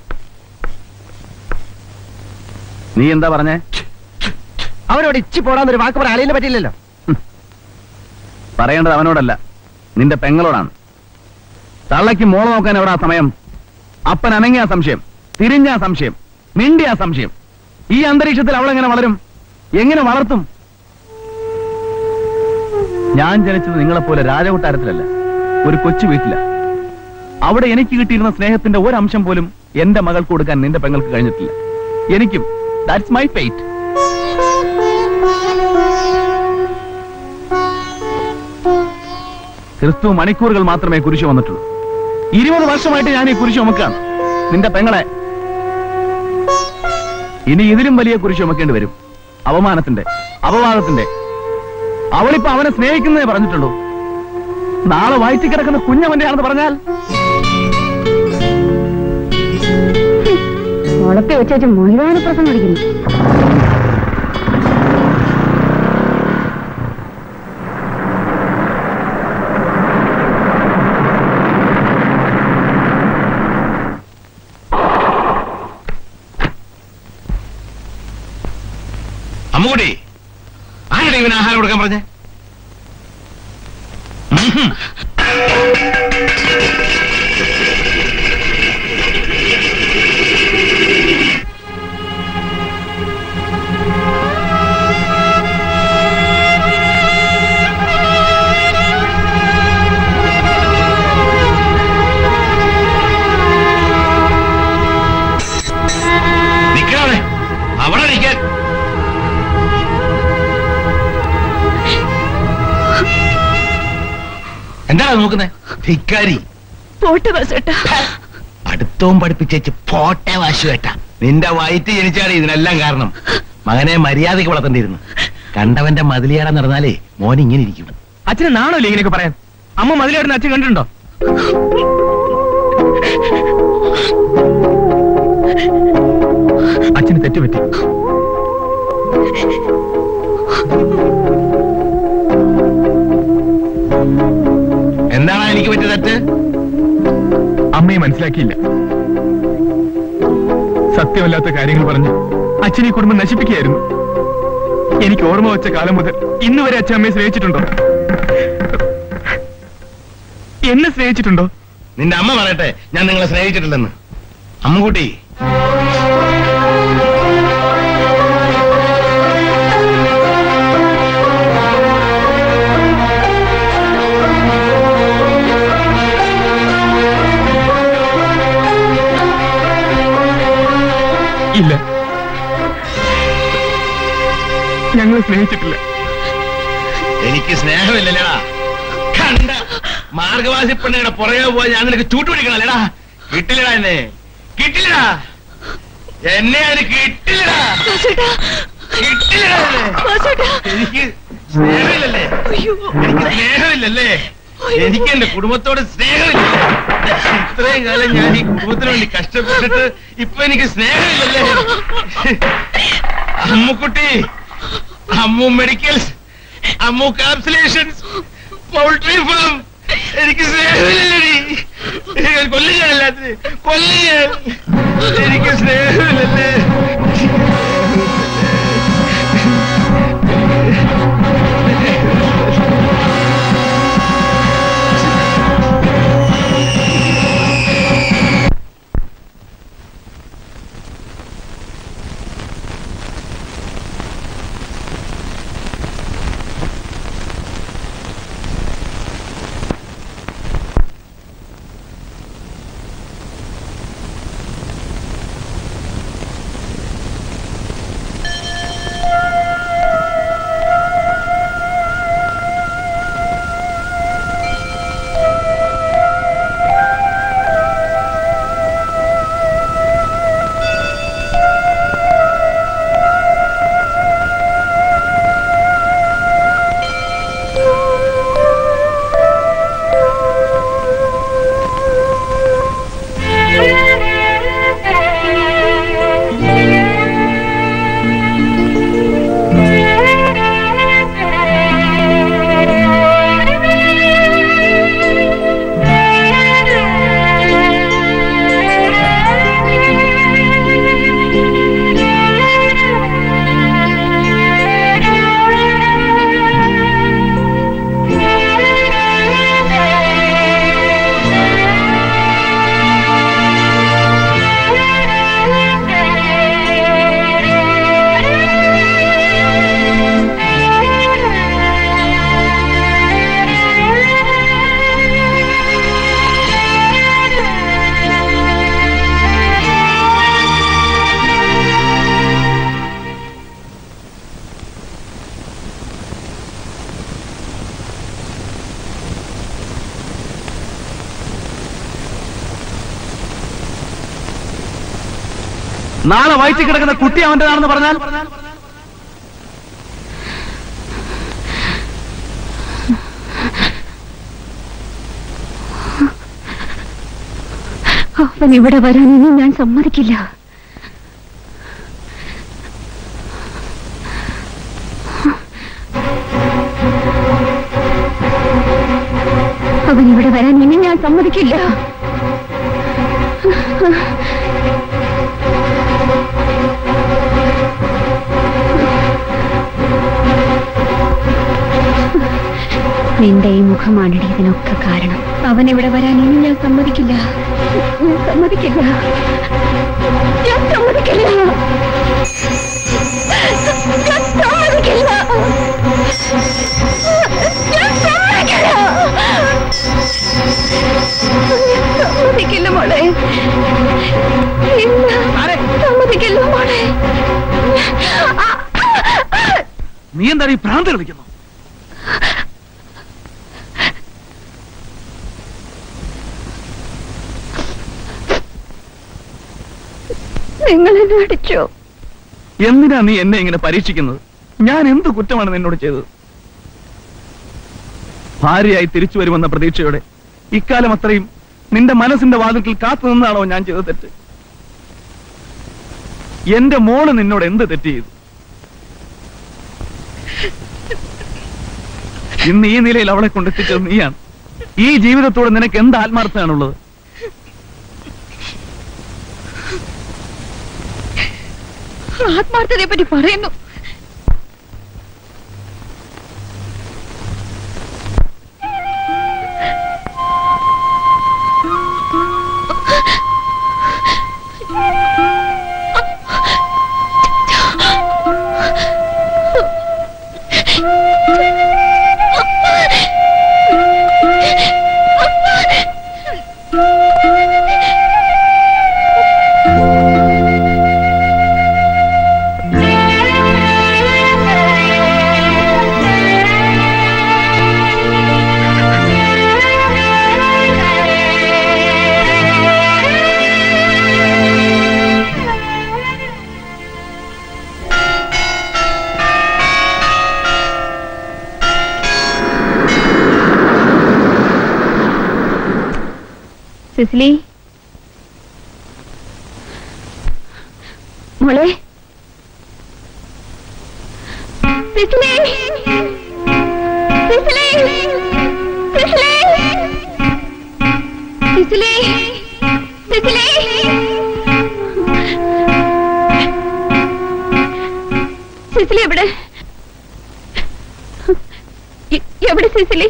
നീ എന്താ പറഞ്ഞേ അവനോട് ഇച്ചി പോടാന്നൊരു വാക്ക് പറയാൻ അളിയന് പറ്റില്ലല്ലോ പറയേണ്ടത് അവനോടല്ല നിന്റെ പെങ്ങളോടാണ് തള്ളയ്ക്ക് മോളെ നോക്കാൻ എവിടാ സമയം അപ്പൻ അനങ്ങിയ സംശയം തിരിഞ്ഞ സംശയം മിണ്ടിയ സംശയം ഈ അന്തരീക്ഷത്തിൽ അവളെങ്ങനെ വളരും എങ്ങനെ വളർത്തും ഞാൻ ജനിച്ചത് നിങ്ങളെപ്പോലെ രാജകൊട്ടാരത്തിലല്ല ഒരു കൊച്ചു വീട്ടില അവിടെ എനിക്ക് കിട്ടിയിരുന്ന സ്നേഹത്തിന്റെ ഒരംശം പോലും എന്റെ മകൾക്ക് കൊടുക്കാൻ നിന്റെ പെങ്ങൾക്ക് കഴിഞ്ഞിട്ടില്ല എനിക്കും ദാറ്റ്സ് മൈ ഫെയ്റ്റ് ക്രിസ്തു മണിക്കൂറുകൾ മാത്രമേ കുരിശ് വന്നിട്ടുള്ളൂ ഇരുപത് വർഷമായിട്ട് ഞാൻ ഈ കുരിശ് ചുമക്കാണ് നിന്റെ പെങ്ങളെ ഇനി ഇതിലും വലിയ കുരിശ് ചുമക്കേണ്ടി വരും അവമാനത്തിന്റെ അപവാദത്തിന്റെ അവളിപ്പോ അവനെ സ്നേഹിക്കുന്നതേ പറഞ്ഞിട്ടുള്ളൂ നാളെ വയറ്റി കിടക്കുന്ന കുഞ്ഞവന്റെയാണെന്ന് പറഞ്ഞാൽ കുളത്തി വെച്ചു മൊയിലാന പ്രസം പഠിക്കുന്നു അമ്മുകുട്ടി ആരുടെ ഇവന് ആഹാരം കൊടുക്കാൻ പറഞ്ഞേ ഉഹും. നിക്കണവിടെ അവിടെ നിൽക്കാൻ എന്താണ് നോക്കുന്നത് ധിക്കാരി പോട്ട് ബസേട്ടാ അടുത്തവും പഠിപ്പിച്ചേച്ച് പോട്ടെ വാശു കേട്ട നിന്റെ വയറ്റ് ജനിച്ചാണ് ഇതിനെല്ലാം കാരണം മകനെ മര്യാദയ്ക്ക് വളർത്തേണ്ടിയിരുന്നു കണ്ടവന്റെ മതിലിയാടാൻ നടന്നാലേ മോൻ ഇങ്ങനെ ഇരിക്കും അച്ഛന് നാണല്ലേ ഇങ്ങനെയൊക്കെ പറയാൻ അമ്മ മതിലായിരുന്ന അച്ഛൻ കണ്ടിട്ടുണ്ടോ അച്ഛന് തെറ്റുപറ്റി എന്താണ് എനിക്ക് പറ്റിയ തെറ്റ് അമ്മയെ മനസ്സിലാക്കിയില്ല സത്യമല്ലാത്ത കാര്യങ്ങൾ പറഞ്ഞ് അച്ഛൻ ഈ കുടുംബം നശിപ്പിക്കുകയായിരുന്നു എനിക്ക് ഓർമ്മ വെച്ച കാലം മുതൽ ഇന്ന് വരെ അച്ഛൻ അമ്മയെ സ്നേഹിച്ചിട്ടുണ്ടോ എന്നെ സ്നേഹിച്ചിട്ടുണ്ടോ നിന്റെ അമ്മ പറയട്ടെ ഞാൻ നിങ്ങളെ സ്നേഹിച്ചിട്ടില്ലെന്ന് അമ്മുകുട്ടി ഇല്ല ഞങ്ങൾ സ്നേഹിച്ചിട്ടില്ല എനിക്ക് സ്നേഹമില്ലല്ലേടാ കണ്ട മാർഗവാസി പെണ്ണയുടെ പുറകെ പോയി ഞാൻ നിനക്ക് ചൂട്ടുപിടിക്കണല്ലേടാ കിട്ടില്ലടാ എന്നെ കിട്ടില്ലടാ എന്നെ അതിന് കിട്ടില്ലടാ കിട്ടില്ലടാ എന്നെ. എനിക്ക് സ്നേഹമില്ലല്ലേ എനിക്ക് സ്നേഹമില്ലല്ലേ എനിക്ക് എന്റെ കുടുംബത്തോട് സ്നേഹമില്ലല്ലേ ഇത്രയും കാലം ഞാൻ ഈ കുടുംബത്തിന് വേണ്ടി കഷ്ടപ്പെട്ടിട്ട് ഇപ്പൊ എനിക്ക് സ്നേഹമില്ലല്ലേ Ammukutty Ammu medicals Ammu capsulations poultry farm എനിക്ക് സ്നേഹമില്ലടി കൊല്ലുകയല്ലാത്ത കൊല്ലുക എനിക്ക് സ്നേഹമില്ലല്ലേ നാളെ വയറ്റിൽ കിടക്കുന്ന കുട്ടി അവന്റേതാണെന്ന് പറഞ്ഞാൽ അവൻ ഇവിടെ വരാൻ ഇനി ഞാൻ സമ്മതിക്കില്ല അവൻ ഇവിടെ വരാൻ ഇനി ഞാൻ സമ്മതിക്കില്ല നിന്റെ ഈ മുഖമാണടി ഇതിനൊക്കെ കാരണം അവൻ ഇവിടെ വരാൻ ഇനി ഞാൻ സമ്മതിക്കില്ല ഞാൻ സമ്മതിക്കില്ല ഞാൻ സമ്മതിക്കില്ല ഞാൻ സമ്മതിക്കില്ല ഞാൻ സമ്മതിക്കില്ല സമ്മതിക്കില്ല മോളെ ഇല്ല സമ്മതിക്കില്ല മോളെ നീ എന്താണ് ഈ ഭ്രാന്ത് കളിക്കുന്നു നിങ്ങൾ എന്നെ അടിച്ചോ എന്തിനാ നീ എന്നെ ഇങ്ങനെ പരീക്ഷിക്കുന്നത് ഞാൻ എന്ത് കുറ്റമാണ് നിന്നോട് ചെയ്തത് ഭാര്യയായി തിരിച്ചു വരുമെന്ന പ്രതീക്ഷയോടെ ഇക്കാലം അത്രയും നിന്റെ മനസ്സിന്റെ വാതിൽക്കൽ കാത്തു നിന്നാണോ ഞാൻ ചെയ്ത തെറ്റ് എന്റെ മോള് നിന്നോട് എന്ത് തെറ്റ് ചെയ്തു ഇന്ന് ഈ നിലയിൽ അവളെ കൊണ്ടെത്തിച്ചത് നീയാണ് ഈ ജീവിതത്തോട് നിനക്ക് എന്ത് ആത്മാർത്ഥമാണുള്ളത് ആത്മാർത്ഥതയെ പറ്റി പറയുന്നു സിസിലി മോളെ സിസിലി സിസിലി സിസിലി സിസിലി സിസിലി സിസിലി എവിടെ എ- എവിടെ സിസിലി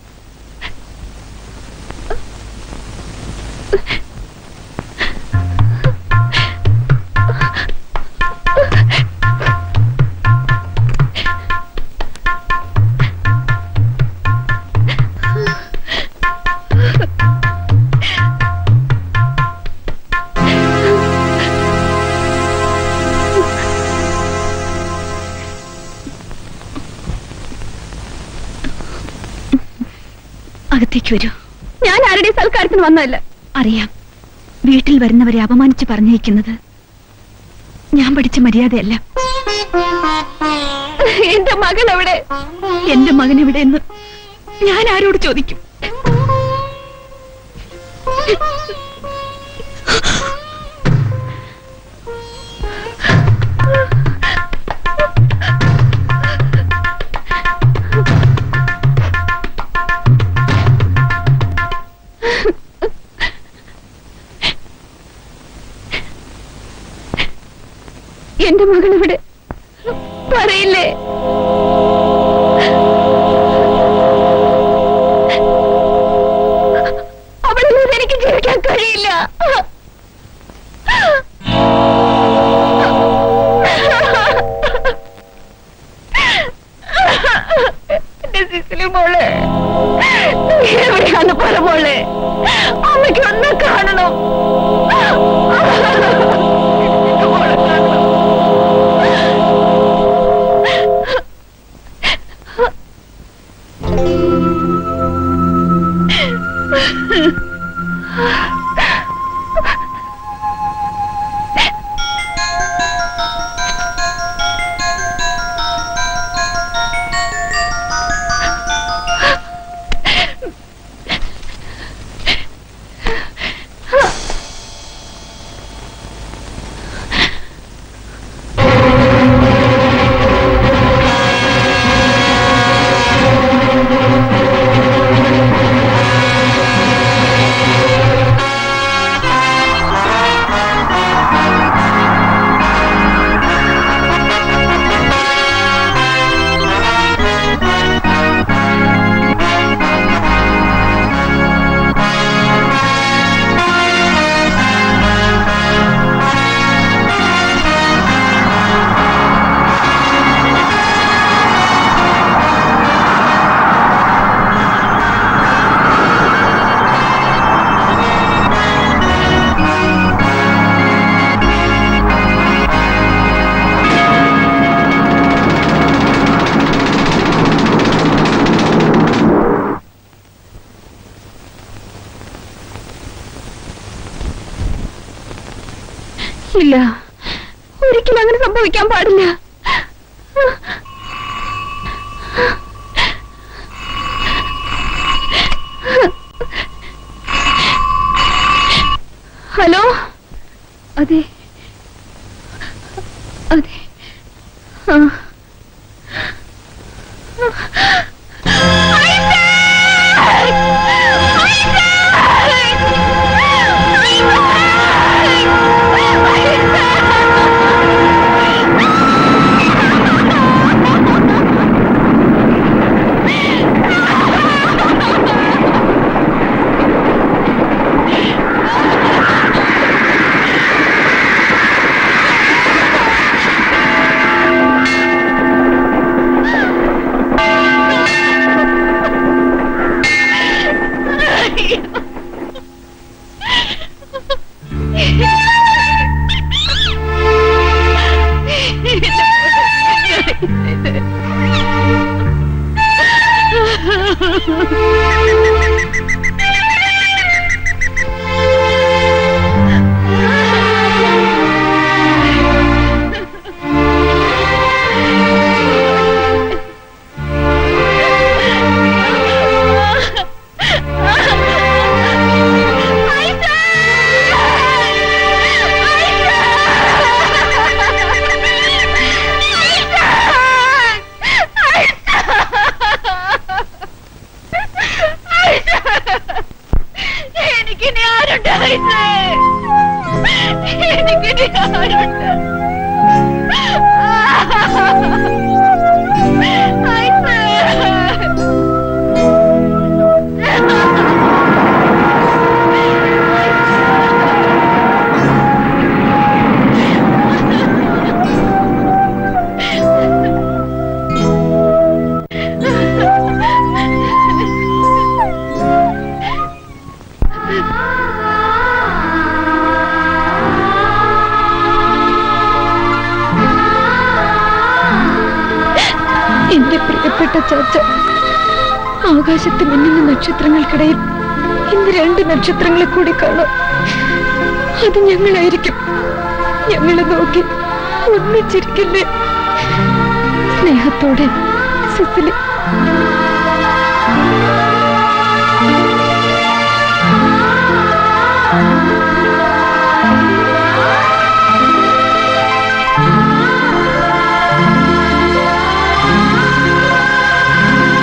അകത്തേക്ക് വരൂ ഞാൻ ആരുടെ സൽക്കാരത്തിന് വന്നതല്ല അറിയാം വീട്ടിൽ വരുന്നവരെ അപമാനിച്ച് പറഞ്ഞയക്കുന്നത് ഞാൻ പഠിച്ച മര്യാദയല്ല എന്റെ മകൻ എവിടെ എന്റെ മകൻ എവിടെയെന്ന് ഞാൻ ആരോട് ചോദിക്കും എന്റെ മകൻ എവിടെ പറയില്ലേ അവളില്ലാതെ എനിക്ക് ജീവിക്കാൻ കഴിയില്ല എന്റെ സിസിലി മോളെ നീ എവിടെയാണ് പറ മോളെ അമ്മയ്ക്ക് ഒന്ന് കാണണം മോളെ കാണണം ഇല്ല ഒരിക്കലും അങ്ങനെ സംഭവിക്കാൻ പാടില്ല ഹലോ അതെ അതെ ആ ആ ഇനി ആരുണ്ട് എന്റെ പ്രിയപ്പെട്ട ചാച്ച ആകാശത്ത് മിന്നുന്ന നക്ഷത്രങ്ങൾക്കിടയിൽ ഇന്ന് രണ്ട് നക്ഷത്രങ്ങളെ കൂടി കാണാം അത് ഞങ്ങളായിരിക്കും ഞങ്ങളെ നോക്കി ഒന്നിച്ചിരിക്കില്ലേ സ്നേഹത്തോടെ സിസിലി